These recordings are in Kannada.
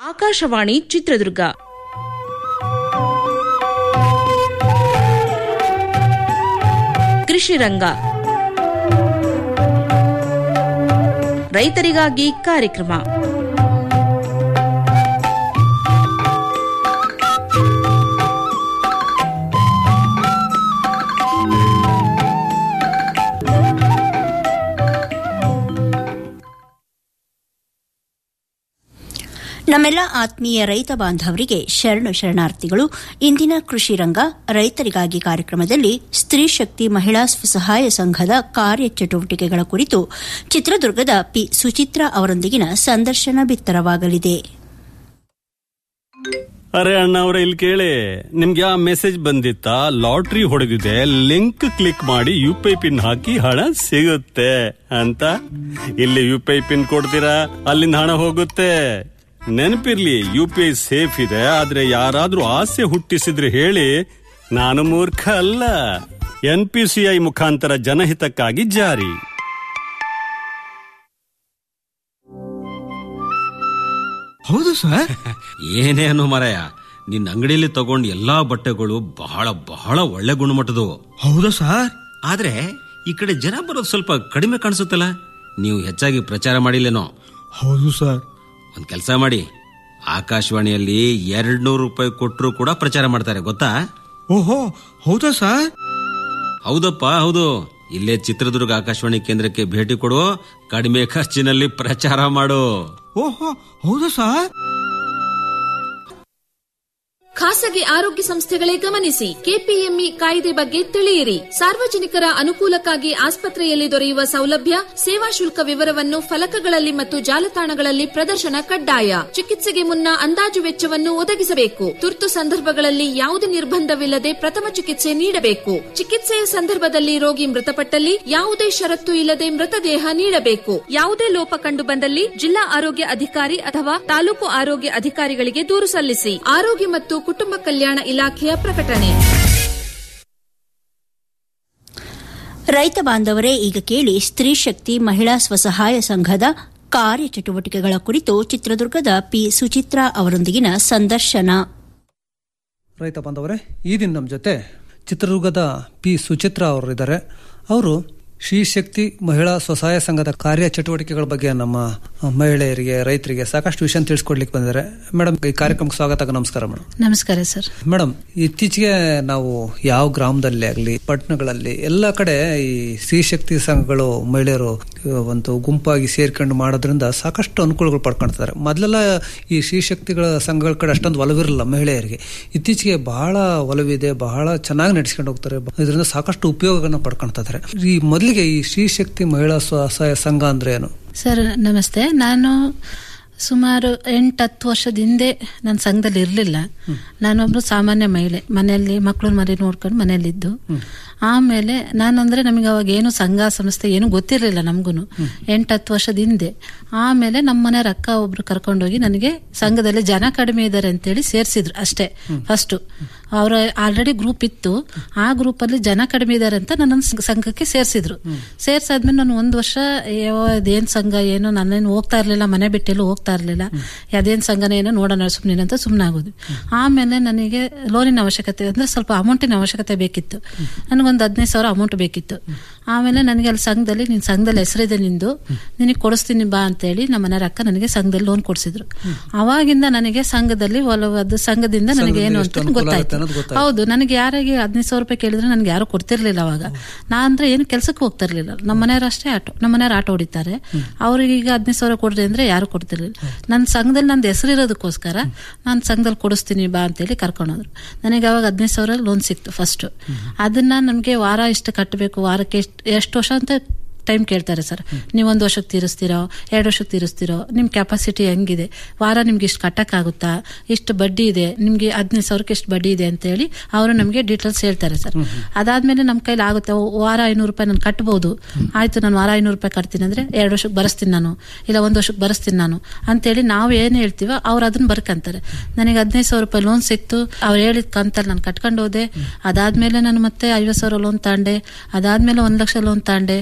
ಆಕಾಶವಾಣಿ ಚಿತ್ರದುರ್ಗ ಕೃಷಿ ರಂಗ ರೈತರಿಗಾಗಿ ಕಾರ್ಯಕ್ರಮ ನಮ್ಮೆಲ್ಲ ಆತ್ಮೀಯ ರೈತ ಬಾಂಧವರಿಗೆ ಶರಣು ಶರಣಾರ್ಥಿಗಳು ಇಂದಿನ ಕೃಷಿ ರಂಗ ರೈತರಿಗಾಗಿ ಕಾರ್ಯಕ್ರಮದಲ್ಲಿ ಸ್ತ್ರೀ ಶಕ್ತಿ ಮಹಿಳಾ ಸ್ವಸಹಾಯ ಸಂಘದ ಕಾರ್ಯಚಟುವಟಿಕೆಗಳ ಕುರಿತು ಚಿತ್ರದುರ್ಗದ ಪಿ ಸುಚಿತ್ರಾ ಅವರೊಂದಿಗಿನ ಸಂದರ್ಶನ ಬಿತ್ತರವಾಗಲಿದೆ ಅರೆ ಅಣ್ಣ ಅವ್ರ ಇಲ್ಲಿ ಕೇಳಿ ನಿಮ್ಗೆ ಆ ಮೆಸೇಜ್ ಬಂದಿತ್ತಾ ಲಾಟ್ರಿ ಹೊಡೆದಿದೆ ಲಿಂಕ್ ಕ್ಲಿಕ್ ಮಾಡಿ ಯು ಪಿ ಐ ಪಿನ್ ಹಾಕಿ ಹಣ ಸಿಗುತ್ತೆ ಅಂತ ಇಲ್ಲಿ ಯು ಪಿ ಐ ಪಿನ್ ಕೊಡ್ತೀರಾ ಅಲ್ಲಿಂದ ಹಣ ಹೋಗುತ್ತೆ ನೆನಪಿರ್ಲಿ ಯು ಪಿ ಐ ಸೇಫ್ ಇದೆ ಆದ್ರೆ ಯಾರಾದ್ರೂ ಆಸೆ ಹುಟ್ಟಿಸಿದ್ರೆ ಹೇಳಿ ನಾನು ಮೂರ್ಖ ಅಲ್ಲ ಎನ್ ಪಿ ಸಿ ಐ ಮುಖಾಂತರ ಜನಹಿತಕ್ಕಾಗಿ ಜಾರಿ ಹೌದು ಸರ್ ಏನೇನು ಮರಯ ನಿನ್ನ ಅಂಗಡಿಯಲ್ಲಿ ತಗೊಂಡ್ ಎಲ್ಲಾ ಬಟ್ಟೆಗಳು ಬಹಳ ಬಹಳ ಒಳ್ಳೆ ಗುಣಮಟ್ಟದು ಹೌದಾ ಸರ್ ಆದ್ರೆ ಈ ಕಡೆ ಜನ ಬರೋದು ಸ್ವಲ್ಪ ಕಡಿಮೆ ಕಾಣಿಸುತ್ತಲ್ಲ ನೀವು ಹೆಚ್ಚಾಗಿ ಪ್ರಚಾರ ಮಾಡಿಲ್ಲೇನೋ ಹೌದು ಸರ್ ಒಂದ್ ಕೆಲಸ ಮಾಡಿ ಆಕಾಶವಾಣಿಯಲ್ಲಿ ಎರಡ್ ನೂರು ರೂಪಾಯಿ ಕೊಟ್ಟರು ಕೂಡ ಪ್ರಚಾರ ಮಾಡ್ತಾರೆ ಗೊತ್ತಾ ಓಹೋ ಹೌದಾ ಸರ್ ಹೌದಪ್ಪ ಹೌದು ಇಲ್ಲೇ ಚಿತ್ರದುರ್ಗ ಆಕಾಶವಾಣಿ ಕೇಂದ್ರಕ್ಕೆ ಭೇಟಿ ಕೊಡು ಕಡಿಮೆ ಖರ್ಚಿನಲ್ಲಿ ಪ್ರಚಾರ ಮಾಡು ಓಹೋ ಹೌದಾ ಸರ್ ಖಾಸಗಿ ಆರೋಗ್ಯ ಸಂಸ್ಥೆಗಳೇ ಗಮನಿಸಿ ಕೆಪಿಎಂಇ ಕಾಯ್ದೆ ಬಗ್ಗೆ ತಿಳಿಯಿರಿ ಸಾರ್ವಜನಿಕರ ಅನುಕೂಲಕ್ಕಾಗಿ ಆಸ್ಪತ್ರೆಯಲ್ಲಿ ದೊರೆಯುವ ಸೌಲಭ್ಯ ಸೇವಾ ಶುಲ್ಕ ವಿವರವನ್ನು ಫಲಕಗಳಲ್ಲಿ ಮತ್ತು ಜಾಲತಾಣಗಳಲ್ಲಿ ಪ್ರದರ್ಶನ ಕಡ್ಡಾಯ ಚಿಕಿತ್ಸೆಗೆ ಮುನ್ನ ಅಂದಾಜು ವೆಚ್ಚವನ್ನು ಒದಗಿಸಬೇಕು ತುರ್ತು ಸಂದರ್ಭಗಳಲ್ಲಿ ಯಾವುದೇ ನಿರ್ಬಂಧವಿಲ್ಲದೆ ಪ್ರಥಮ ಚಿಕಿತ್ಸೆ ನೀಡಬೇಕು ಚಿಕಿತ್ಸೆಯ ಸಂದರ್ಭದಲ್ಲಿ ರೋಗಿ ಮೃತಪಟ್ಟಲ್ಲಿ ಯಾವುದೇ ಷರತ್ತು ಇಲ್ಲದೆ ಮೃತದೇಹ ನೀಡಬೇಕು ಯಾವುದೇ ಲೋಪ ಕಂಡು ಬಂದಲ್ಲಿ ಜಿಲ್ಲಾ ಆರೋಗ್ಯ ಅಧಿಕಾರಿ ಅಥವಾ ತಾಲೂಕು ಆರೋಗ್ಯ ಅಧಿಕಾರಿಗಳಿಗೆ ದೂರು ಸಲ್ಲಿಸಿ ಆರೋಗ್ಯ ಮತ್ತು ಕುಟುಂಬ ಕಲ್ಯಾಣ ಇಲಾಖೆಯ ಪ್ರಕಟಣೆ ರೈತ ಬಾಂಧವರೇ ಈಗ ಕೇಳಿ ಸ್ತ್ರೀ ಶಕ್ತಿ ಮಹಿಳಾ ಸ್ವಸಹಾಯ ಸಂಘದ ಕಾರ್ಯಚಟುವಟಿಕೆಗಳ ಕುರಿತು ಚಿತ್ರದುರ್ಗದ ಪಿ ಸುಚಿತ್ರಾ ಅವರೊಂದಿಗಿನ ಸಂದರ್ಶನ ರೈತ ಬಾಂಧವರೇ ಈ ದಿನ ನಮ್ಮ ಜೊತೆ ಚಿತ್ರದುರ್ಗದ ಪಿ ಸುಚಿತ್ರಾ ಅವರು ಇದ್ದಾರೆ ಅವರು ಶ್ರೀ ಶಕ್ತಿ ಮಹಿಳಾ ಸ್ವಸಹಾಯ ಸಂಘದ ಕಾರ್ಯ ಚಟುವಟಿಕೆಗಳ ಬಗ್ಗೆ ನಮ್ಮ ಮಹಿಳೆಯರಿಗೆ ರೈತರಿಗೆ ಸಾಕಷ್ಟು ವಿಷಯ ತಿಳಿಸ್ಕೊಡ್ಲಿಕ್ಕೆ ಬಂದಿದ್ದಾರೆ ಮೇಡಮ್ ಈ ಕಾರ್ಯಕ್ರಮಕ್ಕೆ ಸ್ವಾಗತ ನಮಸ್ಕಾರ ಮೇಡಮ್ ನಮಸ್ಕಾರ ಸರ್ ಮೇಡಮ್ ಇತ್ತೀಚೆಗೆ ನಾವು ಯಾವ ಗ್ರಾಮದಲ್ಲಿ ಆಗಲಿ ಪಟ್ಟಣಗಳಲ್ಲಿ ಎಲ್ಲ ಕಡೆ ಈ ಸ್ತ್ರೀ ಶಕ್ತಿ ಸಂಘಗಳು ಮಹಿಳೆಯರು ಒಂದು ಗುಂಪಾಗಿ ಸೇರ್ಕೊಂಡು ಮಾಡೋದ್ರಿಂದ ಸಾಕಷ್ಟು ಅನುಕೂಲಗಳು ಪಡ್ಕೊಳ್ತಾರೆ ಮೊದಲೆಲ್ಲ ಈ ಸ್ತ್ರೀ ಶಕ್ತಿಗಳ ಸಂಘಗಳ ಕಡೆ ಅಷ್ಟೊಂದು ಒಲವಿರಲಿಲ್ಲ ಮಹಿಳೆಯರಿಗೆ ಇತ್ತೀಚೆಗೆ ಬಹಳ ಒಲವಿದೆ ಬಹಳ ಚೆನ್ನಾಗಿ ನಡೆಸ್ಕೊಂಡು ಹೋಗ್ತಾರೆ ಇದರಿಂದ ಸಾಕಷ್ಟು ಉಪಯೋಗಗಳನ್ನ ಪಡ್ಕೊಳ್ತಾ ಇದ್ದಾರೆ ಈ ಮೊದಲಿಗೆ ಈ ಸ್ತ್ರೀ ಶಕ್ತಿ ಮಹಿಳಾ ಸ್ವಸಹಾಯ ಸಂಘ ಅಂದ್ರೆ ಏನು ಸರ್ ನಮಸ್ತೆ ನಾನು ಸುಮಾರು ಎಂಟು ಹತ್ತು ವರ್ಷದ ಹಿಂದೆ ನನ್ನ ಸಂಘದಲ್ಲಿ ಇರಲಿಲ್ಲ ನಾನೊಬ್ರು ಸಾಮಾನ್ಯ ಮಹಿಳೆ ಮನೆಯಲ್ಲಿ ಮಕ್ಕಳು ಮರಿ ನೋಡ್ಕೊಂಡು ಮನೆಯಲ್ಲಿದ್ದು ಆಮೇಲೆ ನಾನಂದ್ರೆ ನಮಗೆ ಅವಾಗ ಏನು ಸಂಘ ಸಂಸ್ಥೆ ಏನು ಗೊತ್ತಿರಲಿಲ್ಲ ನಮಗೂ ಎಂಟು ಹತ್ತು ವರ್ಷದ ಹಿಂದೆ ಆಮೇಲೆ ನಮ್ಮ ಮನೆಯವ್ರ ಅಕ್ಕ ಒಬ್ರು ಕರ್ಕೊಂಡೋಗಿ ನನಗೆ ಸಂಘದಲ್ಲಿ ಜನ ಕಡಿಮೆ ಇದ್ದಾರೆ ಅಂತೇಳಿ ಸೇರಿಸಿದ್ರು ಅಷ್ಟೇ ಫಸ್ಟ್ ಅವರ ಆಲ್ರೆಡಿ ಗ್ರೂಪ್ ಇತ್ತು ಆ ಗ್ರೂಪ್ ಅಲ್ಲಿ ಜನ ಕಡಿಮೆ ಇದ್ದಾರೆ ಅಂತ ನನ್ನ ಸಂಘಕ್ಕೆ ಸೇರಿಸಿದ್ರು ಸೇರ್ಸಾದ್ಮೇಲೆ ನಾನು ಒಂದು ವರ್ಷ ಅದೇನ್ ಸಂಘ ಏನು ನಾನೇನು ಹೋಗ್ತಾ ಇರ್ಲಿಲ್ಲ ಮನೆ ಬಿಟ್ಟೆಲ್ಲೂ ಹೋಗ್ತಾ ಇರ್ಲಿಲ್ಲ ಅದೇನ್ ಸಂಘನ ಏನೋ ನೋಡೋಣ ಸುಮ್ಮನೆ ಅಂತ ಸುಮ್ಮನೆ ಆಗೋದು ಆಮೇಲೆ ನನಗೆ ಲೋನಿನ ಅವಶ್ಯಕತೆ ಅಂದ್ರೆ ಸ್ವಲ್ಪ ಅಮೌಂಟಿನ ಅವಶ್ಯಕತೆ ಬೇಕಿತ್ತು ನನಗೊಂದು ಹದಿನೈದು ಸಾವಿರ ಅಮೌಂಟ್ ಬೇಕಿತ್ತು ಆಮೇಲೆ ನನಗೆ ಅಲ್ಲಿ ಸಂಘದಲ್ಲಿ ನಿನ್ ಸಂಘದಲ್ಲಿ ಹೆಸರಿದೆ ನಿಂದು ನಿನಗೆ ಕೊಡಿಸ್ತೀನಿ ಬಾ ಅಂತೇಳಿ ನಮ್ಮ ಮನೆಯವ್ರ ಅಕ್ಕ ನನಗೆ ಸಂಘದಲ್ಲಿ ಲೋನ್ ಕೊಡಿಸಿದ್ರು ಅವಾಗಿಂದ ನನಗೆ ಸಂಘದಲ್ಲಿ ಒಲವಾದ ಸಂಘದಿಂದ ನನಗೆ ಏನು ಅಂತ ಗೊತ್ತಾಯ್ತು ಹೌದು ನನಗೆ ಯಾರಿಗೆ ಹದಿನೈದು ಸಾವಿರ ರೂಪಾಯಿ ಕೇಳಿದ್ರೆ ನನಗೆ ಯಾರು ಕೊಡ್ತಿರ್ಲಿಲ್ಲ ಅವಾಗ ನಾ ಅಂದ್ರೆ ಏನು ಕೆಲಸಕ್ಕೆ ಹೋಗ್ತಾ ಇರ್ಲಿಲ್ಲ ನಮ್ಮ ಮನೆಯವ್ರು ಅಷ್ಟೇ ಆಟೋ ನಮ್ಮ ಮನೆಯವ್ರು ಆಟೋ ಹೊಡಿತಾರೆ ಅವ್ರಿಗೆ ಈಗ ಹದಿನೈದು ಸಾವಿರ ಕೊಡ್ರಿ ಅಂದ್ರೆ ಯಾರು ಕೊಡ್ತಿರ್ಲಿಲ್ಲ ನನ್ನ ಸಂಘದಲ್ಲಿ ನಂದು ಹೆಸರಿರೋದಕ್ಕೋಸ್ಕರ ನಾನು ಸಂಘದಲ್ಲಿ ಕೊಡಿಸ್ತೀನಿ ಬಾ ಅಂತೇಳಿ ಕರ್ಕೊಂಡೋದ್ರು ನನಗೆ ಅವಾಗ ಹದಿನೈದು ಸಾವಿರ ಲೋನ್ ಸಿಕ್ತು ಫಸ್ಟ್ ಅದನ್ನ ನಮಗೆ ವಾರ ಇಷ್ಟು ಕಟ್ಟಬೇಕು ವಾರಕ್ಕೆ ಎಷ್ಟು ಎಷ್ಟು ವರ್ಷ ಅಂತ ಟೈಮ್ ಕೇಳ್ತಾರೆ ಸರ್ ನೀವು ಒಂದು ವರ್ಷಕ್ಕೆ ತೀರಿಸ್ತೀರೋ ಎರಡು ವರ್ಷಕ್ಕೆ ತೀರಿಸ್ತೀರೋ ನಿಮ್ಮ ಕೆಪಾಸಿಟಿ ಹೆಂಗಿದೆ ವಾರ ನಿಮ್ಗೆ ಇಷ್ಟು ಕಟ್ಟಕ್ಕಾಗುತ್ತಾ ಇಷ್ಟು ಬಡ್ಡಿ ಇದೆ ನಿಮ್ಗೆ ಹದಿನೈದು ಸಾವಿರಕ್ಕೆ ಎಷ್ಟು ಬಡ್ಡಿ ಇದೆ ಅಂತ ಹೇಳಿ ಅವರು ನಮಗೆ ಡೀಟೇಲ್ಸ್ ಹೇಳ್ತಾರೆ ಸರ್ ಅದಾದ್ಮೇಲೆ ನಮ್ಮ ಕೈಲಿ ಆಗುತ್ತೆ ವಾರ ಐನೂರು ರೂಪಾಯಿ ನಾನು ಕಟ್ಬೋದು ಆಯ್ತು ನಾನು ವಾರ ಐನೂರು ರೂಪಾಯಿ ಕಟ್ತೀನಿ ಅಂದ್ರೆ ಎರಡು ವರ್ಷಕ್ಕೆ ಬರೆಸ್ತೀನಿ ನಾನು ಇಲ್ಲ ಒಂದು ವರ್ಷಕ್ಕೆ ಬರೆಸ್ತೀನಿ ನಾನು ಅಂತೇಳಿ ನಾವು ಏನು ಹೇಳ್ತೀವೋ ಅವ್ರು ಅದನ್ನ ಬರ್ಕಂತಾರೆ ನನಗೆ ಹದಿನೈದು ಸಾವಿರ ರೂಪಾಯಿ ಲೋನ್ ಸಿಕ್ತು ಅವ್ರು ಹೇಳಿದ ಕಂತಲ್ಲಿ ನಾನು ಕಟ್ಕೊಂಡು ಹೋದೆ ಅದಾದ್ಮೇಲೆ ನಾನು ಮತ್ತೆ ಐವತ್ತು ಸಾವಿರ ಲೋನ್ ತಗೊಂಡೆ ಅದಾದ್ಮೇಲೆ ಒಂದ್ ಲಕ್ಷ ಲೋನ್ ತಗೊಂಡೆ ಅದಾದ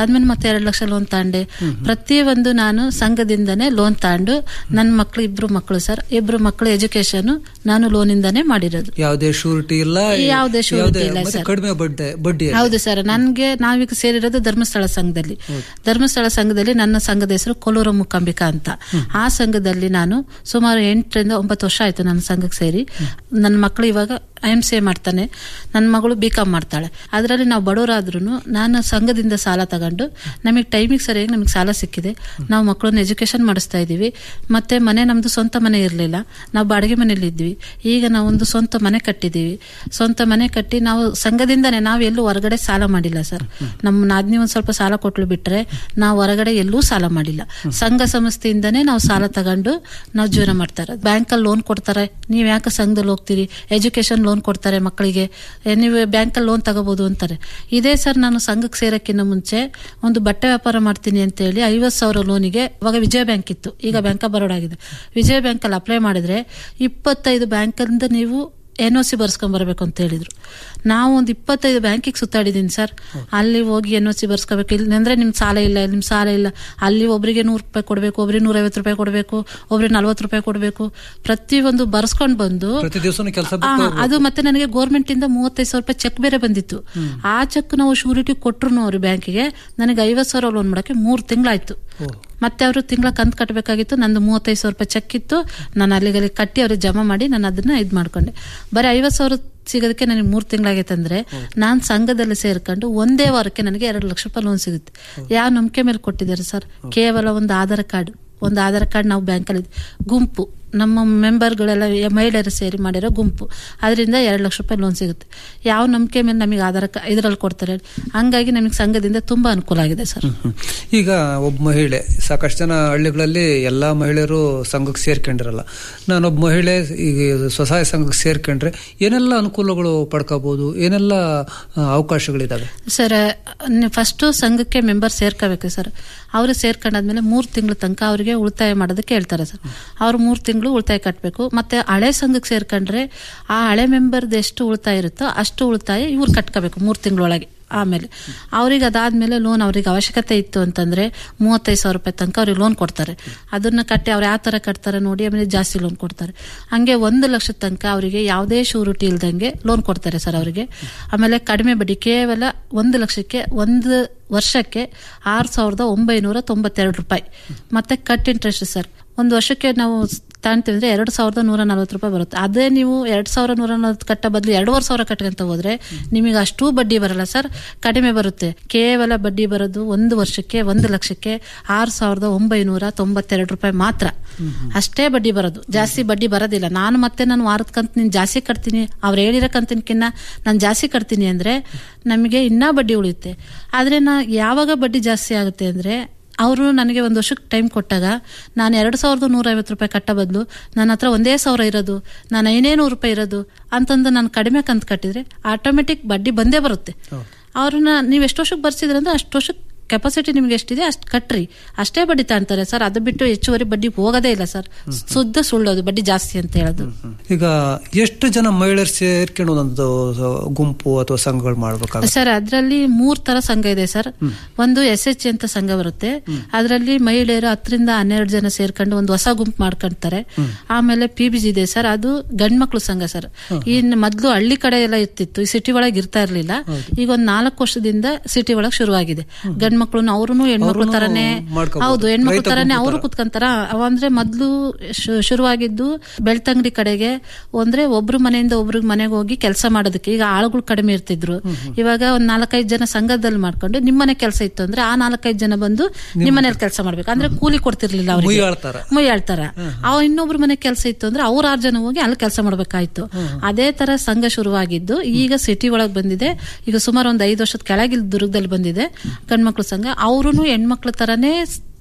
ಅದಾದ್ಮೇಲೆ ಮತ್ತೆ ಎರಡು ಲಕ್ಷ ಲೋನ್ ತಗೊಂಡೆ ಪ್ರತಿಯೊಂದು ನಾನು ಸಂಘದಿಂದನೇ ಲೋನ್ ತಗೊಂಡು ನನ್ನ ಮಕ್ಳು ಇಬ್ರು ಮಕ್ಕಳು ಸರ್ ಇಬ್ರು ಮಕ್ಕಳು ಎಜುಕೇಶನ್ ನಾನು ಲೋನಿಂದಾನೇ ಮಾಡಿರೋದು ಯಾವುದೇ ಶೂರಿಟಿ ಇಲ್ಲ ಯಾವುದೇ surety ಇಲ್ಲ ಮತ್ತೆ ಸರ್. ಕಡಿಮೆ ಬಡ್ಡಿ ಬಡ್ಡಿ ಹೌದು ಸರ್ ನನ್ಗೆ ನಾವೀಗ ಸೇರಿರೋದು ಧರ್ಮಸ್ಥಳ ಸಂಘದಲ್ಲಿ ಧರ್ಮಸ್ಥಳ ಸಂಘದಲ್ಲಿ ನನ್ನ ಸಂಘದ ಹೆಸರು ಕೊಲ್ಲೂರ ಮುಕಾಂಬಿಕಾ ಅಂತ ಆ ಸಂಘದಲ್ಲಿ ನಾನು ಸುಮಾರು ಎಂಟರಿಂದ ಒಂಬತ್ತು ವರ್ಷ ಆಯ್ತು ನನ್ನ ಸಂಘಕ್ಕೆ ಸೇರಿ ನನ್ನ ಮಕ್ಕಳು ಇವಾಗ ಐ ಎಂ ಸಿ ಮಾಡ್ತಾನೆ ನನ್ನ ಮಗಳು ಬಿ ಕಾಮ್ ಮಾಡ್ತಾಳೆ ಅದರಲ್ಲಿ ನಾವು ಬಡವರಾದ್ರೂ ನಾನು ಸಂಘದಿಂದ ಸಾಲ ತಗೊಂಡು ನಮಗೆ ಟೈಮಿಗೆ ಸರಿಯಾಗಿ ನಮಗೆ ಸಾಲ ಸಿಕ್ಕಿದೆ ನಾವು ಮಕ್ಕಳನ್ನ ಎಜುಕೇಶನ್ ಮಾಡಿಸ್ತಾ ಇದ್ದೀವಿ ಮತ್ತೆ ಮನೆ ನಮ್ದು ಸ್ವಂತ ಮನೆ ಇರಲಿಲ್ಲ ನಾವು ಬಾಡಿಗೆ ಮನೇಲಿ ಇದ್ವಿ ಈಗ ನಾವೊಂದು ಸ್ವಂತ ಮನೆ ಕಟ್ಟಿದ್ದೀವಿ ಸ್ವಂತ ಮನೆ ಕಟ್ಟಿ ನಾವು ಸಂಘದಿಂದನೇ ನಾವು ಎಲ್ಲೂ ಹೊರಗಡೆ ಸಾಲ ಮಾಡಿಲ್ಲ ಸರ್ ನಮ್ಮ ನಾದ್ನಿ ಒಂದ್ ಸ್ವಲ್ಪ ಸಾಲ ಕೊಟ್ಲು ಬಿಟ್ರೆ ನಾವು ಹೊರಗಡೆ ಎಲ್ಲೂ ಸಾಲ ಮಾಡಿಲ್ಲ ಸಂಘ ಸಂಸ್ಥೆಯಿಂದನೇ ನಾವು ಸಾಲ ತಗೊಂಡು ನಾವು ಜೀವನ ಮಾಡ್ತಾ ಇರೋದು ಬ್ಯಾಂಕಲ್ಲಿ ಲೋನ್ ಕೊಡ್ತಾರೆ ನೀವ್ ಯಾಕೆ ಸಂಘದಲ್ಲಿ ಹೋಗ್ತೀರಿ ಎಜುಕೇಶನ್ ಲೋನ್ ಕೊಡ್ತಾರೆ ಮಕ್ಕಳಿಗೆ ಏ, ನೀವು ಬ್ಯಾಂಕಲ್ಲಿ ಲೋನ್ ತಗೋಬಹುದು ಅಂತಾರೆ ಇದೇ ಸರ್ ನಾನು ಸಂಘಕ್ಕೆ ಸೇರಕ್ಕಿಂತ ಮುಂಚೆ ಒಂದು ಬಟ್ಟೆ ವ್ಯಾಪಾರ ಮಾಡ್ತೀನಿ ಅಂತ ಹೇಳಿ ಐವತ್ ಸಾವಿರ ಲೋನಿಗೆ ಅವಾಗ ವಿಜಯ ಬ್ಯಾಂಕ್ ಇತ್ತು ಈಗ ಬ್ಯಾಂಕ್ ಆಫ್ ಬರೋಡ ಆಗಿದೆ ವಿಜಯ ಬ್ಯಾಂಕ್ ಅಲ್ಲಿ ಅಪ್ಲೈ ಮಾಡಿದ್ರೆ ಇಪ್ಪತ್ತೈದು ಬ್ಯಾಂಕಿಂದ ನೀವು ಎನ್ ಒ ಸಿ ಬರ್ಸ್ಕೊಂಡ್ ಬರ್ಬೇಕು ಅಂತ ಹೇಳಿದ್ರು ನಾವು ಒಂದು ಇಪ್ಪತ್ತೈದು ಬ್ಯಾಂಕಿಗೆ ಸುತ್ತಾಡಿದೀನಿ ಸರ್ ಅಲ್ಲಿ ಹೋಗಿ ಎನ್ ಒ ಸಿ ಬರ್ಸ್ಕೋಬೇಕು ಇಲ್ಲಿ ಅಂದ್ರೆ ನಿಮ್ ಸಾಲ ಇಲ್ಲ ನಿಮ್ ಸಾಲ ಇಲ್ಲ ಅಲ್ಲಿ ಒಬ್ರಿಗೆ ನೂರು ರೂಪಾಯಿ ಕೊಡಬೇಕು ಒಬ್ರಿಗೆ ನೂರೈವತ್ತು ರೂಪಾಯಿ ಕೊಡಬೇಕು ಒಬ್ರಿಗೆ ನಲ್ವತ್ತು ರೂಪಾಯಿ ಕೊಡಬೇಕು ಪ್ರತಿಯೊಂದು ಬರ್ಸ್ಕೊಂಡ್ ಬಂದು ಪ್ರತಿ ದಿವಸನೂ ಕೆಲಸ ಆ, ಅದು ಮತ್ತೆ ನನಗೆ ಗೌರ್ಮೆಂಟ್ ಇಂದ ಮೂವತ್ತೈದು ಸಾವಿರ ರೂಪಾಯಿ ಚೆಕ್ ಬೇರೆ ಬಂದಿತ್ತು ಆ ಚೆಕ್ ನಾವು ಶೂರಿಟಿ ಕೊಟ್ರು ಅವ್ರು ಬ್ಯಾಂಕಿಗೆ ನನಗೆ ಐವತ್ ಸಾವಿರ ಲೋನ್ ಮಾಡಕ್ಕೆ ಮೂರ್ ತಿಂಗಳಾಯ್ತು ಮತ್ತೆ ಅವರು ತಿಂಗಳ ಕಂತು ಕಟ್ಟಬೇಕಾಗಿತ್ತು ನಂದು ಮೂವತ್ತೈದು ಸಾವಿರ ರೂಪಾಯಿ ಚೆಕ್ ಇತ್ತು ನಾನು ಅಲ್ಲಿಗೆ ಅಲ್ಲಿ ಕಟ್ಟಿ ಅವ್ರಿಗೆ ಜಮಾ ಮಾಡಿ ನಾನು ಅದನ್ನ ಇದ್ ಮಾಡ್ಕೊಂಡೆ ಬರೀ ಐವತ್ ಸಾವಿರ ಸಿಗೋದಕ್ಕೆ ನನಗೆ ಮೂರ್ ತಿಂಗಳಾಗೈತೆ ಅಂದ್ರೆ ನಾನ್ ಸಂಘದಲ್ಲಿ ಸೇರ್ಕೊಂಡು ಒಂದೇ ವಾರಕ್ಕೆ ನನಗೆ ಎರಡು ಲಕ್ಷ ರೂಪಾಯಿ ಲೋನ್ ಸಿಗುತ್ತೆ ಯಾವ ನಂಬಿಕೆ ಮೇಲೆ ಕೊಟ್ಟಿದ್ದಾರೆ ಸರ್ ಕೇವಲ ಒಂದು ಆಧಾರ್ ಕಾರ್ಡ್ ಒಂದು ಆಧಾರ್ ಕಾರ್ಡ್ ನಾವು ಬ್ಯಾಂಕಲ್ಲಿ ಗುಂಪು ನಮ್ಮ ಮೆಂಬರ್ಗಳೆಲ್ಲ ಮಹಿಳೆಯರು ಸೇರಿ ಮಾಡಿರೋ ಗುಂಪು ಅದರಿಂದ ಎರಡು ಲಕ್ಷ ರೂಪಾಯಿ ಲೋನ್ ಸಿಗುತ್ತೆ ಯಾವ ನಂಬಿಕೆ ಮೇಲೆ ನಮಗೆ ಆಧಾರ್ ಕಾರ್ಡ್ ಇದರಲ್ಲಿ ಕೊಡ್ತಾರೆ ಹೇಳಿ? ಹಂಗಾಗಿ ನಮಗೆ ಸಂಘದಿಂದ ತುಂಬಾ ಅನುಕೂಲ ಆಗಿದೆ ಸರ್ ಹ್ಮ್. ಈಗ ಒಬ್ಬ ಮಹಿಳೆ ಸಾಕಷ್ಟು ಜನ ಹಳ್ಳಿಗಳಲ್ಲಿ ಎಲ್ಲಾ ಮಹಿಳೆಯರು ಸಂಘಕ್ಕೆ ಸೇರ್ಕೊಂಡಿರಲ್ಲ ನಾನೊಬ್ಬ ಮಹಿಳೆ ಈಗ ಸ್ವಸಹಾಯ ಸಂಘಕ್ಕೆ ಸೇರ್ಕೊಂಡ್ರೆ ಏನೆಲ್ಲ ಅನುಕೂಲಗಳು ಪಡ್ಕೋಬಹುದು ಏನೆಲ್ಲ ಆ, ಅವಕಾಶಗಳಿದಾವೆ ಸರ್ ಫಸ್ಟ್ ಸಂಘಕ್ಕೆ ಮೆಂಬರ್ ಸೇರ್ಕೋಬೇಕು ಸರ್ ಅವರು ಸೇರ್ಕೊಂಡಾದ್ಮೇಲೆ ಮೂರ್ ತಿಂಗಳ ತನಕ ಅವರಿಗೆ ಉಳಿತಾಯ ಮಾಡೋದಕ್ಕೆ ಹೇಳ್ತಾರೆ ಸರ್ ಅವ್ರು ಮೂರ್ ತಿಂಗಳು ಉಳಿತಾಯ ಕಟ್ಟಬೇಕು ಮತ್ತೆ ಹಳೆ ಸಂಘಕ್ಕೆ ಸೇರ್ಕೊಂಡ್ರೆ ಆ ಹಳೆ ಮೆಂಬರ್ದು ಎಷ್ಟು ಉಳಿತಾಯ ಇರುತ್ತೋ ಅಷ್ಟು ಉಳಿತಾಯ ಇವ್ರು ಕಟ್ಕೋಬೇಕು ಮೂರ್ ತಿಂಗಳೊಳಗೆ ಆಮೇಲೆ ಅವ್ರಿಗೆ ಅದಾದ್ಮೇಲೆ ಲೋನ್ ಅವ್ರಿಗೆ ಅವಶ್ಯಕತೆ ಇತ್ತು ಅಂತಂದ್ರೆ ಮೂವತ್ತೈದು ಸಾವಿರ ರೂಪಾಯಿ ತನಕ ಅವ್ರಿಗೆ ಲೋನ್ ಕೊಡ್ತಾರೆ ಅದನ್ನ ಕಟ್ಟಿ ಅವ್ರು ಯಾವ ತರ ಕಟ್ತಾರೆ ನೋಡಿ ಆಮೇಲೆ ಜಾಸ್ತಿ ಲೋನ್ ಕೊಡ್ತಾರೆ ಹಂಗೆ ಒಂದು ಲಕ್ಷದ ತನಕ ಅವರಿಗೆ ಯಾವುದೇ ಶೂರಿಟಿ ಇಲ್ದಂಗೆ ಲೋನ್ ಕೊಡ್ತಾರೆ ಸರ್ ಅವರಿಗೆ ಆಮೇಲೆ ಕಡಿಮೆ ಬಡ್ಡಿ ಕೇವಲ ಒಂದು ಲಕ್ಷಕ್ಕೆ ಒಂದು ವರ್ಷಕ್ಕೆ ಆರು ಸಾವಿರದ ಒಂಬೈನೂರ ತೊಂಬತ್ತೆರಡು ರೂಪಾಯಿ ಮತ್ತೆ ಕಟ್ ಇಂಟ್ರೆಸ್ಟ್ ಸರ್ ಒಂದು ವರ್ಷಕ್ಕೆ ನಾವು ತಾಣ್ತೀವಿ ಅಂದ್ರೆ ಎರಡು ಸಾವಿರದ ನೂರ ನಲ್ವತ್ತು ರೂಪಾಯಿ ಬರುತ್ತೆ ಅದೇ ನೀವು ಎರಡ್ ಸಾವಿರ ನೂರ ನಲ್ವತ್ತು ಕಟ್ಟ ಬದಲು ಎರಡೂವರೆ ಸಾವಿರ ಕಟ್ಕೊಂತ ಹೋದ್ರೆ ನಿಮಗೆ ಅಷ್ಟು ಬಡ್ಡಿ ಬರಲ್ಲ ಸರ್ ಕಡಿಮೆ ಬರುತ್ತೆ ಕೇವಲ ಬಡ್ಡಿ ಬರೋದು ಒಂದು ವರ್ಷಕ್ಕೆ ಒಂದು ಲಕ್ಷಕ್ಕೆ ಆರು ಸಾವಿರದ ಒಂಬೈನೂರ ತೊಂಬತ್ತೆರಡು ರೂಪಾಯಿ ಮಾತ್ರ ಅಷ್ಟೇ ಬಡ್ಡಿ ಬರೋದು ಜಾಸ್ತಿ ಬಡ್ಡಿ ಬರೋದಿಲ್ಲ ನಾನು ಮತ್ತೆ ನಾನು ವಾರದ ಕಂತು ನೀನು ಜಾಸ್ತಿ ಕಟ್ತೀನಿ ಅವ್ರು ಹೇಳಿರೋ ಕಂತಿನಕಿನ್ನ ನಾನು ಜಾಸ್ತಿ ಕಟ್ತೀನಿ ಅಂದ್ರೆ ನಮಗೆ ಇನ್ನೂ ಬಡ್ಡಿ ಉಳಿಯುತ್ತೆ ಆದ್ರೆ ನಾ ಯಾವಾಗ ಬಡ್ಡಿ ಜಾಸ್ತಿ ಆಗುತ್ತೆ ಅಂದ್ರೆ ಅವರು ನನಗೆ ಒಂದು ವರ್ಷಕ್ಕೆ ಟೈಮ್ ಕೊಟ್ಟಾಗ ನಾನು ಎರಡು ಸಾವಿರದ ನೂರ ಐವತ್ತು ರೂಪಾಯಿ ಕಟ್ಟ ಬದಲು ನನ್ನ ಹತ್ರ ಒಂದೇ ಸಾವಿರ ಇರೋದು ನಾನು ಐನೇನೂರು ರೂಪಾಯಿ ಇರೋದು ಅಂತಂದು ನಾನು ಕಡಿಮೆ ಕಂತು ಕಟ್ಟಿದ್ರೆ ಆಟೋಮೆಟಿಕ್ ಬಡ್ಡಿ ಬಂದೇ ಬರುತ್ತೆ ಅವ್ರನ್ನ ನೀವು ಎಷ್ಟು ವರ್ಷಕ್ಕೆ ಬರ್ಸಿದ್ರೆ ಅಂದ್ರೆ ಅಷ್ಟು ವರ್ಷಕ್ಕೆ ಕೆಪಾಸಿಟಿ ನಿಮ್ಗೆ ಎಷ್ಟಿದೆ ಅಷ್ಟು ಕಟ್ರಿ ಅಷ್ಟೇ ಬಡ್ಡಿ ತಾಂತಾರೆ ಸರ್ ಅದು ಬಿಟ್ಟು ಹೆಚ್ಚುವರಿ ಬಡ್ಡಿ ಹೋಗೋದೇ ಇಲ್ಲ ಸರ್ ಶುದ್ಧ ಸುಳ್ಳೋದು ಬಡ್ಡಿ ಜಾಸ್ತಿ ಅಂತ ಹೇಳೋದು ಈಗ ಎಷ್ಟು ಜನ ಮಹಿಳೆಯರು ಸೇರ್ಕೊಂಡು ಒಂದೊಂದು ಗುಂಪು ಅಥವಾ ಸಂಘಗಳು ಮಾಡ್ಬೇಕಾಗುತ್ತೆ ಸರ್ ಅದರಲ್ಲಿ ಮೂರ್ ತರ ಸಂಘ ಇದೆ ಸರ್ ಒಂದು ಎಸ್ ಎಚ್ ಅಂತ ಸಂಘ ಬರುತ್ತೆ ಅದರಲ್ಲಿ ಮಹಿಳೆಯರು ಹತ್ತರಿಂದ ಹನ್ನೆರಡು ಜನ ಸೇರ್ಕೊಂಡು ಒಂದು ಹೊಸ ಗುಂಪು ಮಾಡ್ಕೊಂತಾರೆ ಆಮೇಲೆ ಪಿ ಬಿ ಜಿ ಇದೆ ಸರ್ ಅದು ಗಂಡ್ಮಕ್ಳು ಸಂಘ ಸರ್ ಇನ್ ಮೊದ್ಲು ಹಳ್ಳಿ ಕಡೆ ಎಲ್ಲ ಇರ್ತಿತ್ತು ಈ ಸಿಟಿ ಒಳಗೆ ಇರ್ತಾ ಇರ್ಲಿಲ್ಲ ಈಗ ಒಂದ್ ನಾಲ್ಕು ವರ್ಷದಿಂದ ಸಿಟಿ ಒಳಗೆ ಶುರುವಾಗಿದೆ ಗಂಡ್ಮಕ್ಳು ಅವ್ರು ಹೆಣ್ಮಕ್ಳು ತರನೇ ಮಾಡ್ಕೊಬೋದು. ಹೌದು ಹೆಣ್ಮಕ್ಳು ರೈತ ತರನೇ ಗುಂಪು ಅವರು ತರ. ಕುತ್ಕೊಂತಾರ ಅವ ಅಂದ್ರೆ ಮೊದ್ಲು ಶು- ಶುರುವಾಗಿದ್ದು ಬೆಳ್ತಂಗಡಿ ಕಡೆಗೆ ಅಂದ್ರೆ ಒಬ್ರು ಮನೆಯಿಂದ ಒಬ್ರಿಗೆ ಮನೆಗೆ ಹೋಗಿ ಕೆಲಸ ಮಾಡೋದಕ್ಕೆ ಈಗ ಆಳುಗಳು ಕಡಿಮೆ ಇರ್ತಿದ್ರು ಇವಾಗ ಒಂದ್ ನಾಲ್ಕೈದು ಜನ ಸಂಘದಲ್ಲಿ ಮಾಡ್ಕೊಂಡು ನಿಮ್ಮನೆ ಕೆಲಸ ಇತ್ತು ಅಂದ್ರೆ ಆ ನಾಲ್ಕೈದು ಜನ ಬಂದು ನಿಮ್ಮನೇಲಿ ಕೆಲಸ ಮಾಡ್ಬೇಕು ಅಂದ್ರೆ ಕೂಲಿ ಕೊಡ್ತಿರ್ಲಿಲ್ಲ ಅವ್ರಿಗೆ ಮುಯ್ಯಾಳ್ತಾರ. ಮುಯ್ಯಾಳ್ತಾರ ಅವ ಇನ್ನೊಬ್ರು ಮನೆ ಕೆಲಸ ಇತ್ತು ಅಂದ್ರೆ ಅವ್ರ ಆರು ಜನ ಹೋಗಿ ಅಲ್ಲಿ ಕೆಲಸ ಮಾಡ್ಬೇಕಾಯ್ತು ಅದೇ ತರ ಸಂಘ ಶುರುವಾಗಿದ್ದು ಈಗ ಸಿಟಿ ಒಳಗ್ ಬಂದಿದೆ ಈಗ ಸುಮಾರು ಒಂದ್ ಐದು ವರ್ಷದ ಕೆಳಗಿಲ್ ದುರ್ಗದಲ್ಲಿ ಬಂದಿದೆ ಗಂಡ್ಮಕ್ಳು ಸಂಘ ಅವ್ರು ಹೆಣ್ಮಕ್ಳ ತರನೇ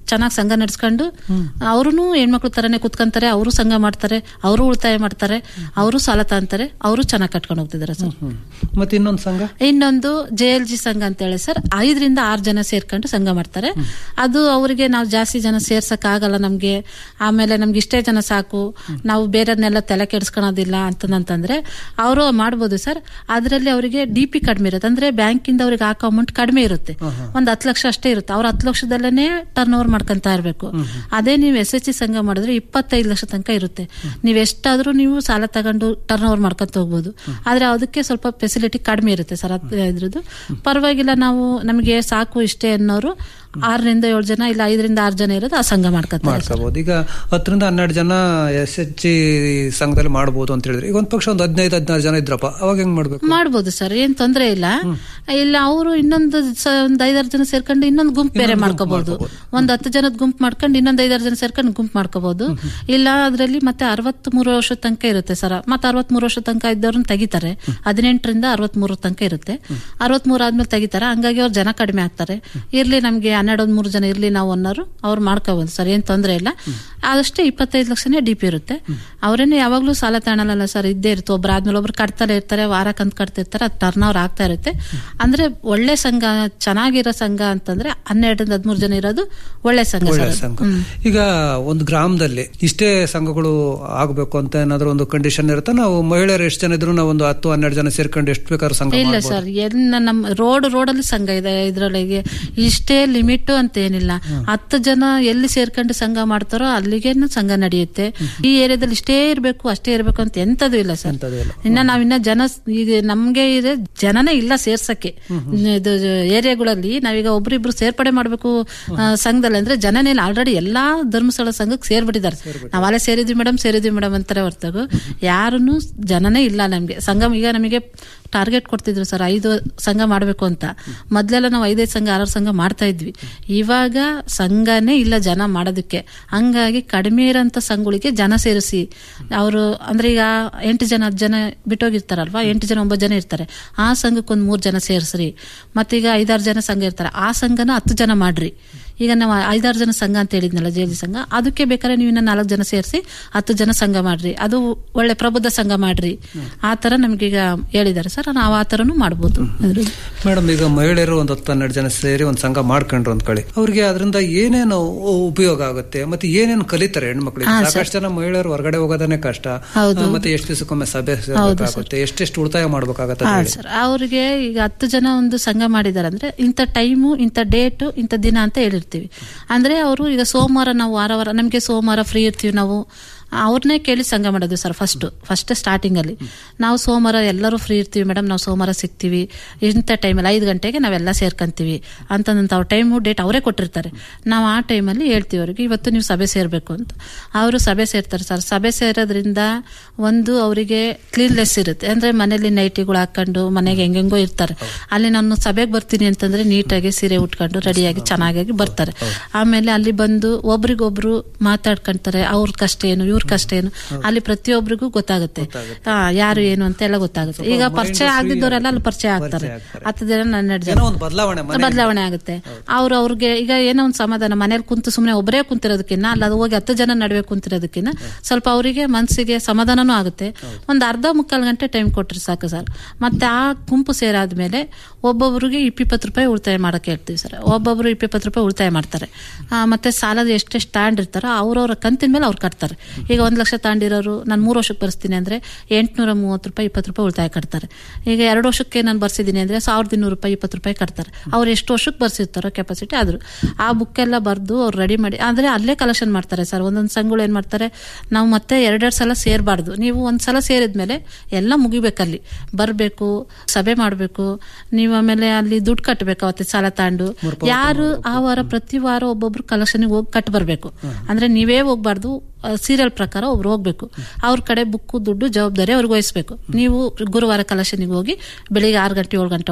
ಚೆನ್ನಾಗಿ ಸಂಘ ನಡೆಸ್ಕೊಂಡು ಅವರು ಹೆಣ್ಮಕ್ಳು ತರನೇ ಕುತ್ಕೊಂತಾರೆ ಅವರು ಸಂಘ ಮಾಡ್ತಾರೆ ಅವರು ಉಳಿತಾಯ ಮಾಡ್ತಾರೆ ಅವರು ಸಾಲ ತಗೊಂತಾರೆ ಅವರು ಚೆನ್ನಾಗಿ ಕಟ್ಕೊಂಡು ಹೋಗ್ತಿದ್ದಾರೆ ಸರ್ ಹ್ಮ್. ಮತ್ತೆ ಇನ್ನೊಂದು ಸಂಘ ಇನ್ನೊಂದು ಜೆ ಎಲ್ ಜಿ ಸಂಘ ಅಂತ ಹೇಳಿ ಸರ್ ಐದರಿಂದ ಆರು ಜನ ಸೇರ್ಕೊಂಡು ಸಂಘ ಮಾಡ್ತಾರೆ ಅದು ಅವರಿಗೆ ನಾವು ಜಾಸ್ತಿ ಜನ ಸೇರ್ಸಕ್ ಆಗಲ್ಲ ನಮ್ಗೆ ಆಮೇಲೆ ನಮ್ಗೆ ಇಷ್ಟೇ ಜನ ಸಾಕು ನಾವು ಬೇರೆಯವ್ರನ್ನೆಲ್ಲ ತಲೆ ಕೆಡಿಸ್ಕೊಳೋದಿಲ್ಲ ಅಂತಂದ್ರೆ ಅವರು ಮಾಡ್ಬೋದು ಸರ್ ಅದರಲ್ಲಿ ಅವರಿಗೆ ಡಿ ಪಿ ಕಡಿಮೆ ಇರುತ್ತೆ ಅಂದ್ರೆ ಬ್ಯಾಂಕಿಂದ ಅವ್ರಿಗೆ ಹಾಕೋ ಅಮೌಂಟ್ ಕಡಿಮೆ ಇರುತ್ತೆ ಒಂದ್ ಹತ್ತು ಲಕ್ಷ ಅಷ್ಟೇ ಇರುತ್ತೆ ಅವ್ರ ಹತ್ತು ಲಕ್ಷದಲ್ಲೇ ಟರ್ನ್ ಓವರ್ ಮಾಡ್ಕೊಂತ ಇರಬೇಕು ಅದೇ ನೀವು ಎಸ್ ಎಚ್ ಸಿ ಸಂಘ ಮಾಡಿದ್ರೆ ಇಪ್ಪತ್ತೈದು ಲಕ್ಷ ತನಕ ಇರುತ್ತೆ ನೀವು ಎಷ್ಟಾದ್ರೂ ನೀವು ಸಾಲ ತಗೊಂಡು ಟರ್ನ್ ಓವರ್ ಮಾಡ್ಕೊಂತ ಹೋಗ್ಬೋದು ಆದ್ರೆ ಅದಕ್ಕೆ ಸ್ವಲ್ಪ ಫೆಸಿಲಿಟಿ ಕಡಿಮೆ ಇರುತ್ತೆ ಸರ್ ಅದ್- ಇದ್ರದ್ದು ಪರವಾಗಿಲ್ಲ ನಾವು ನಮಗೆ ಸಾಕು ಇಷ್ಟೇ ಅನ್ನೋರು ಆರರಿಂದ ಏಳು ಜನ ಇಲ್ಲ ಐದರಿಂದ ಆರು ಜನ ಇರೋದು ಆ ಸಂಘ ಮಾಡ್ಕೊತಾರೆ ಸರ್. ಮಾಡ್ಕೋಬಹುದು ಈಗ ಹತ್ತರಿಂದ ಹನ್ನೆರಡು ಜನ ಎಸ್ ಎಚ್ ಜಿ ಸಂಘದಲ್ಲಿ ಮಾಡಬಹುದು ಅಂತ ಹೇಳಿದ್ರೆ ಈಗ ಒಂದ್ ಪಕ್ಷ ಒಂದು ಹದಿನೈದು ಹದಿನಾರು ಜನ ಇದ್ರಪ್ಪ ಅವಾಗ ಹೆಂಗ್ ಮಾಡ್ಬೇಕು ಮಾಡ್ಬೋದು ಸರ್ ಏನ್ ತೊಂದ್ರೆ ಇಲ್ಲ ಇಲ್ಲ ಅವರು ಇನ್ನೊಂದು ಸ- ಒಂದ್ ಐದಾರು ಜನ ಸೇರ್ಕೊಂಡು ಇನ್ನೊಂದು ಗುಂಪು ಬೇರೆ ಮಾಡ್ಕೋಬಹುದು ಒಂದ್ ಹತ್ತು ಜನದ ಗುಂಪು ಮಾಡ್ಕೊಂಡು ಇನ್ನೊಂದ್ ಐದಾರು ಜನ ಸೇರ್ಕೊಂಡು ಗುಂಪು ಮಾಡ್ಕೋಬಹುದು ಇಲ್ಲ ಅದ್ರಲ್ಲಿ ಮತ್ತೆ ಅರವತ್ ಮೂರು ವರ್ಷದ ತನಕ ಇರುತ್ತೆ ಸರ್ ಮತ್ತೆ ಅರವತ್ ಮೂರು ವರ್ಷ ತನಕ ಇದ್ದವ್ರನ್ನ ತೆಗಿತಾರೆ ಹದಿನೆಂಟರಿಂದ ಅರವತ್ ಮೂರು ತನಕ ಇರುತ್ತೆ ಅರವತ್ ಮೂರು ಆದ್ಮೇಲೆ ತೆಗಿತಾರೆ ಹಂಗಾಗಿ ಅವ್ರು ಜನ ಕಡಿಮೆ ಆಗ್ತಾರೆ ಇರ್ಲಿ ನಮ್ಗೆ ಹನ್ನೆರಡು ಮೂರು ಜನ ಇರ್ಲಿ ನಾವು ಅನ್ನೋರು ಅವ್ರು ಮಾಡ್ಕೋಬಹುದು ಸರ್ ಏನ್ ತೊಂದ್ರೆ ಇಲ್ಲ ಅದಷ್ಟೇ ಇಪ್ಪತ್ತೈದು ಲಕ್ಷನೇ ಡಿ ಪಿ ಇರುತ್ತೆ ಅವರೇನು ಯಾವಾಗ್ಲೂ ಸಾಲ ತಗೊಳಲ್ಲ ಸರ್ ಇದ್ದೇ ಇರುತ್ತೆ ಒಬ್ರು ಆದ್ಮೇಲೆ ಒಬ್ರು ಕಟ್ತಾರೆ ಇರ್ತಾರೆ ವಾರ ಕಂತ್ ಕಟ್ತಿರ್ತಾರೆ ಅದು ಟರ್ನ್ ಓವರ್ ಆಗ್ತಾ ಇರುತ್ತೆ ಅಂದ್ರೆ ಒಳ್ಳೆ ಸಂಘ ಚೆನ್ನಾಗಿರೋ ಸಂಘ ಅಂತಂದ್ರೆ ಹನ್ನೆರಡರಿಂದ ಹದಿಮೂರು ಜನ ಇರೋದು ಒಳ್ಳೆ ಸಂಘ ಒಳ್ಳೆ ಸರ್ ಸಂಘ ಈಗ ಒಂದು ಗ್ರಾಮದಲ್ಲಿ ಇಷ್ಟೇ ಸಂಘಗಳು ಆಗಬೇಕು ಅಂತ ಏನಾದ್ರು ಒಂದು ಕಂಡೀಷನ್ ಇರುತ್ತೆ ನಾವು ಮಹಿಳೆಯರು ಎಷ್ಟು ಜನ ಇದ್ರು ನಾವು ಒಂದು ಹತ್ತು ಹನ್ನೆರಡು ಜನ ಸೇರ್ಕೊಂಡು ಎಷ್ಟು ಬೇಕಾದ್ರೂ ಸಂಘ ಇಲ್ಲ ಮಾಡ್ಬೋದು. ಸರ್ ಎಲ್ಲ ನಮ್ಮ ರೋಡ್ ರೋಡಲ್ಲಿ ಸಂಘ ಇದೆ ಇದ್ರೊಳಗೆ ಇಷ್ಟೇ ಲಿಮಿಟ್ ಅಂತ ಏನಿಲ್ಲ ಹತ್ತು ಜನ ಎಲ್ಲಿ ಸೇರ್ಕೊಂಡು ಸಂಘ ಮಾಡ್ತಾರೋ ಅಲ್ಲಿಗೇನು ಸಂಘ ನಡೆಯುತ್ತೆ ಈ ಏರಿಯಾದಲ್ಲಿ ಇಷ್ಟೇ ಇರ್ಬೇಕು ಅಷ್ಟೇ ಇರ್ಬೇಕು ಅಂತ ಎಂತದು ಇಲ್ಲ ಸರ್ ಎಂತದೂ ಇಲ್ಲ. ಇನ್ನ ನಾವಿನ್ನ ಜನ ಈಗ ನಮ್ಗೆ ಇದೆ ಜನನೇ ಇಲ್ಲ ಸೇರ್ಸಕ್ಕೆ ಇದು ಏರಿಯಾಗಳಲ್ಲಿ ನಾವೀಗ ಒಬ್ರಿಬ್ರು ಸೇರ್ಪಡೆ ಮಾಡ್ಬೇಕು ಆ, ಸಂಘದಲ್ಲಿ ಅಂದ್ರೆ ಜನನೇ ಇಲ್ಲ ಆಲ್ರೆಡಿ ಎಲ್ಲಾ ಧರ್ಮಸ್ಥಳ ಸಂಘಕ್ಕೆ ಸೇರ್ಬಿಟ್ಟಿದ್ದಾರೆ ನಾವಲ್ಲೇ ಸೇರಿದ್ವಿ ಮೇಡಮ್ ಸೇರಿದ್ವಿ ಮೇಡಮ್ ಅಂತಾರೆ ಹೊರತಾಗು ಯಾರನ್ನು ಜನನೇ ಇಲ್ಲ ನಮ್ಗೆ ಸಂಘ ಈಗ ನಮಗೆ ಟಾರ್ಗೆಟ್ ಕೊಡ್ತಿದ್ರು ಸರ್ ಐದು ಸಂಘ ಮಾಡಬೇಕು ಅಂತ ಮೊದ್ಲೆಲ್ಲ ನಾವು ಐದೈದು ಸಂಘ ಆರಾರು ಸಂಘ ಮಾಡ್ತಾ ಇದ್ವಿ ಇವಾಗ ಸಂಘನೇ ಇಲ್ಲ ಜನ ಮಾಡೋದಕ್ಕೆ ಹಂಗಾಗಿ ಕಡಿಮೆ ಇರೋಂಥ ಸಂಘಗಳಿಗೆ ಜನ ಸೇರಿಸಿ ಅವರು ಅಂದ್ರೆ ಈಗ ಎಂಟು ಜನ ಹತ್ತು ಜನ ಬಿಟ್ಟೋಗಿರ್ತಾರಲ್ವಾ ಎಂಟು ಜನ ಒಂಬತ್ತು ಜನ ಇರ್ತಾರೆ ಆ ಸಂಘಕ್ಕೆ ಒಂದು ಮೂರು ಜನ ಸೇರಿಸ್ರಿ ಮತ್ತೀಗ ಐದಾರು ಜನ ಸಂಘ ಇರ್ತಾರೆ ಆ ಸಂಘನ ಹತ್ತು ಜನ ಮಾಡ್ರಿ ಈಗ ನಾವು ಐದಾರು ಜನ ಸಂಘ ಅಂತ ಹೇಳಿದ್ನಲ್ಲ ಜೇಲಿ ಸಂಘ ಅದಕ್ಕೆ ಬೇಕಾದ್ರೆ ನೀವು ಇನ್ನ ನಾಲ್ಕು ಜನ ಸೇರಿಸಿ ಹತ್ತು ಜನ ಸಂಘ ಮಾಡ್ರಿ ಅದು ಒಳ್ಳೆ ಪ್ರಬುದ್ಧ ಸಂಘ ಮಾಡ್ರಿ ಆ ತರ ನಮ್ಗೀಗ ಹೇಳಿದ್ದಾರೆ ಸರ್ ನಾವು ಆ ತರನು ಮಾಡ್ಬೋದು ಅದ್ರಲ್ಲಿ. ಮೇಡಮ್ ಈಗ ಮಹಿಳೆಯರು ಒಂದು ಹತ್ತು ಹನ್ನೆರಡು ಜನ ಸೇರಿ ಒಂದು ಸಂಘ ಮಾಡ್ಕೊಂಡ್ರು ಅಂದ್ಕೊಳ್ಳಿ ಅವ್ರಿಗೆ ಅದರಿಂದ ಏನೇನು ಉ- ಉಪಯೋಗ ಆಗುತ್ತೆ ಮತ್ತೆ ಏನೇನು ಕಲಿತಾರೆ ಹೆಣ್ಮಕ್ಳಿಗೆ ಹಾ, ಸಾಕಷ್ಟು ಜನ ಮಹಿಳೆಯರು ಹೊರಗಡೆ ಹೋಗೋದನ್ನೇ ಕಷ್ಟ ಹೌದು. ಆ, ಮತ್ತೆ ಎಷ್ಟು ದಿವಸಕ್ಕೊಮ್ಮೆ ಸಭೆ ಸೇರ್ಬೇಕಾಗುತ್ತೆ ಎಷ್ಟೆಷ್ಟು ಉಳಿತಾಯ ಮಾಡ್ಬೇಕಾಗತ್ತೆ ಹಾ ಅಂತ ಹೇಳಿ. ಸರ್ ಅವ್ರಿಗೆ ಈಗ ಹತ್ತು ಜನ ಒಂದು ಸಂಘ ಮಾಡಿದಾರೆ ಅಂದ್ರೆ ಇಂಥ ಟೈಮು ಇಂಥ ಡೇಟು ಇಂಥ ದಿನ ಅಂತ ಹೇಳಿರ್ತೀವಿ ಅಂದ್ರೆ ಅವರು ಈಗ ಸೋಮವಾರ ನಾವು ವಾರ ವಾರ ನಮಗೆ ಸೋಮವಾರ ಫ್ರೀ ಇರ್ತೀವಿ ನಾವು ಅವ್ರನ್ನೇ ಕೇಳಿ ಸಂಘ ಮಾಡೋದು ಸರ್ ಫಸ್ಟ್ ಫಸ್ಟ್ ಸ್ಟಾರ್ಟಿಂಗ್ ಅಲ್ಲಿ ನಾವು ಸೋಮವಾರ ಎಲ್ಲರೂ ಫ್ರೀ ಇರ್ತೀವಿ ಮೇಡಮ್ ನಾವು ಸೋಮವಾರ ಸಿಗ್ತೀವಿ ಇಂಥ ಟೈಮಲ್ಲಿ ಐದು ಗಂಟೆಗೆ ನಾವೆಲ್ಲ ಸೇರ್ಕೊಂತೀವಿ ಅಂತಂದಂತ ಅವ್ರ ಟೈಮು ಡೇಟ್ ಅವರೇ ಕೊಟ್ಟಿರ್ತಾರೆ ನಾವು ಆ ಟೈಮಲ್ಲಿ ಹೇಳ್ತೀವಿ ಅವ್ರಿಗೆ ಇವತ್ತು ನೀವು ಸಭೆ ಸೇರ್ಬೇಕು ಅಂತ ಅವರು ಸಭೆ ಸೇರ್ತಾರೆ ಸರ್ ಸಭೆ ಸೇರೋದ್ರಿಂದ ಒಂದು ಅವರಿಗೆ ಕ್ಲೀನ್ಲೆಸ್ ಇರುತ್ತೆ ಅಂದ್ರೆ ಮನೇಲಿ ನೈಟಿಗಳು ಹಾಕೊಂಡು ಮನೆಗೆ ಹೆಂಗೆಂಗೋ ಇರ್ತಾರೆ ಅಲ್ಲಿ ನಾನು ಸಭೆಗೆ ಬರ್ತೀನಿ ಅಂತಂದ್ರೆ ನೀಟಾಗಿ ಸೀರೆ ಉಟ್ಕೊಂಡು ರೆಡಿಯಾಗಿ ಚೆನ್ನಾಗಿ ಬರ್ತಾರೆ ಆಮೇಲೆ ಅಲ್ಲಿ ಬಂದು ಒಬ್ರಿಗೊಬ್ರು ಮಾತಾಡ್ಕೊಂತಾರೆ ಅವ್ರ ಕಷ್ಟ ಏನು ಇವ್ರ ಕಷ್ಟ ಏನು ಅಲ್ಲಿ ಪ್ರತಿಯೊಬ್ಬರಿಗೂ ಗೊತ್ತಾಗುತ್ತೆ ಆ, ಯಾರು ಏನು ಅಂತ ಎಲ್ಲ ಗೊತ್ತಾಗುತ್ತೆ ಈಗ ಪರಿಚಯ ಆಗದಿದ್ದವರೆಲ್ಲ ಅಲ್ಲಿ ಪರಿಚಯ ಆಗ್ತಾರೆ ಹತ್ತು ಜನ ಹನ್ನೆರಡು ಜನ ಏನೋ ಒಂದು ಬದಲಾವಣೆ ಮನೆ ಬದಲಾವಣೆ ಆಗುತ್ತೆ ಅವ್ರು ಅವ್ರಿಗೆ ಈಗ ಏನೋ ಒಂದು ಸಮಾಧಾನ ಮನೇಲಿ ಕುಂತು ಸುಮ್ಮನೆ ಒಬ್ಬರೇ ಕುಂತಿರೋದಕ್ಕಿಂತ ಅಲ್ಲ ಅದು ಹೋಗಿ ಹತ್ತು ಜನ ನಡುವೆ ಕುಂತಿರೋದಕ್ಕಿಂತ ಸ್ವಲ್ಪ ಅವರಿಗೆ ಮನಸ್ಸಿಗೆ ಸಮಾಧಾನನೂ ಆಗುತ್ತೆ ಒಂದು ಅರ್ಧ ಮುಕ್ಕಾಲು ಗಂಟೆ ಟೈಮ್ ಕೊಟ್ರೆ ಸಾಕು ಸರ್ ಮತ್ತೆ ಆ ಗುಂಪು ಸೇರಾದ್ಮೇಲೆ ಒಬ್ಬೊಬ್ಬರಿಗೆ ಇಪ್ಪಿಪ್ಪತ್ತು ರೂಪಾಯಿ ಉಳಿತಾಯ ಮಾಡಕ್ಕೆ ಹೇಳ್ತೀವಿ ಸರ್ ಒಬ್ಬೊಬ್ರು ಇಪ್ಪಿಪ್ಪತ್ತು ರೂಪಾಯಿ ಉಳಿತಾಯ ಮಾಡ್ತಾರೆ ಆ, ಮತ್ತೆ ಸಾಲದ ಎಷ್ಟೆಷ್ಟು ಸ್ಟ್ಯಾಂಡ್ ಇರ್ತಾರೋ ಅವ್ರವ್ರ ಕಂತಿನ ಮೇಲೆ ಅವ್ರು ಕಟ್ತಾರೆ ಈಗ ಒಂದು ಲಕ್ಷ ತಾಂಡಿರೋರು ನಾನು ಮೂರು ವರ್ಷಕ್ಕೆ ಬರ್ಸ್ತೀನಿ ಅಂದ್ರೆ ಎಂಟುನೂರ ಮೂವತ್ತು ರೂಪಾಯಿ ಇಪ್ಪತ್ತು ರೂಪಾಯಿ ಉಳಿತಾಯ ಕಟ್ತಾರೆ ಈಗ ಎರಡು ವರ್ಷಕ್ಕೆ ನಾನು ಬರ್ಸಿದ್ದೀನಿ ಅಂದ್ರೆ ಸಾವಿರದ ಇನ್ನೂರು ರೂಪಾಯಿ ಇಪ್ಪತ್ತು ರೂಪಾಯಿ ಕಟ್ತಾರೆ ಅವ್ರು ಎಷ್ಟು ವರ್ಷಕ್ಕೆ ಬರ್ಸಿರ್ತಾರೋ ಕೆಪಾಸಿಟಿ ಆದ್ರು ಆ ಬುಕ್ ಎಲ್ಲ ಬರೆದು ಅವ್ರು ರೆಡಿ ಮಾಡಿ ಅಂದ್ರೆ ಅಲ್ಲೇ ಕಲೆಕ್ಷನ್ ಮಾಡ್ತಾರೆ ಸರ್ ಒಂದೊಂದು ಸಂಘಗಳು ಏನ್ ಮಾಡ್ತಾರೆ ನಾವು ಮತ್ತೆ ಎರಡೆರಡು ಸಲ ಸೇರಬಾರ್ದು ನೀವು ಒಂದ್ ಸಲ ಸೇರಿದ್ಮೇಲೆ ಎಲ್ಲ ಮುಗಿಬೇಕಲ್ಲಿ ಬರಬೇಕು ಸಭೆ ಮಾಡಬೇಕು ನೀವು ಆಮೇಲೆ ಅಲ್ಲಿ ದುಡ್ಡು ಕಟ್ಟಬೇಕು ಅವತ್ತೆ ಸಾಲ ತಾಂಡು ಯಾರು ಆ ವಾರ ಪ್ರತಿ ವಾರ ಒಬ್ಬೊಬ್ರು ಕಲೆಕ್ಷನ್ಗೆ ಹೋಗಿ ಕಟ್ ಬರಬೇಕು ಅಂದ್ರೆ ನೀವೇ ಹೋಗ್ಬಾರ್ದು ಸೀರಿಯಲ್ ಪ್ರಕಾರ ಒಬ್ರು ಹೋಗ್ಬೇಕು ಅವ್ರ ಕಡೆ ಬುಕ್ಕು ದುಡ್ಡು ಜವಾಬ್ದಾರಿ ಅವ್ರಿಗೆ ವಹಿಸ್ಬೇಕು ನೀವು ಗುರುವಾರ ಕಲೆಕ್ಷನ್ಗೆ ಹೋಗಿ ಬೆಳಿಗ್ಗೆ ಆರು ಗಂಟೆ ಏಳು ಗಂಟೆ ಒಳಗೆ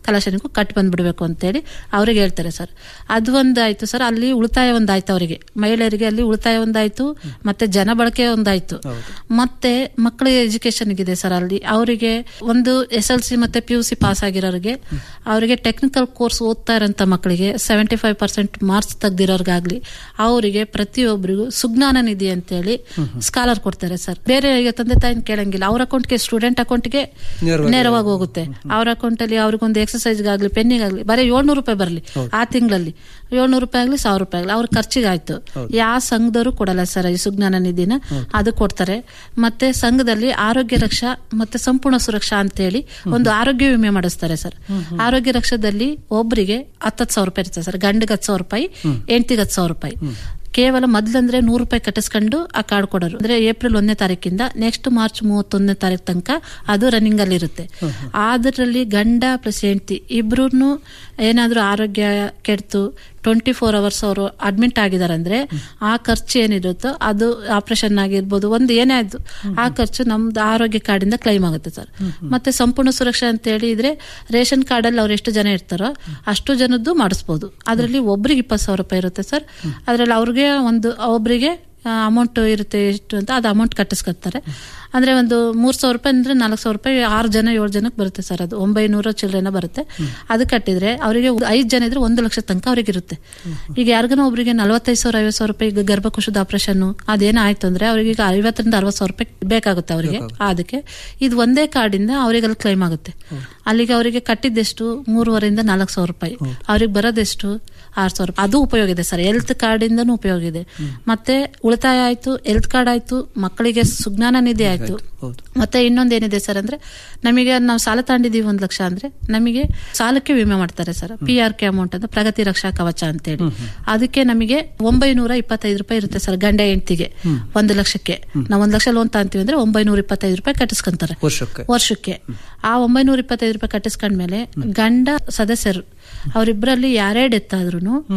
ಕಲೆಕ್ಷನ್ಗೂ ಕಟ್ ಬಂದ್ಬಿಡ್ಬೇಕು ಅಂತೇಳಿ ಅವ್ರಿಗೆ ಹೇಳ್ತಾರೆ ಸರ್ ಅದು ಒಂದಾಯ್ತು ಸರ್ ಅಲ್ಲಿ ಉಳಿತಾಯ ಒಂದಾಯ್ತು ಅವರಿಗೆ ಮಹಿಳೆಯರಿಗೆ ಅಲ್ಲಿ ಉಳಿತಾಯ ಒಂದಾಯ್ತು ಮತ್ತೆ ಜನ ಬಳಕೆ ಒಂದಾಯ್ತು ಮತ್ತೆ ಮಕ್ಕಳ ಎಜುಕೇಶನ್ ಇದೆ ಸರ್ ಅಲ್ಲಿ ಅವರಿಗೆ ಒಂದು ಎಸ್ ಎಲ್ ಸಿ ಮತ್ತೆ ಪಿ ಯು ಸಿ ಪಾಸ್ ಆಗಿರೋರಿಗೆ ಅವರಿಗೆ ಟೆಕ್ನಿಕಲ್ ಕೋರ್ಸ್ ಓದ್ತಾ ಇರೋಂಥ ಮಕ್ಕಳಿಗೆ ಸೆವೆಂಟಿ ಫೈವ್ ಪರ್ಸೆಂಟ್ ಮಾರ್ಕ್ಸ್ ತೆಗ್ದಿರೋರ್ಗಾಗ್ಲಿ ಅವರಿಗೆ ಪ್ರತಿಯೊಬ್ಬರಿಗೂ ಸುಜ್ಞಾನ ನಿಧಿ ಅಂತೇಳಿ ಸ್ಕಾಲರ್ ಕೊಡ್ತಾರೆ ಸರ್ ಬೇರೆ ಈಗ ತಂದೆ ತಾಯಿನ ಕೇಳಂಗಿಲ್ಲ ಅವ್ರ ಅಕೌಂಟ್ಗೆ ಸ್ಟೂಡೆಂಟ್ ಅಕೌಂಟ್ಗೆ ನೇರವಾಗಿ ನೇರವಾಗಿ ಹೋಗುತ್ತೆ ಅವ್ರ ಅಕೌಂಟ್ ಅಲ್ಲಿ ಅವ್ರಿಗೊಂದು ಎಕ್ಸರ್ಸೈಸ್ಗಾಗ್ಲಿ ಪೆನ್ನಿಗಾಗ್ಲಿ ಬರೀ ಏಳ್ನೂರು ರೂಪಾಯಿ ಬರಲಿ ಆ ತಿಂಗಳಲ್ಲಿ ಏಳ್ನೂರು ರೂಪಾಯಿ ಆಗ್ಲಿ ಸಾವಿರ ರೂಪಾಯಿ ಆಗ್ಲಿ ಅವ್ರ ಖರ್ಚಿಗೆ ಆಯ್ತು ಯಾವ ಸಂಘದವರು ಕೊಡಲ್ಲ ಸರ್ ಈ ಸುಜ್ಞಾನ ನಿಧಿನ ಅದು ಕೊಡ್ತಾರೆ ಮತ್ತೆ ಸಂಘದಲ್ಲಿ ಆರೋಗ್ಯ ರಕ್ಷಾ ಮತ್ತೆ ಸಂಪೂರ್ಣ ಸುರಕ್ಷಾ ಅಂತೇಳಿ ಒಂದು ಆರೋಗ್ಯ ವಿಮೆ ಮಾಡಿಸ್ತಾರೆ ಸರ್ ಆರೋಗ್ಯ ರಕ್ಷಾದಲ್ಲಿ ಒಬ್ಬರಿಗೆ ಹತ್ತತ್ತು ಸಾವಿರ ರೂಪಾಯಿ ಇರ್ತದೆ ಸರ್ ಗಂಡಿಗೆ ಹತ್ತು ಸಾವಿರ ರೂಪಾಯಿ ಹೆಂಡತಿಗೆ ಹತ್ತು ಸಾವಿರ ರೂಪಾಯಿ ಕೇವಲ ಮೊದ್ಲಂದ್ರೆ ನೂರು ರೂಪಾಯಿ ಕಟ್ಟಿಸ್ಕೊಂಡು ಆ ಕಾರ್ಡ್ ಕೊಡೋರು ಅಂದ್ರೆ ಏಪ್ರಿಲ್ ಒಂದನೇ ತಾರೀಕಿಂದ ನೆಕ್ಸ್ಟ್ ಮಾರ್ಚ್ ಮೂವತ್ತೊಂದನೇ ತಾರೀಕು ತನಕ ಅದು ರನ್ನಿಂಗ್ ಅಲ್ಲಿ ಇರುತ್ತೆ ಅದರಲ್ಲಿ ಗಂಡ ಪ್ಲಸ್ ಹೆಂಡತಿ ಇಬ್ರು ಏನಾದ್ರೂ ಆರೋಗ್ಯ ಕೆಡ್ತು ಟ್ವೆಂಟಿ ಫೋರ್ ಅವರ್ಸ್ ಅವರು ಅಡ್ಮಿಟ್ ಆಗಿದ್ದಾರೆ ಅಂದ್ರೆ ಆ ಖರ್ಚು ಏನಿರುತ್ತೋ ಅದು ಆಪರೇಷನ್ ಆಗಿರ್ಬೋದು ಒಂದು ಏನೇ ಆಯ್ತು ಆ ಖರ್ಚು ನಮ್ದು ಆರೋಗ್ಯ ಕಾರ್ಡಿಂದ ಕ್ಲೈಮ್ ಆಗುತ್ತೆ ಸರ್ ಮತ್ತೆ ಸಂಪೂರ್ಣ ಸುರಕ್ಷಾ ಅಂತ ಹೇಳಿ ಇದ್ರೆ ರೇಷನ್ ಕಾರ್ಡ್ ಅಲ್ಲಿ ಅವ್ರು ಎಷ್ಟು ಜನ ಇರ್ತಾರೋ ಅಷ್ಟು ಜನದ್ದು ಮಾಡಿಸ್ಬೋದು ಅದರಲ್ಲಿ ಒಬ್ರಿಗೆ ಇಪ್ಪತ್ತು ಸಾವಿರ ರೂಪಾಯಿ ಇರುತ್ತೆ ಸರ್ ಅದರಲ್ಲಿ ಅವ್ರಿಗೆ ಒಂದು ಒಬ್ರಿಗೆ ಅಮೌಂಟ್ ಇರುತ್ತೆ ಎಷ್ಟು ಅಂತ ಅದು ಅಮೌಂಟ್ ಕಟ್ಟಿಸ್ಕೊತಾರೆ ಅಂದ್ರೆ ಒಂದು ಮೂರ್ ಸಾವಿರ ರೂಪಾಯಿ ಅಂದ್ರೆ ನಾಲ್ಕು ಸಾವಿರ ರೂಪಾಯಿ ಆರು ಜನ ಏಳು ಜನಕ್ಕೆ ಬರುತ್ತೆ ಸರ್ ಅದು ಒಂಬೈನೂರ ಚಿಲ್ಲರೆನ ಬರುತ್ತೆ ಅದು ಕಟ್ಟಿದ್ರೆ ಅವರಿಗೆ ಐದು ಜನ ಇದ್ರೆ ಒಂದು ಲಕ್ಷ ತನಕ ಅವ್ರಿಗೆ ಇರುತ್ತೆ ಈಗ ಯಾರಿಗನ ಒಬ್ಬರಿಗೆ ನಲವತ್ತೈದು ಸಾವಿರ ಐವತ್ತು ಸಾವಿರ ರೂಪಾಯಿ ಈಗ ಗರ್ಭಕೋಶದ ಆಪರೇಷನ್ ಅದೇನೋ ಆಯ್ತು ಅಂದ್ರೆ ಅವ್ರಿಗೆ ಈಗ ಐವತ್ತರಿಂದ ಅರವತ್ತು ಸಾವಿರ ರೂಪಾಯಿ ಬೇಕಾಗುತ್ತೆ ಅವರಿಗೆ ಅದಕ್ಕೆ ಇದು ಒಂದೇ ಕಾರ್ಡಿಂದ ಅವರಿಗೆ ಅಲ್ಲಿ ಕ್ಲೈಮ್ ಆಗುತ್ತೆ ಅಲ್ಲಿಗೆ ಅವರಿಗೆ ಕಟ್ಟಿದ್ದೆಷ್ಟು ಮೂರುವರೆಯಿಂದ ನಾಲ್ಕು ಸಾವಿರ ರೂಪಾಯಿ ಅವ್ರಿಗೆ ಬರೋದೆಷ್ಟು ಆರು ಸಾವಿರ ರೂಪಾಯಿ ಅದು ಉಪಯೋಗ ಇದೆ ಸರ್ ಹೆಲ್ತ್ ಕಾರ್ಡ್ ಇಂದನೂ ಉಪಯೋಗ ಇದೆ ಮತ್ತೆ ಉಳಿತಾಯ ಆಯ್ತು ಹೆಲ್ತ್ ಕಾರ್ಡ್ ಆಯ್ತು ಮಕ್ಕಳಿಗೆ ಸುಜ್ಞಾನ ನಿಧಿ ಆಯ್ತು ಮತ್ತೆ ಇನ್ನೊಂದ್ ಏನಿದೆ ಸರ್ ಅಂದ್ರೆ ನಮಗೆ ನಾವು ಸಾಲ ತಗೊಂಡಿದೀವಿ ಒಂದ್ ಲಕ್ಷ ಅಂದ್ರೆ ನಮಗೆ ಸಾಲಕ್ಕೆ ವಿಮೆ ಮಾಡ್ತಾರೆ sir P R K amount ಅಂತ ಪ್ರಗತಿ ರಕ್ಷಾ ಕವಚ ಅಂತೇಳಿ ಅದಕ್ಕೆ ನಮಗೆ ಒಂಬೈನೂರ ಇಪ್ಪತ್ತೈದು ರೂಪಾಯಿ ಇರುತ್ತೆ ಸರ್ ಗಂಡ ಹೆಂಡತಿಗೆ ಒಂದು ಲಕ್ಷಕ್ಕೆ ನಾವು ಒಂದ್ ಲಕ್ಷ ಲೋನ್ ತಗೊಂತೀವಿ ಅಂದ್ರೆ ಒಂಬೈನೂರ ಇಪ್ಪತ್ತೈದು ರೂಪಾಯಿ ಕಟ್ಟಿಸ್ಕೊಂತಾರೆ ವರ್ಷಕ್ಕೆ ವರ್ಷಕ್ಕೆ ಆ ಒಂಬೈನೂರ ಇಪ್ಪತ್ತೈದು ರೂಪಾಯಿ ಕಟ್ಟಿಸ್ಕೊಂಡ್ಮೇಲೆ ಗಂಡ ಸದಸ್ಯರು ಅವರಿಬ್ಬರಲ್ಲಿ ಯಾರೇ ಡೆತ್ ಆದ್ರೂ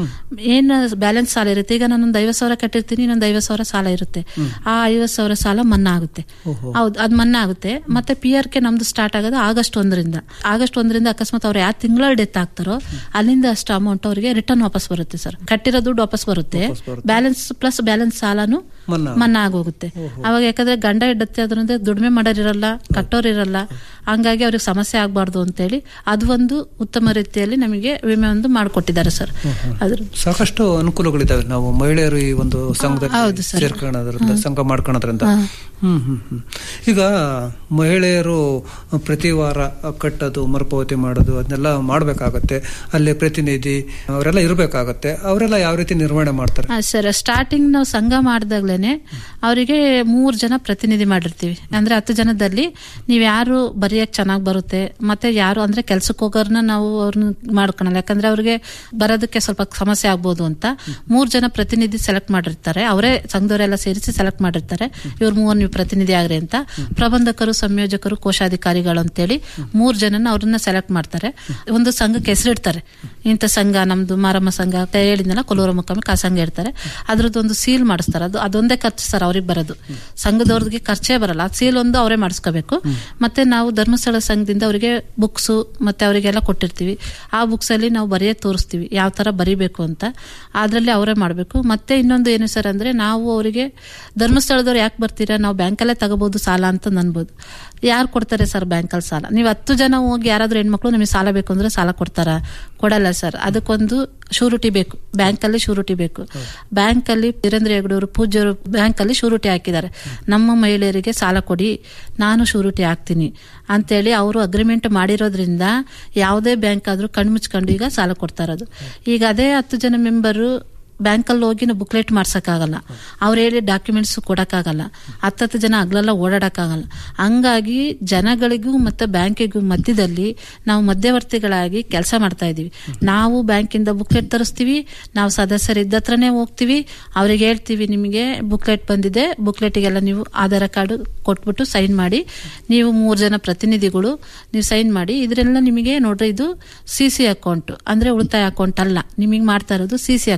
ಏನ್ ಬ್ಯಾಲೆನ್ಸ್ ಸಾಲ ಇರುತ್ತೆ ಈಗ ನಾನೊಂದು ಐವತ್ ಸಾವಿರ ಕಟ್ಟಿರ್ತೀನಿ ಇನ್ನೊಂದು ಐವತ್ ಸಾವಿರ ಸಾಲ ಇರುತ್ತೆ ಆ ಐವತ್ ಸಾವಿರ ಸಾಲ ಮನ್ನಾ ಆಗುತ್ತೆ ಹೌದು ಅದ್ ಮನ್ನಾ ಆಗುತ್ತೆ ಮತ್ತೆ ಪಿ ಆರ್ ಕೆ ನಮ್ದು ಸ್ಟಾರ್ಟ್ ಆಗೋದು ಆಗಸ್ಟ್ ಒಂದರಿಂದ ಆಗಸ್ಟ್ ಒಂದರಿಂದ ಅಕಸ್ಮಾತ್ ಅವ್ರು ಯಾವ ತಿಂಗಳ ಡೆತ್ ಆಗ್ತಾರೋ ಅಲ್ಲಿಂದ ಅಷ್ಟು ಅಮೌಂಟ್ ಅವರಿಗೆ ರಿಟರ್ನ್ ವಾಪಸ್ ಬರುತ್ತೆ ಸರ್ ಕಟ್ಟಿರೋ ದುಡ್ಡು ವಾಪಸ್ ಬರುತ್ತೆ ಬ್ಯಾಲೆನ್ಸ್ ಪ್ಲಸ್ ಬ್ಯಾಲೆನ್ಸ್ ಸಾಲನು ಮನ್ನಾ. ಮನ್ನಾ ಆಗೋಗುತ್ತೆ ಅವಾಗ ಯಾಕಂದ್ರೆ ಗಂಡ ಹೆಂಡತಿ ಅದರಿಂದ ದುಡಿಮೆ ಮಾಡೋರಿರಲ್ಲ ಕಟ್ಟೋರಿರಲ್ಲ ಹಂಗಾಗಿ ಅವ್ರಿಗೆ ಸಮಸ್ಯೆ ಆಗಬಾರ್ದು ಅಂತೇಳಿ ಅದು ಒಂದು ಉತ್ತಮ ರೀತಿಯಲ್ಲಿ ನಮಗೆ ವಿಮೆ ಒಂದು ಮಾಡಿಕೊಟ್ಟಿದ್ದಾರೆ ಸರ್ ಅದ್ರ ಸಾಕಷ್ಟು ಅನುಕೂಲಗಳಿದಾವೆ ನಾವು ಮಹಿಳೆಯರು ಈ ಒಂದು ಸಂಘದಲ್ಲಿ ಸೇರ್ಕೊಳ್ಳೋದ್ರಿಂದ ಸಂಘ ಮಾಡ್ಕೊಳ್ಳೋದ್ರಿಂದ ಹ್ಮ್ ಹ್ಮ್ ಹ್ಮ್ ಈಗ ಮಹಿಳೆಯರು ಪ್ರತಿ ವಾರ ಕಟ್ಟೋದು ಮರುಪಾವತಿ ಮಾಡೋದು ಅದನ್ನೆಲ್ಲ ಮಾಡ್ಬೇಕಾಗತ್ತೆ ಅಲ್ಲಿ ಪ್ರತಿನಿಧಿ ಅವರೆಲ್ಲ ಇರಬೇಕಾಗತ್ತೆ ಅವರೆಲ್ಲ ಯಾವ ರೀತಿ ನಿರ್ವಹಣೆ ಮಾಡ್ತಾರೆ ಹಾ, ಸರ್ ಸ್ಟಾರ್ಟಿಂಗ್ ನಾವು ಸಂಘ ಮಾಡಿದಾಗ್ಲೇನೆ ಅವರಿಗೆ ಮೂರ್ ಜನ ಪ್ರತಿನಿಧಿ ಮಾಡಿರ್ತೀವಿ ಅಂದ್ರೆ ಹತ್ತು ಜನದಲ್ಲಿ ನೀವ್ ಯಾರು ಬರೆಯಕ್ ಚೆನ್ನಾಗ್ ಬರುತ್ತೆ ಮತ್ತೆ ಯಾರು ಅಂದ್ರೆ ಕೆಲ್ಸಕ್ಕೆ ಹೋಗೋರ್ನ ನಾವು ಅವ್ರನ್ನ ಮಾಡ್ಕೊಳಲ್ಲ ಯಾಕಂದ್ರೆ ಅವ್ರಿಗೆ ಬರೋದಕ್ಕೆ ಸ್ವಲ್ಪ ಸಮಸ್ಯೆ ಆಗ್ಬೋದು ಅಂತ ಮೂರ್ ಜನ ಪ್ರತಿನಿಧಿ ಸೆಲೆಕ್ಟ್ ಮಾಡಿರ್ತಾರೆ ಅವರೇ ಸಂಘದವರೆಲ್ಲ ಸೇರಿಸಿ ಸೆಲೆಕ್ಟ್ ಮಾಡಿರ್ತಾರೆ ಇವ್ರ ಮೂವರ್ ನೀವು ಪ್ರತಿನಿಧಿ ಆಗ್ರಿ ಅಂತ ಪ್ರಬಂಧಕರು ಸಂಯೋಜಕರು ಕೋಶಾಧಿಕಾರಿಗಳು ಅಂತೇಳಿ ಮೂರ್ ಜನನ ಅವ್ರನ್ನ ಸೆಲೆಕ್ಟ್ ಮಾಡ್ತಾರೆ ಒಂದು ಸಂಘಕ್ಕೆ ಹೆಸರಿಡ್ತಾರೆ ಇಂಥ ಸಂಘ ನಮ್ದು ಮಾರಮ್ಮ ಸಂಘ ಅಂತ ಹೇಳಿದ್ನಲ್ಲ ಕೊಲ್ಲೂರ ಮುಖಾಮಿ ಆ ಸಂಘ ಇರ್ತಾರೆ ಅದ್ರದ್ದು ಒಂದು ಸೀಲ್ ಮಾಡಿಸ್ತಾರೆ ಅದು ಅದೊಂದೇ ಖರ್ಚು ಸರ್ ಅವ್ರಿಗೆ ಬರೋದು ಸಂಘದವ್ರಿಗೆ ಖರ್ಚೇ ಬರಲ್ಲ ಆ ಸೀಲ್ ಒಂದು ಅವರೇ ಮಾಡಿಸ್ಕೋಬೇಕು ಮತ್ತೆ ನಾವು ಧರ್ಮಸ್ಥಳ ಸಂಘದಿಂದ ಅವರಿಗೆ ಬುಕ್ಸ್ ಮತ್ತೆ ಅವರಿಗೆಲ್ಲ ಕೊಟ್ಟಿರ್ತೀವಿ ಆ ಬುಕ್ಸ್ ಅಲ್ಲಿ ನಾವು ಬರೆಯೇ ತೋರಿಸ್ತೀವಿ ಯಾವ ತರ ಬರಿಬೇಕು ಅಂತ ಅದ್ರಲ್ಲಿ ಅವರೇ ಮಾಡಬೇಕು ಮತ್ತೆ ಇನ್ನೊಂದು ಏನು ಸರ್ ಅಂದ್ರೆ ನಾವು ಅವರಿಗೆ ಧರ್ಮಸ್ಥಳದವ್ರು ಯಾಕೆ ಬರ್ತೀರಾ ನಾವು ಬ್ಯಾಂಕಲ್ಲೇ ತಗೋಬಹುದು ಸಾಲ ಅಂತ ಅನ್ಬೋದು ಯಾರು ಕೊಡ್ತಾರೆ ಸರ್ ಬ್ಯಾಂಕಲ್ಲಿ ಸಾಲ ನೀವು ಹತ್ತು ಜನ ಹೋಗಿ ಯಾರಾದ್ರೂ ಹೆಣ್ಮಕ್ಳು ನಿಮಗೆ ಸಾಲ ಬೇಕು ಅಂದ್ರೆ ಸಾಲ ಕೊಡ್ತಾರ ಕೊಡಲ್ಲ ಸರ್ ಅದಕ್ಕೊಂದು ಶೂರಿಟಿ ಬೇಕು ಬ್ಯಾಂಕಲ್ಲಿ ಶೂರಿಟಿ ಬೇಕು ಬ್ಯಾಂಕಲ್ಲಿ ವೀರೇಂದ್ರ ಹೆಗಡೂರು ಪೂಜ್ಯರು ಬ್ಯಾಂಕಲ್ಲಿ ಶೂರಿಟಿ ಹಾಕಿದ್ದಾರೆ ನಮ್ಮ ಮಹಿಳೆಯರಿಗೆ ಸಾಲ ಕೊಡಿ ನಾನು ಶೂರಿಟಿ ಹಾಕ್ತೀನಿ ಅಂತೇಳಿ ಅವರು ಅಗ್ರಿಮೆಂಟ್ ಮಾಡಿರೋದ್ರಿಂದ ಯಾವುದೇ ಬ್ಯಾಂಕ್ ಆದ್ರೂ ಕಣ್ಮುಚ್ಕೊಂಡು ಈಗ ಸಾಲ ಕೊಡ್ತಾ ಇರೋದು ಈಗ ಅದೇ ಹತ್ತು ಜನ ಮೆಂಬರು ಬ್ಯಾಂಕಲ್ಲಿ ಹೋಗಿ ನಾವು ಬುಕ್ಲೆಟ್ ಮಾಡ್ಸಕ್ಕಾಗಲ್ಲ ಅವ್ರು ಹೇಳಿ ಡಾಕ್ಯುಮೆಂಟ್ಸ್ ಕೊಡಕ್ಕಾಗಲ್ಲ ಹತ್ತತ್ತು ಜನ ಹಗ್ಲೆಲ್ಲ ಓಡಾಡಕ್ಕಾಗಲ್ಲ ಹಂಗಾಗಿ ಜನಗಳಿಗೂ ಮತ್ತೆ ಬ್ಯಾಂಕಿಗೂ ಮಧ್ಯದಲ್ಲಿ ನಾವು ಮಧ್ಯವರ್ತಿಗಳಾಗಿ ಕೆಲಸ ಮಾಡ್ತಾ ಇದೀವಿ ನಾವು ಬ್ಯಾಂಕಿಂದ ಬುಕ್ಲೆಟ್ ತರಿಸ್ತೀವಿ ನಾವು ಸದಸ್ಯರ ಇದ್ದತ್ರನೇ ಹೋಗ್ತೀವಿ ಅವ್ರಿಗೆ ಹೇಳ್ತೀವಿ ನಿಮಗೆ ಬುಕ್ಲೆಟ್ ಬಂದಿದೆ ಬುಕ್ಲೆಟಿಗೆಲ್ಲ ನೀವು ಆಧಾರ್ ಕಾರ್ಡ್ ಕೊಟ್ಬಿಟ್ಟು ಸೈನ್ ಮಾಡಿ ನೀವು ಮೂರು ಜನ ಪ್ರತಿನಿಧಿಗಳು ನೀವು ಸೈನ್ ಮಾಡಿ ಇದರೆಲ್ಲ ನಿಮಗೆ ನೋಡ್ರಿ ಇದು ಸಿ ಸಿ ಅಕೌಂಟ್ ಅಂದ್ರೆ ಉಳಿತಾಯ ಅಕೌಂಟ್ ಅಲ್ಲ ನಿಮಗೆ ಮಾಡ್ತಾ ಇರೋದು ಸಿ ಸಿ ಅಕೌಂಟ್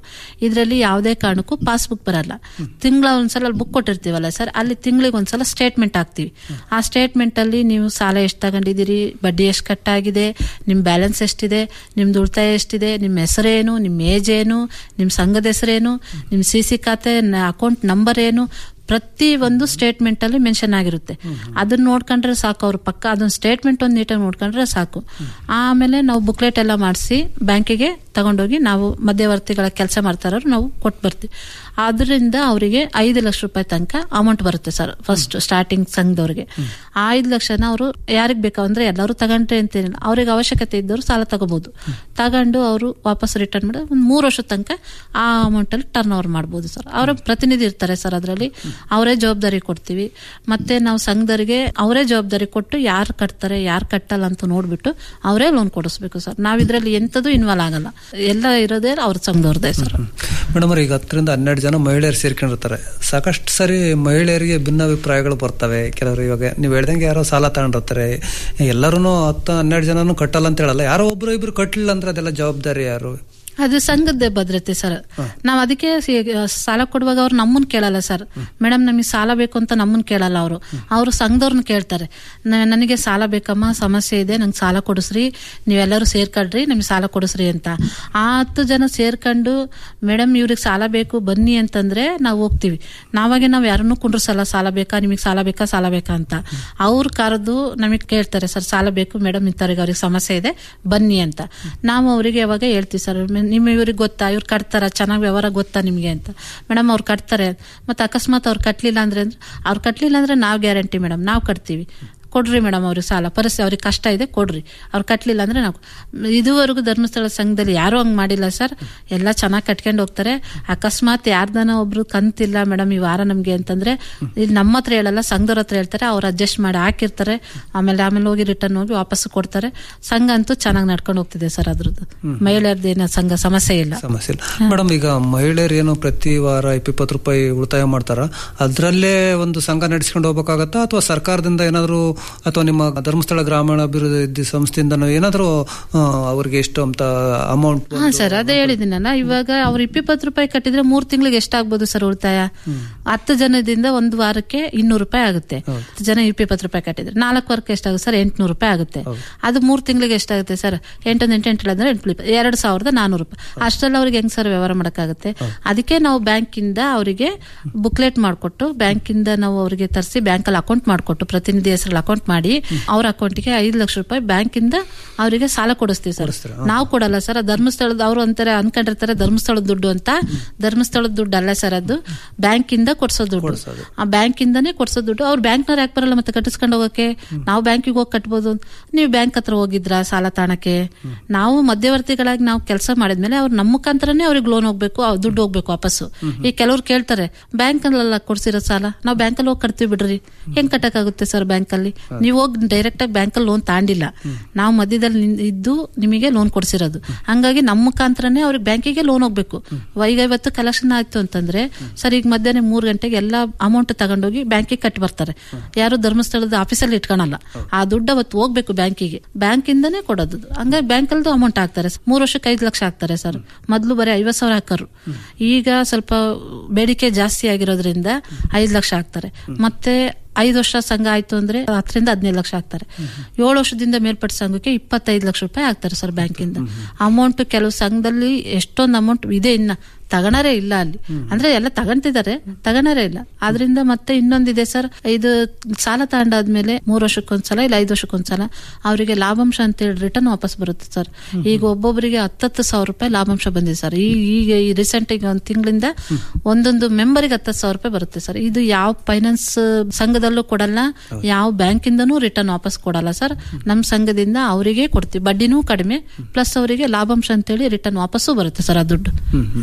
ಇದರಲ್ಲಿ ಯಾವುದೇ ಕಾರಣಕ್ಕೂ ಪಾಸ್ಬುಕ್ ಬರಲ್ಲ ತಿಂಗಳ ಒಂದ್ಸಲ ಬುಕ್ ಕೊಟ್ಟಿರ್ತೀವಲ್ಲ ಸರ್ ಅಲ್ಲಿ ತಿಂಗಳಿಗೆ ಒಂದ್ಸಲ ಸ್ಟೇಟ್ಮೆಂಟ್ ಹಾಕ್ತಿವಿ ಆ ಸ್ಟೇಟ್ಮೆಂಟ್ ಅಲ್ಲಿ ನೀವು ಸಾಲ ಎಷ್ಟು ತಗೊಂಡಿದ್ದೀರಿ ಬಡ್ಡಿ ಎಷ್ಟು ಕಟ್ಟಾಗಿದೆ ನಿಮ್ ಬ್ಯಾಲೆನ್ಸ್ ಎಷ್ಟಿದೆ ನಿಮ್ದು ಉಳಿತಾಯ ಎಷ್ಟಿದೆ ನಿಮ್ಮ ಹೆಸರೇನು ನಿಮ್ಮ ಏಜ್ ಏನು ನಿಮ್ಮ ಸಂಘದ ಹೆಸರೇನು ನಿಮ್ಮ ಸಿ ಸಿ ಖಾತೆ ಅಕೌಂಟ್ ನಂಬರ್ ಏನು ಪ್ರತಿ ಒಂದು ಸ್ಟೇಟ್ಮೆಂಟ್ ಅಲ್ಲಿ ಮೆನ್ಷನ್ ಆಗಿರುತ್ತೆ ಅದನ್ನ ನೋಡ್ಕೊಂಡ್ರೆ ಸಾಕು ಅವ್ರ ಪಕ್ಕ ಅದನ್ನ ಸ್ಟೇಟ್ಮೆಂಟ್ ಒಂದು ನೀಟಾಗಿ ನೋಡ್ಕೊಂಡ್ರೆ ಸಾಕು ಆಮೇಲೆ ನಾವು ಬುಕ್ಲೆಟ್ ಎಲ್ಲ ಮಾಡಿಸಿ ಬ್ಯಾಂಕಿಗೆ ತಗೊಂಡೋಗಿ ನಾವು ಮಧ್ಯವರ್ತಿಗಳ ಕೆಲಸ ಮಾಡ್ತಾರವ್ರು ನಾವು ಕೊಟ್ಟು ಬರ್ತೀವಿ ಅದರಿಂದ ಅವರಿಗೆ ಐದು ಲಕ್ಷ ರೂಪಾಯಿ ತನಕ ಅಮೌಂಟ್ ಬರುತ್ತೆ ಸರ್ ಫಸ್ಟ್ ಸ್ಟಾರ್ಟಿಂಗ್ ಸಂಘದವ್ರಿಗೆ ಆ ಐದು ಲಕ್ಷನ ಅವರು ಯಾರಿಗೆ ಬೇಕಾವಂದ್ರೆ ಎಲ್ಲರೂ ತಗೊಂಡ್ರೆ ಅಂತೇನಿಲ್ಲ ಅವ್ರಿಗೆ ಅವಶ್ಯಕತೆ ಇದ್ದವರು ಸಾಲ ತಗೋಬಹುದು ತಗೊಂಡು ಅವರು ವಾಪಸ್ ರಿಟರ್ನ್ ಮಾಡಿ ಒಂದು ಮೂರು ವರ್ಷದ ತನಕ ಆ ಅಮೌಂಟ್ ಅಲ್ಲಿ ಟರ್ನ್ ಓವರ್ ಮಾಡ್ಬೋದು ಸರ್ ಅವರ ಪ್ರತಿನಿಧಿ ಇರ್ತಾರೆ ಸರ್ ಅದರಲ್ಲಿ ಅವರೇ ಜವಾಬ್ದಾರಿ ಕೊಡ್ತೀವಿ ಮತ್ತೆ ನಾವು ಸಂಘದವರಿಗೆ ಅವರೇ ಜವಾಬ್ದಾರಿ ಕೊಟ್ಟು ಯಾರು ಕಟ್ತಾರೆ ಯಾರು ಕಟ್ಟಲ್ಲ ಅಂತ ನೋಡ್ಬಿಟ್ಟು ಅವರೇ ಲೋನ್ ಕೊಡಿಸ್ಬೇಕು ಸರ್ ನಾವ್ ಇದ್ರಲ್ಲಿ ಎಂತದೂ ಇನ್ವಾಲ್ವ್ ಆಗಲ್ಲ ಎಲ್ಲ ಇರೋದೇ ಅವ್ರ ಸಂಘದವ್ರದೇ ಸರ್ ಮೇಡಮ್ ಈಗ ಹತ್ತರಿಂದ ಹನ್ನೆರಡು ಜನ ಮಹಿಳೆಯರು ಸೇರ್ಕೊಂಡಿರ್ತಾರೆ ಸಾಕಷ್ಟು ಸರಿ ಮಹಿಳೆಯರಿಗೆ ಭಿನ್ನಾಭಿಪ್ರಾಯಗಳು ಬರ್ತವೆ ಕೆಲವರು ಇವಾಗ ನೀವು ಹೇಳ್ದಂಗೆ ಯಾರೋ ಸಾಲ ತಗೊಂಡಿರ್ತಾರೆ ಎಲ್ಲರೂ ಹತ್ತು ಹನ್ನೆರಡು ಜನನು ಕಟ್ಟಲ್ಲ ಅಂತ ಹೇಳಲ್ಲ ಯಾರೋ ಒಬ್ರು ಇಬ್ರು ಕಟ್ಟಲಿಲ್ಲ ಅಂದ್ರೆ ಅದೆಲ್ಲ ಜವಾಬ್ದಾರಿ ಯಾರು ಅದು ಸಂಘದ ಭದ್ರತೆ ಸರ್ ನಾವ್ ಅದಕ್ಕೆ ಸಿ- ಸಾಲ ಕೊಡುವಾಗ ಅವ್ರು ನಮ್ಮನ್ ಕೇಳಲ್ಲ ಸರ್ ಮೇಡಮ್ ನಮಗೆ ಸಾಲ ಬೇಕು ಅಂತ ನಮ್ಮನ್ ಕೇಳಲ್ಲ ಅವರು ಅವರು ಸಂಘದವ್ರನ್ನ ಕೇಳ್ತಾರೆ ನ- ನನಗೆ ಸಾಲ ಬೇಕಮ್ಮ ಸಮಸ್ಯೆ ಇದೆ ನಂಗೆ ಸಾಲ ಕೊಡಿಸ್ರಿ ನೀವೆಲ್ಲರೂ ಸೇರ್ಕೊಳ್ರಿ ನಮಗೆ ಸಾಲ ಕೊಡಿಸ್ರಿ ಅಂತ ಆ ಹತ್ತು ಜನ ಸೇರ್ಕೊಂಡು ಮೇಡಮ್ ಇವ್ರಿಗೆ ಸಾಲ ಬೇಕು ಬನ್ನಿ ಅಂತಂದ್ರೆ ನಾವು ಹೋಗ್ತೀವಿ ನಾವಾಗೆ ನಾವು ಯಾರನ್ನೂ ಕುಂಡ್ರಸಲ್ಲ ಸಾಲ ಬೇಕಾ ನಿಮಗೆ ಸಾಲ ಬೇಕಾ ಸಾಲ ಬೇಕಾ ಅಂತ ಅವ್ರು ಕರೆದು ನಮಗೆ ಕೇಳ್ತಾರೆ ಸರ್ ಸಾಲ ಬೇಕು ಮೇಡಮ್ ಇಂಥವ್ರಿಗೆ ಅವ್ರಿಗೆ ಸಮಸ್ಯೆ ಇದೆ ಬನ್ನಿ ಅಂತ ನಾವು ಅವರಿಗೆ ಯಾವಾಗ ಹೇಳ್ತೀವಿ ಸರ್ ನಿಮ್ಮ ಇವ್ರಿಗೆ ಗೊತ್ತಾ ಇವ್ರು ಕಟ್ತಾರ ಚೆನ್ನಾಗಿ ವ್ಯವಹಾರ ಗೊತ್ತಾ ನಿಮಗೆ ಅಂತ ಮೇಡಮ್ ಅವ್ರು ಕಟ್ತಾರೆ ಮತ್ತೆ ಅಕಸ್ಮಾತ್ ಅವ್ರು ಕಟ್ಲಿಲ್ಲ ಅಂದ್ರೆ ಅವ್ರು ಕಟ್ಲಿಲ್ಲ ಅಂದ್ರೆ ನಾವು ಗ್ಯಾರಂಟಿ ಮೇಡಮ್ ನಾವು ಕಟ್ತೀವಿ ಕೊಡ್ರಿ ಮೇಡಮ್ ಅವ್ರಿಗೆ ಸಾಲ ಪರಿಸ್ಥಿತಿ ಅವ್ರಿಗೆ ಕಷ್ಟ ಇದೆ ಕೊಡ್ರಿ ಅವ್ರು ಕಟ್ಲಿಲ್ಲ ಅಂದ್ರೆ ನಾವು ಇದುವರೆಗೂ ಧರ್ಮಸ್ಥಳ ಸಂಘದಲ್ಲಿ ಯಾರು ಹಂಗ್ ಮಾಡಿಲ್ಲ ಸರ್ ಎಲ್ಲ ಚೆನ್ನಾಗಿ ಕಟ್ಕೊಂಡು ಹೋಗ್ತಾರೆ ಅಕಸ್ಮಾತ್ ಯಾರ್ದನ ಒಬ್ರು ಕಂತಿಲ್ಲ ಮೇಡಮ್ ಈ ವಾರ ನಮ್ಗೆ ಅಂತಂದ್ರೆ ಇಲ್ಲಿ ನಮ್ಮ ಹತ್ರ ಹೇಳಲ್ಲ ಸಂಘದವ್ರ ಹತ್ರ ಹೇಳ್ತಾರೆ ಅವ್ರು ಅಡ್ಜಸ್ಟ್ ಮಾಡಿ ಹಾಕಿರ್ತಾರೆ ಆಮೇಲೆ ಆಮೇಲೆ ಹೋಗಿ ರಿಟರ್ನ್ ಹೋಗಿ ವಾಪಸ್ ಕೊಡ್ತಾರೆ ಸಂಘ ಅಂತೂ ಚೆನ್ನಾಗಿ ನಡ್ಕೊಂಡು ಹೋಗ್ತಿದೆ ಸರ್ ಅದ್ರದ್ದು ಮಹಿಳೆಯರ್ದೇನ ಸಂಘ ಸಮಸ್ಯೆ ಇಲ್ಲ ಸಮಸ್ಯೆ ಇಲ್ಲ ಮೇಡಮ್ ಈಗ ಮಹಿಳೆಯರು ಏನು ಪ್ರತಿ ವಾರ ಇಪ್ಪತ್ತು ರೂಪಾಯಿ ಉಳಿತಾಯ ಮಾಡ್ತಾರ ಅದ್ರಲ್ಲೇ ಒಂದು ಸಂಘ ನಡೆಸ್ಕೊಂಡು ಹೋಗ್ಬೇಕಾಗತ್ತಾ ಅಥವಾ ಸರ್ಕಾರದಿಂದ ಏನಾದ್ರು ಅಥವಾ ನಿಮ್ಮ ಧರ್ಮಸ್ಥಳ ಗ್ರಾಮೀಣ ಅಭಿವೃದ್ಧಿ ಸಂಸ್ಥೆಯಿಂದ ಏನಾದ್ರು ಆ, ಅವ್ರಿಗೆ ಎಷ್ಟು ಅಂತ ಅಮೌಂಟ್ ಹಾ ಸರ್ ಅದೇ ಹೇಳಿದಿನಲ್ಲ ಇವಾಗ ಅವ್ರು ಇಪ್ಪತ್ತು ರೂಪಾಯಿ ಕಟ್ಟಿದ್ರೆ ಮೂರ್ ತಿಂಗಳಿಗೆ ಎಷ್ಟಾಗ್ಬೋದು ಸರ್ ಉಳಿತಾಯ ಹತ್ತು ಜನದಿಂದ ಒಂದು ವಾರಕ್ಕೆ ಇನ್ನೂರು ರೂಪಾಯಿ ಆಗುತ್ತೆ ಹತ್ತು ಜನ ಇಪ್ಪತ್ತು ರೂಪಾಯಿ ಕಟ್ಟಿದ್ರೆ ನಾಲ್ಕು ವಾರಕ್ಕೆ ಎಷ್ಟಾಗುತ್ತೆ ಸರ್ ಎಂಟ್ನೂರು ರೂಪಾಯಿ ಆಗುತ್ತೆ ಅದು ಮೂರ್ ತಿಂಗಳಿಗೆ ಎಷ್ಟಾಗುತ್ತೆ ಸರ್ ಎಂಟೊಂದು ಎಂಟು ಎಂಟು ಅಂದ್ರೆ ಎಂಟು ಇಪ್ಪ- ಎರಡು ಸಾವಿರದ ನಾನೂರು ರೂಪಾಯಿ ಅಷ್ಟೆಲ್ಲ ಅವ್ರಿಗೆ ಹೆಂಗ್ ಸರ್ ವ್ಯವಹಾರ ಮಾಡಕ್ಕಾಗುತ್ತೆ ಅದಕ್ಕೆ ನಾವು ಬ್ಯಾಂಕಿಂದ ಅವರಿಗೆ ಬುಕ್ಲೆಟ್ ಮಾಡಿಕೊಟ್ಟು ಬ್ಯಾಂಕಿಂದ ನಾವು ಅವರಿಗೆ ತರಿಸಿ ಬ್ಯಾಂಕಲ್ಲಿ ಅಕೌಂಟ್ ಮಾಡಿಕೊಟ್ಟು ಪ್ರತಿನಿಧಿ ಹೆಸರಲ್ಲಿ ಅಕೌಂಟ್ ಮಾಡಿ ಅವ್ರ ಅಕೌಂಟ್ಗೆ ಐದು ಲಕ್ಷ ರೂಪಾಯಿ ಬ್ಯಾಂಕಿಂದ ಅವರಿಗೆ ಸಾಲ ಕೊಡಿಸ್ತೀವಿ ಸರ್ ನಾವು ಕೊಡಲ್ಲ ಸರ್ ಅದು ಧರ್ಮಸ್ಥಳದ ಅವರು ಅಂತಾರೆ ಅನ್ಕೊಂಡಿರ್ತಾರೆ ಧರ್ಮಸ್ಥಳದ ದುಡ್ಡು ಅಂತ ಧರ್ಮಸ್ಥಳದ ದುಡ್ಡು ಅಲ್ಲ ಸರ್ ಅದು ಬ್ಯಾಂಕಿಂದ ಕೊಡ್ಸೋ ದುಡ್ಡು ಆ ಬ್ಯಾಂಕಿಂದಾನೇ ಕೊಡ್ಸೋ ದುಡ್ಡು ಅವ್ರು ಬ್ಯಾಂಕ್ನವ್ರು ಯಾಕೆ ಬರಲ್ಲ ಮತ್ತೆ ಕಟ್ಟಿಸ್ಕೊಂಡು ಹೋಗಕ್ಕೆ ನಾವು ಬ್ಯಾಂಕಿಗೆ ಹೋಗಿ ಕಟ್ಬೋದು ನೀವು ಬ್ಯಾಂಕ್ ಹತ್ರ ಹೋಗಿದ್ರ ಸಾಲ ತಾಣಕ್ಕೆ ನಾವು ಮಧ್ಯವರ್ತಿಗಳಾಗಿ ನಾವು ಕೆಲಸ ಮಾಡಿದ್ಮೇಲೆ ಅವ್ರು ನಮ್ಮ ಮುಖಾಂತರನೇ ಅವ್ರಿಗೆ ಲೋನ್ ಹೋಗ್ಬೇಕು ಅವ್ರ್ ದುಡ್ಡು ಹೋಗ್ಬೇಕು ವಾಪಸ್ಸು ಈ ಕೆಲವ್ರು ಕೇಳ್ತಾರೆ ಬ್ಯಾಂಕ್ ಅಲ್ಲ ಕೊಡ್ಸಿರೋ ಸಾಲ ನಾವು ಬ್ಯಾಂಕಲ್ಲಿ ಹೋಗಿ ಕಟ್ತೀವಿ ಬಿಡ್ರಿ ಹೆಂಗ್ ಕಟ್ಟಕ್ಕಾಗುತ್ತೆ ಸರ್ ಬ್ಯಾಂಕಲ್ಲಿ ನೀವು ಹೋಗಿ ಡೈರೆಕ್ಟ್ ಆಗಿ ಬ್ಯಾಂಕಲ್ಲಿ ಲೋನ್ ತಾಂಡಿಲ್ಲ ನಾವು ಮಧ್ಯದಲ್ಲಿ ನಿನ್- ಇದ್ದು ನಿಮಗೆ ಲೋನ್ ಕೊಡ್ಸಿರೋದು ಹಂಗಾಗಿ ನಮ್ಮ ಮುಖಾಂತರನೇ ಅವ್ರಿಗೆ ಬ್ಯಾಂಕಿಗೆ ಲೋನ್ ಹೋಗ್ಬೇಕು ಈಗ ಇವತ್ತು ಕಲೆಕ್ಷನ್ ಆಯ್ತು ಅಂತಂದ್ರೆ ಸರ್ ಈಗ ಮಧ್ಯಾಹ್ನ ಮೂರ್ ಗಂಟೆಗೆ ಎಲ್ಲ ಅಮೌಂಟ್ ತಗೊಂಡೋಗಿ ಬ್ಯಾಂಕಿಗೆ ಕಟ್ಟಿ ಬರ್ತಾರೆ ಯಾರು ಧರ್ಮಸ್ಥಳದ ಆಫೀಸಲ್ಲಿ ಇಟ್ಕೊಳಲ್ಲ ಆ ದುಡ್ಡು ಅವತ್ತು ಹೋಗ್ಬೇಕು ಬ್ಯಾಂಕಿಗೆ ಬ್ಯಾಂಕಿಂದನೇ ಕೊಡೋದು ಹಂಗಾಗಿ ಬ್ಯಾಂಕಲ್ದು ಅಮೌಂಟ್ ಹಾಕ್ತಾರೆ ಮೂರು ವರ್ಷಕ್ಕೆ ಐದು ಲಕ್ಷ ಹಾಕ್ತಾರೆ ಸರ್ ಮೊದಲು ಬರೀ ಐವತ್ ಸಾವಿರ ಹಾಕರು ಈಗ ಸ್ವಲ್ಪ ಬೇಡಿಕೆ ಜಾಸ್ತಿ ಆಗಿರೋದ್ರಿಂದ ಐದು ಲಕ್ಷ ಹಾಕ್ತಾರೆ ಮತ್ತೆ ಐದು ವರ್ಷ ಸಂಘ ಆಯ್ತು ಅಂದ್ರೆ ಹತ್ತರಿಂದ ಹದಿನೈದು ಲಕ್ಷ ಹಾಕ್ತಾರೆ ಏಳು ವರ್ಷದಿಂದ ಮೇಲ್ಪಟ್ಟ ಸಂಘಕ್ಕೆ ಇಪ್ಪತ್ತೈದು ಲಕ್ಷ ರೂಪಾಯಿ ಹಾಕ್ತಾರೆ ಸರ್ ಬ್ಯಾಂಕಿಂದ ಅಮೌಂಟ್ ಕೆಲವು ಸಂಘದಲ್ಲಿ ಎಷ್ಟೊಂದು ಅಮೌಂಟ್ ಇದೆ ಇನ್ನ ತಗಣರೇ ಇಲ್ಲ ಅಲ್ಲಿ ಅಂದ್ರೆ ಎಲ್ಲ ತಗೊಂತಿದ್ದಾರೆ ತಗಣರೇ ಇಲ್ಲ ಆದ್ರಿಂದ ಮತ್ತೆ ಇನ್ನೊಂದಿದೆ ಸರ್ ಇದು ಸಾಲ ತಗೊಂಡಾದ್ಮೇಲೆ ಮೂರು ವರ್ಷಕ್ಕೊಂದ್ಸಲ ಇಲ್ಲ ಐದು ವರ್ಷಕ್ಕೊಂದ್ಸಲ ಅವರಿಗೆ ಲಾಭಾಂಶ ಅಂತ ಹೇಳಿ ರಿಟರ್ನ್ ವಾಪಸ್ ಬರುತ್ತೆ ಸರ್ ಈಗ ಒಬ್ಬೊಬ್ಬರಿಗೆ ಹತ್ತತ್ತು ಸಾವಿರ ರೂಪಾಯಿ ಲಾಭಾಂಶ ಬಂದಿದೆ ಸರ್ ಈ ಈಗ ಈ ರೀಸೆಂಟ್ ಈಗ ಒಂದು ತಿಂಗಳಿಂದ ಒಂದೊಂದು ಮೆಂಬರಿಗೆ ಹತ್ತತ್ತು ಸಾವಿರ ರೂಪಾಯಿ ಬರುತ್ತೆ ಸರ್ ಇದು ಯಾವ ಫೈನಾನ್ಸ್ ಸಂಘದಲ್ಲೂ ಕೊಡಲ್ಲ ಯಾವ ಬ್ಯಾಂಕಿಂದನೂ ರಿಟರ್ನ್ ವಾಪಸ್ ಕೊಡಲ್ಲ ಸರ್ ನಮ್ಮ ಸಂಘದಿಂದ ಅವರಿಗೆ ಕೊಡ್ತೀವಿ ಬಡ್ಡಿನೂ ಕಡಿಮೆ ಪ್ಲಸ್ ಅವರಿಗೆ ಲಾಭಾಂಶ ಅಂತೇಳಿ ರಿಟರ್ನ್ ವಾಪಸ್ಸು ಬರುತ್ತೆ ಸರ್ ಆ ದುಡ್ಡು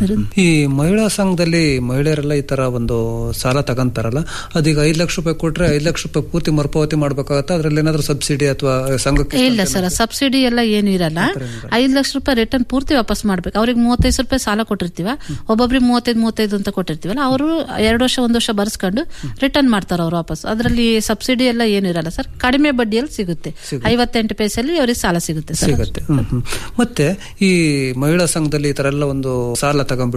ಈ ಮಹಿಳಾ ಸಂಘದಲ್ಲಿ ಮಹಿಳೆಯರೆಲ್ಲ ಈ ತರ ಒಂದು ಸಾಲ ತಗೊಂತಾರಲ್ಲ ಅದೀಗ ಐದು ಲಕ್ಷ ರೂಪಾಯಿ ಕೊಟ್ರೆ ಐದು ಲಕ್ಷ ರೂಪಾಯಿ ಪೂರ್ತಿ ಮರುಪಾವತಿ ಮಾಡ್ಬೇಕಾಗತ್ತಾ ಅದ್ರಲ್ಲಿ ಏನಾದ್ರು ಸಬ್ಸಿಡಿ ಅಥವಾ ಸಂಘಕ್ಕೆ ಇಲ್ಲ ಸರ್ ಸಬ್ಸಿಡಿ ಎಲ್ಲ ಏನು ಇರಲ್ಲ ಐದು ಲಕ್ಷ ರೂಪಾಯಿ ರಿಟರ್ನ್ ಪೂರ್ತಿ ವಾಪಸ್ ಮಾಡ್ಬೇಕು ಅವ್ರಿಗೆ ಮೂವತ್ತೈದು ರೂಪಾಯಿ ಸಾಲ ಕೊಟ್ಟಿರ್ತೀವ ಒಬ್ಬೊಬ್ರಿಗೆ ಮೂವತ್ತೈದು ಮೂವತ್ತೈದು ಅಂತ ಕೊಟ್ಟಿರ್ತೀವಲ್ಲ ಅವರು ಎರಡು ವರ್ಷ ಒಂದು ವರ್ಷ ಬರ್ಸ್ಕೊಂಡು ರಿಟರ್ನ್ ಮಾಡ್ತಾರೆ ಅವ್ರು ವಾಪಸ್ ಅದರಲ್ಲಿ ಸಬ್ಸಿಡಿ ಎಲ್ಲ ಏನು ಇರಲ್ಲ ಸರ್ ಕಡಿಮೆ ಬಡ್ಡಿಯಲ್ಲಿ ಸಿಗುತ್ತೆ ಐವತ್ತೆಂಟು ಪೈಸಲ್ಲಿ ಅವ್ರಿಗೆ ಸಾಲ ಸಿಗುತ್ತೆ ಸರ್ ಸಿಗತ್ತೆ ಹ್ಮ್, ಹ್ಮ್. ಮತ್ತೆ ಈ ಮಹಿಳಾ ಸಂಘದಲ್ಲಿ ಈ ತರ ಎಲ್ಲ ಒಂದು ಸಾಲ ತಗೊಂಡ್ಬಿಟ್ಟು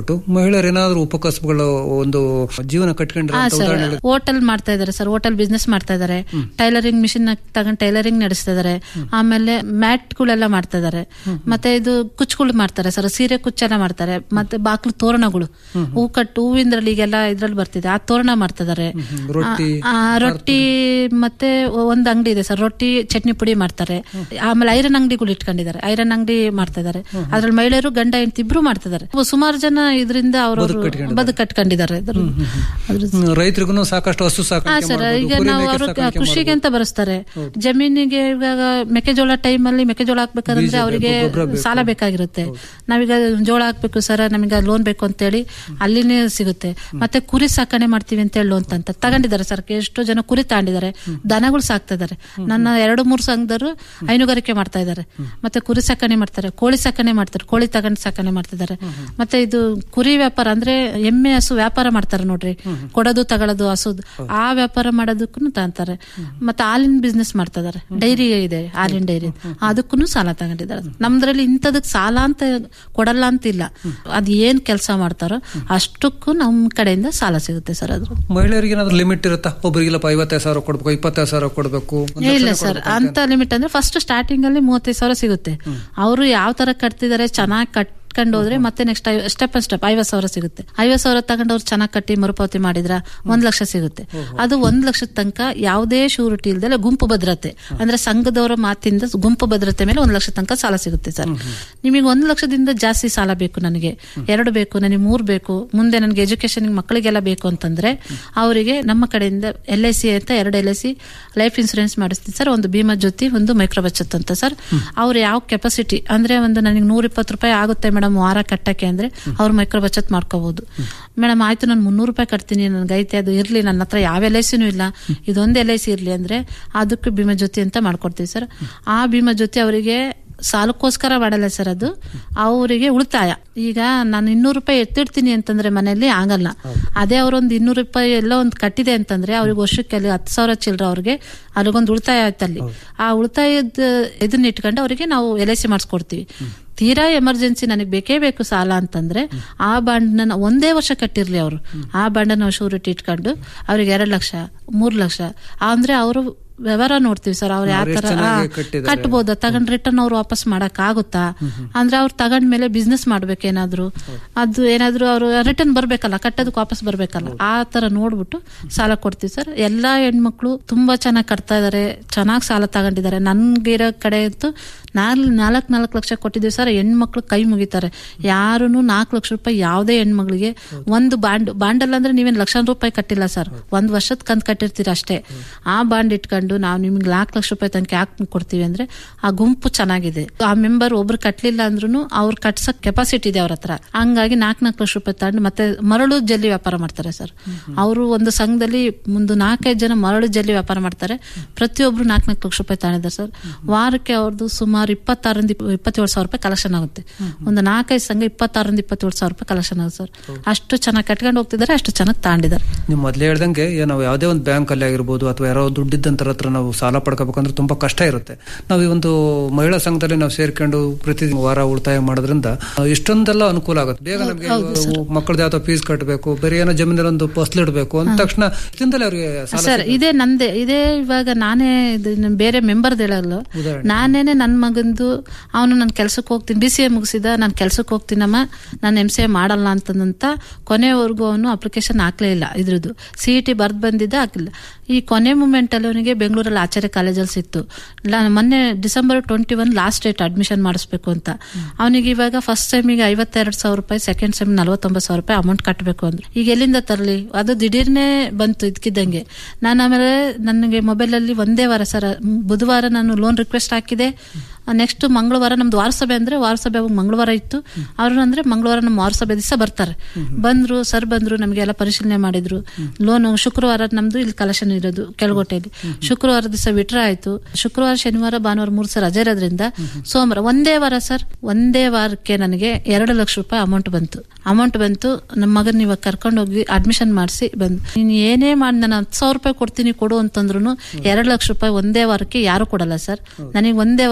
ಬಿಟ್ಟು ಮಹಿಳೆಯರು ಏನಾದ್ರು ಉಪಕಸಬುಗಳು ಒಂದು ಜೀವನ ಕಟ್ಕೊಂಡ್ರೆ ಹಾ ಅಂತ ಸರ್ ಉದಾಹರಣೆ ಹೋಟೆಲ್ ಮಾಡ್ತಾ ಇದಾರೆ ಸರ್ ಹೋಟೆಲ್ ಬಿಸ್ನೆಸ್ ಮಾಡ್ತಾ ಇದಾರೆ ಟೈಲರಿಂಗ್ ಮಿಷಿನ್ ತಗೊಂಡ್ ಟೈಲರಿಂಗ್ ನಡೆಸ್ತಾ ಇದಾರೆ ಆಮೇಲೆ ಮ್ಯಾಟ್ ಗಳೆಲ್ಲ ಮಾಡ್ತಾ ಇದಾರೆ ಮತ್ತೆ ಇದು ಕುಚ್ಚುಗಳು ಮಾಡ್ತಾರೆ ಸರ್ ಸೀರೆ ಕುಚ್ಚೆಲ್ಲ ಮಾಡ್ತಾರೆ ಮತ್ತೆ ಬಾಕ್ಲು ತೋರಣಗಳು ಹೂ ಕಟ್ಟು ಹೂವಿಂದ್ರಲ್ಲಿ ಈಗೆಲ್ಲ ಇದ್ರಲ್ಲಿ ಬರ್ತಿದೆ ಆ ತೋರಣ ಮಾಡ್ತಾ ಇದಾರೆ ರೊಟ್ಟಿ, ಆ, ಆ, ರೊಟ್ಟಿ ಮತ್ತೆ ಒಂದ್ ಅಂಗಡಿ ಇದೆ ಸರ್ ರೊಟ್ಟಿ ಚಟ್ನಿ ಪುಡಿ ಮಾಡ್ತಾರೆ ಆಮೇಲೆ ಐರನ್ ಅಂಗಡಿಗಳು ಇಟ್ಕೊಂಡಿದ್ದಾರೆ ಐರನ್ ಅಂಗಡಿ ಮಾಡ್ತಾ ಇದಾರೆ ಅದ್ರಲ್ಲಿ ಮಹಿಳೆಯರು ಗಂಡ ಹೆಂಡತಿ ಇಬ್ರು ಮಾಡ್ತಾ ಇದಾರೆ ಸುಮಾರು ಜನ ಇದರಿಂದ ಅವರು ಬದುಕು ಕಟ್ಕೊಂಡಿದ್ದಾರೆ ಅದ್ರ- ಅದ್ರ ರೈತರಿಗೂ ಸಾಕಷ್ಟು ಹಸು ಹಾ ಸಾಕಾಣಿಕೆ ಸರ್ ಮಾಡ್ಬೋದು, ಈಗ ಕುರಿ ನಾವು ಮೇಕೆ ಅವರು ಸಾಕಾಣಿಕೆ ಕೃಷಿಗೆ ಅಂತ ಬರೆಸ್ತಾರೆ ಜಮೀನಿಗೆ ಇವಾಗ ಮೆಕ್ಕೆಜೋಳ ಟೈಮ್ ಅಲ್ಲಿ ಮೆಕ್ಕೆಜೋಳ ಹಾಕ್ಬೇಕಾದ್ರೆ ಅವರಿಗೆ ಸಾಲ ಬೇಕಾಗಿರುತ್ತೆ ನಾವೀಗ ಜೋಳ ಹಾಕ್ಬೇಕು ಸರ್ ನಮಗೆ ಲೋನ್ ಬೇಕು ಅಂತೇಳಿ ಅಲ್ಲಿನೇ ಸಿಗುತ್ತೆ ಮತ್ತೆ ಕುರಿ ಸಾಕಣೆ ಮಾಡ್ತೀವಿ ಅಂತ ಹೇಳಿ ಲೋನ್ ಅಂತ ತಗೊಂಡಿದ್ದಾರೆ ಸರ್ ಎಷ್ಟೋ ಜನ ಕುರಿ ತಗೊಂಡಿದ್ದಾರೆ ದನಗಳು ಸಾಕ್ತಾ ಇದಾರೆ ನನ್ನ ಎರಡು ಮೂರು ಸಂಘದವರು ಹೈನುಗಾರಿಕೆ ಮಾಡ್ತಾ ಇದ್ದಾರೆ ಮತ್ತೆ ಕುರಿ ಸಾಕಣೆ ಮಾಡ್ತಾರೆ ಕೋಳಿ ಸಾಕಣೆ ಮಾಡ್ತಾರೆ ಕೋಳಿ ತಗೊಂಡು ಸಾಕಣೆ ಮಾಡ್ತಿದ್ದಾರೆ ಮತ್ತೆ ಇದು ಕುರಿ ವ್ಯಾಪಾರ ಅಂದ್ರೆ ಎಮ್ಮೆ ಹಸು ವ್ಯಾಪಾರ ಮಾಡ್ತಾರೆ ನೋಡ್ರಿ ಕೊಡೋದು ತಗೊಳ್ಳೋದು ಹಸುದು ಆ ವ್ಯಾಪಾರ ಮಾಡೋದಕ್ಕೂ ತಗೊಂತಾರೆ ಮತ್ತೆ ಹಾಲಿನ ಬಿಸ್ನೆಸ್ ಮಾಡ್ತಾ ಇದಾರೆ ಡೈರಿ ಇದೆ ಹಾಲಿನ ಡೈರಿ ಅದಕ್ಕೂ ಸಾಲ ತಗೊಂಡಿದ್ದಾರೆ ನಮ್ದ್ರಲ್ಲಿ ಇಂಥದಕ್ ಸಾಲ ಅಂತ ಕೊಡಲ್ಲ ಅಂತ ಇಲ್ಲ ಅದ್ ಏನ್ ಕೆಲಸ ಮಾಡ್ತಾರೋ ಅಷ್ಟಕ್ಕೂ ನಮ್ ಕಡೆಯಿಂದ ಸಾಲ ಸಿಗುತ್ತೆ ಸರ್ ಅದ್ರ ಮಹಿಳೆಯರಿಗೆ ಏನಾದ್ರು ಲಿಮಿಟ್ ಇರುತ್ತಾ ಒಬ್ಬರಿಗಿಲ್ಲಪ್ಪ ಐವತ್ತೈದು ಸಾವಿರ ಕೊಡ್ಬೇಕು ಇಪ್ಪತ್ತೈದು ಸಾವಿರ ಕೊಡ್ಬೇಕು ಒಂದ್ ಲಕ್ಷ ಇಲ್ಲ ಸರ್ ಅಂತ ಲಿಮಿಟ್ ಅಂದ್ರೆ ಫಸ್ಟ್ ಸ್ಟಾರ್ಟಿಂಗ್ ಅಲ್ಲಿ ಮೂವತ್ತೈದು ಸಾವಿರ ಸಿಗುತ್ತೆ ಅವರು ಯಾವ ತರ ಕಟ್ತಿದ್ದಾರೆ ಚೆನ್ನಾಗಿ ಕಟ್ಕೊಂಡು ಹೋದ್ರೆ ಮತ್ತೆ ನೆಕ್ಸ್ಟ್ ಸ್ಟೆಪ್ ಅನ್ ಸ್ಟೆಪ್ ಐವತ್ ಸಾವಿರ ಸಿಗುತ್ತೆ ಐವತ್ ಸಾವಿರ ತಗೊಂಡು ಅವ್ರು ಚೆನ್ನಾಗಿ ಕಟ್ಟಿ ಮರುಪಾವತಿ ಮಾಡಿದ್ರ ಒಂದ್ ಲಕ್ಷ ಸಿಗುತ್ತೆ ಅದು ಒಂದ್ ಲಕ್ಷದ ತನಕ ಯಾವುದೇ ಶೂರಿಟಿ ಇಲ್ದಲೆ ಗುಂಪು ಭದ್ರತೆ ಅಂದ್ರೆ ಸಂಘದವರ ಮಾತಿಂದ ಗುಂಪು ಭದ್ರತೆ ಮೇಲೆ ಒಂದ್ ಲಕ್ಷ ತನಕ ಸಾಲ ಸಿಗುತ್ತೆ ಸರ್ ನಿಮಗೆ ಒಂದ್ ಲಕ್ಷದಿಂದ ಜಾಸ್ತಿ ಸಾಲ ಬೇಕು ನನಗೆ ಎರಡು ಬೇಕು ನನಗೆ ಮೂರ್ ಬೇಕು ಮುಂದೆ ನನಗೆ ಎಜುಕೇಶನ್ ಮಕ್ಕಳಿಗೆಲ್ಲ ಬೇಕು ಅಂತಂದ್ರೆ ಅವರಿಗೆ ನಮ್ಮ ಕಡೆಯಿಂದ ಎಲ್ ಐ ಸಿ ಅಂತ ಎರಡು L I C life insurance ಮಾಡಿಸ್ತೀನಿ ಸರ್ ಒಂದು ಭೀಮಾ ಜ್ಯೋತಿ ಒಂದು ಮೈಕ್ರೋ ಬಚತ್ ಅಂತ ಸರ್ ಅವ್ರು ಯಾವ ಕೆಪಾಸಿಟಿ ಅಂದ್ರೆ ಒಂದು ನನಗೆ ನೂರ ಇಪ್ಪತ್ತು ರೂಪಾಯಿ ಆಗುತ್ತೆ ಮೇಡಮ್ ವಾರ ಕಟ್ಟಕ್ಕೆ ಅಂದ್ರೆ ಅವ್ರು ಮೈಕ್ರೋ ಬಚತ್ ಮಾಡ್ಕೋಬಹುದು ಮೇಡಮ್ ಆಯ್ತು ನಾನು ಮುನ್ನೂರು ರೂಪಾಯಿ ಕಟ್ತೀನಿ ನನ್ಗೆ ಐತೆ ಅದು ಇರ್ಲಿ ನನ್ನ ಹತ್ರ ಯಾವ ಎಲ್ ಐ ಸಿನೂ ಇಲ್ಲ ಇದೊಂದು ಎಲ್ ಐ ಸಿ ಇರ್ಲಿ ಅಂದ್ರೆ ಅದಕ್ಕೆ ಭೀಮಾ ಜ್ಯೋತಿ ಅಂತ ಮಾಡ್ಕೊಡ್ತೀವಿ ಸರ್ ಆ ಭೀಮಾ ಜ್ಯೋತಿ ಅವರಿಗೆ ಸಾಲಕ್ಕೋಸ್ಕರ ಮಾಡಲ್ಲ ಸರ್ ಅದು ಅವರಿಗೆ ಉಳಿತಾಯ ಈಗ ನಾನು ಇನ್ನೂರು ರೂಪಾಯಿ ಎತ್ತಿಡ್ತೀನಿ ಅಂತಂದ್ರೆ ಮನೆಯಲ್ಲಿ ಆಗಲ್ಲ ಅದೇ ಅವರೊಂದು ಇನ್ನೂರು ರೂಪಾಯಿ ಎಲ್ಲ ಒಂದು ಕಟ್ಟಿದೆ ಅಂತಂದ್ರೆ ಅವ್ರಿಗೆ ವರ್ಷಕ್ಕೆ ಅಲ್ಲಿ ಹತ್ತು ಸಾವಿರ ಚಿಲ್ಲರ ಅವ್ರಿಗೆ ಅಲ್ಲಿಗೊಂದು ಉಳಿತಾಯ ಆಯ್ತಲ್ಲಿ ಆ ಉಳಿತಾಯದ ಇದನ್ನ ಇಟ್ಕೊಂಡು ಅವರಿಗೆ ನಾವು ಎಲ್ ಐ ಸಿ ಮಾಡಿಸ್ಕೊಡ್ತೀವಿ ತೀರಾ ಎಮರ್ಜೆನ್ಸಿ ನನಗೆ ಬೇಕೇ ಬೇಕು ಸಾಲ ಅಂತಂದ್ರೆ ಆ ಬಾಂಡ್ನ ಒಂದೇ ವರ್ಷ ಕಟ್ಟಿರ್ಲಿ ಅವರು ಆ ಬಾಂಡನ್ನ ನಾವು ಶೂರಿಟಿ ಇಟ್ಕೊಂಡು ಅವ್ರಿಗೆ ಎರಡು ಲಕ್ಷ ಮೂರ್ ಲಕ್ಷ ಅಂದ್ರೆ ಅವರು ವ್ಯವಹಾರ ನೋಡ್ತೀವಿ ಸರ್ ಅವ್ರು ಯಾವ ತರ ಆ, ಕಟ್ಬೋದಾ ತಗೊಂಡ್ ರಿಟರ್ನ್ ಅವ್ರು ವಾಪಸ್ ಮಾಡಕ್ ಆಗುತ್ತಾ ಅಂದ್ರೆ ಅವ್ರು ತಗೊಂಡ್ಮೇಲೆ ಬಿಸ್ನೆಸ್ ಮಾಡ್ಬೇಕೇನಾದ್ರು ಅದು ಏನಾದ್ರು ಅವರು ರಿಟರ್ನ್ ಬರ್ಬೇಕಲ್ಲ ಕಟ್ಟೋದಕ್ಕೆ ವಾಪಸ್ ಬರ್ಬೇಕಲ್ಲ ಆ ತರ ನೋಡ್ಬಿಟ್ಟು ಸಾಲ ಕೊಡ್ತೀವಿ ಸರ್ ಎಲ್ಲಾ ಹೆಣ್ಮಕ್ಳು ತುಂಬಾ ಚೆನ್ನಾಗಿ ಕಟ್ತಾ ಇದಾರೆ ಚೆನ್ನಾಗಿ ಸಾಲ ತಗೊಂಡಿದ್ದಾರೆ ನನ್ಗಿರೋ ಕಡೆ ಅಂತೂ ನಾಲ್ ನಾಲ್ಕು ನಾಲ್ಕು ಲಕ್ಷ ಕೊಟ್ಟಿದ್ದೀವಿ ಸರ್ ಹೆಣ್ಮಕ್ಳು ಕೈ ಮುಗಿತಾರೆ ಯಾರು ನಾಲ್ಕು ಲಕ್ಷ ರೂಪಾಯಿ ಯಾವುದೇ ಹೆಣ್ಮಗಳಿಗೆ ಒಂದು ಬಾಂಡ್ ಬಾಂಡಲ್ ಅಂದ್ರೆ ನೀವೇನ್ ಲಕ್ಷಾಂತರ ರೂಪಾಯಿ ಕಟ್ಟಿಲ್ಲ ಸರ್ ಒಂದ್ ವರ್ಷದ ಕಂತ್ ಕಟ್ಟಿರ್ತೀರ ಅಷ್ಟೇ ಆ ಬಾಂಡ್ ಇಟ್ಕೊಂಡು ನಾವು ನಿಮ್ಗೆ ನಾಲ್ಕು ಲಕ್ಷ ರೂಪಾಯಿ ತನಕ ಯಾಕೆ ಕೊಡ್ತೀವಿ ಅಂದ್ರೆ ಆ ಗುಂಪು ಚೆನ್ನಾಗಿದೆ ಆ ಮೆಂಬರ್ ಒಬ್ರು ಕಟ್ಲಿಲ್ಲ ಅಂದ್ರೂ ಅವ್ರು ಕಟ್ಸಕ್ ಕೆಪಾಸಿಟಿ ಇದೆ ಅವ್ರ ಹತ್ರ ಹಂಗಾಗಿ ನಾಲ್ಕು ನಾಲ್ಕು ಲಕ್ಷ ರೂಪಾಯಿ ತಗೊಂಡು ಮತ್ತೆ ಮರಳು ಜಲ್ಲಿ ವ್ಯಾಪಾರ ಮಾಡ್ತಾರೆ ಸರ್ ಅವರು ಒಂದು ಸಂಘದಲ್ಲಿ ಒಂದು ನಾಲ್ಕೈದು ಜನ ಮರಳು ಜಲ್ಲಿ ವ್ಯಾಪಾರ ಮಾಡ್ತಾರೆ ಪ್ರತಿಯೊಬ್ರು ನಾಲ್ಕು ನಾಲ್ಕು ಲಕ್ಷ ರೂಪಾಯಿ ತಗೊಂಡಿದ್ದಾರೆ ಸರ್ ವಾರಕ್ಕೆ ಅವ್ರದ್ದು ಸುಮಾರು ಇಪ್ಪತ್ತಾರರಿಂದ ಇಪ್ಪ- ಇಪ್ಪತ್ತೇಳು ಸಾವಿರ ರೂಪಾಯಿ ಕಲೆಕ್ಷನ್ ಆಗುತ್ತೆ ಒಂದು ನಾಲ್ಕೈದು ಸಂಘ ಇಪ್ಪತ್ತಾರರಿಂದ ಇಪ್ಪತ್ತೇಳು ಸಾವಿರ ರೂಪಾಯಿ ಕಲೆಕ್ಷನ್ ಆಗುತ್ತೆ ಸರ್ ಅಷ್ಟು ಚೆನ್ನಾಗಿ ಕಟ್ಕೊಂಡು ಹೋಗ್ತಿದ್ದಾರೆ ಅಷ್ಟು ಚೆನ್ನಾಗಿ ತಗೊಂಡಿದ್ದಾರೆ ನೀವು ಮೊದಲೇ ಹೇಳ್ದಂಗೆ ಏ- ನಾವು ಯಾವುದೇ ಒಂದು ಬ್ಯಾಂಕ್ ಅಲ್ಲಿ ಆಗಿರ್ಬೋದು ಅಥವಾ ಯಾರೋ ದುಡ್ಡಿದ್ದಂತರ ಹತ್ರ ನಾವು ಸಾಲ ಪಡ್ಕೋಬೇಕಂದ್ರೆ ತುಂಬಾ ಕಷ್ಟ ಇರುತ್ತೆ ನಾವು ಈ ಒಂದು ಮಹಿಳಾ ಸಂಘದಲ್ಲಿ ನಾವು ಸೇರ್ಕೊಂಡು ಪ್ರತಿ ವಾರ ಉಳಿತಾಯ ಮಾಡೋದ್ರಿಂದ ಆ, ಇಷ್ಟೊಂದೆಲ್ಲ ಅನುಕೂಲ ಆಗುತ್ತೆ ಬೇಗ ನಮಗೆ ಮಕ್ಕಳದ ಯಾವ್ದೋ ಫೀಸ್ ಕಟ್ಟಬೇಕು ಬೇರೆ ಏನೋ ಜಮೀನಲ್ಲಿ ಒಂದು ಫಸಲು ಇಡಬೇಕು ಅಂದ ತಕ್ಷಣ ಇದರಿಂದಲೇ ಅವರಿಗೆ ಸಾಲ ಸರ್ ಇದೇ ನಂದೇ ಇದೇ ಇವಾಗ ನಾನೇ ಇದು ನನ್ ಬೇರೆ ಮೆಂಬರ್ದು ಹೇಳಲ್ಲ ನಾನೇನೆ ನನ್ನ ಮಗಂದು ಅವನು ನಾನು ಕೆಲ್ಸಕ್ಕೆ ಹೋಗ್ತೀನಿ ಬಿ ಸಿ ಎ ಮುಗಿಸಿದ ನಾನು ಕೆಲ್ಸಕ್ಕೆ ಹೋಗ್ತೀನಮ್ಮ ನಾನು ಎಂ ಸಿ ಎ ಮಾಡಲ್ಲ ಅಂತಂದಂತ ಕೊನೆವರೆಗೂ ಅವನು ಅಪ್ಲಿಕೇಶನ್ ಹಾಕ್ಲೇ ಇಲ್ಲ ಇದ್ರದ್ದು ಸಿ ಇ ಟಿ ಬರ್ದ್ ಬಂದಿದ್ದ ಹಾಕಿಲ್ಲ ಈ ಕೊನೆ ಮೂಮೆಂಟ್ ಅಲ್ಲಿ ಅವನಿಗೆ ಬೆಂಗಳೂರಲ್ಲಿ ಆಚಾರ್ಯ ಕಾಲೇಜಲ್ಲಿ ಸಿಕ್ತು ಲ- ಮೊನ್ನೆ December twenty one last date admission ಮಾಡಿಸ್ಬೇಕು ಅಂತ ಅವನಿಗೆ ಇವಾಗ ಫಸ್ಟ್ ಸೆಮಿಗೆ ಐವತ್ತೆರಡು ಸಾವಿರ ರೂಪಾಯಿ ಸೆಕೆಂಡ್ ಸೆಮ್ ನಲವತ್ತೊಂಬತ್ತು ಸಾವಿರ ರೂಪಾಯಿ ಅಮೌಂಟ್ ಕಟ್ಟಬೇಕು ಅಂದ್ರೆ ಈಗ ಎಲ್ಲಿಂದ ತರಲಿ ಅದು ದಿಢೀರ್ನೆ ಬಂತು ಇದಕ್ಕಿದ್ದಂಗೆ ನಾನು ಆಮೇಲೆ ನನಗೆ ಮೊಬೈಲಲ್ಲಿ ಒಂದೇ ವಾರ ಸರ್ ಬುಧವಾರ ನಾನು ಲೋನ್ ರಿಕ್ವೆಸ್ಟ್ ಹಾಕಿದೆ ನೆಕ್ಸ್ಟ್ ಮಂಗಳವಾರ ನಮ್ದು ವಾರಸಭೆ ಅಂದ್ರೆ ವಾರಸಭೆ ಅವಾಗ ಮಂಗಳವಾರ ಇತ್ತು ಅವ್ರು ಅಂದ್ರೆ ಮಂಗಳವಾರ ನಮ್ಮ ವಾರಸಭೆ ದಿವಸ ಬರ್ತಾರೆ ಬಂದ್ರು ಸರ್ ಬಂದ್ರು ನಮಗೆ ಎಲ್ಲ ಪರಿಶೀಲನೆ ಮಾಡಿದ್ರು ಲೋನ್ ಶುಕ್ರವಾರ ನಮ್ದು ಇಲ್ಲಿ ಕಲೆಕ್ಷನ್ ಇರೋದು ಕೆಳಗೋಟೆಯಲ್ಲಿ ಶುಕ್ರವಾರ ದಿವಸ ವಿಟ್ರ ಆಯ್ತು ಶುಕ್ರವಾರ ಶನಿವಾರ ಭಾನುವಾರ ಮೂರು ಸರ್ ರಜೆ ಇರೋದ್ರಿಂದ ಸೋಮವಾರ ಒಂದೇ ವಾರ ಸರ್ ಒಂದೇ ವಾರಕ್ಕೆ ನನಗೆ ಎರಡು ಲಕ್ಷ ರೂಪಾಯಿ ಅಮೌಂಟ್ ಬಂತು ಅಮೌಂಟ್ ಬಂತು ನಮ್ಮ ಮಗನ್ ಇವಾಗ ಕರ್ಕೊಂಡು ಹೋಗಿ ಅಡ್ಮಿಷನ್ ಮಾಡಿಸಿ ಬಂದು ನೀನು ಏನೇ ಮಾಡಿ ನಾನು ಹತ್ತು ಸಾವಿರ ರೂಪಾಯಿ ಕೊಡ್ತೀನಿ ಕೊಡು ಅಂತಂದ್ರು ಎರಡು ಲಕ್ಷ ರೂಪಾಯಿ ಒಂದೇ ವಾರಕ್ಕೆ ಯಾರು ಕೊಡಲ್ಲ ಸರ್ ನನಗೆ ಒಂದೇ ವಾರಕ್ಕೆ ಎರಡು ಲಕ್ಷ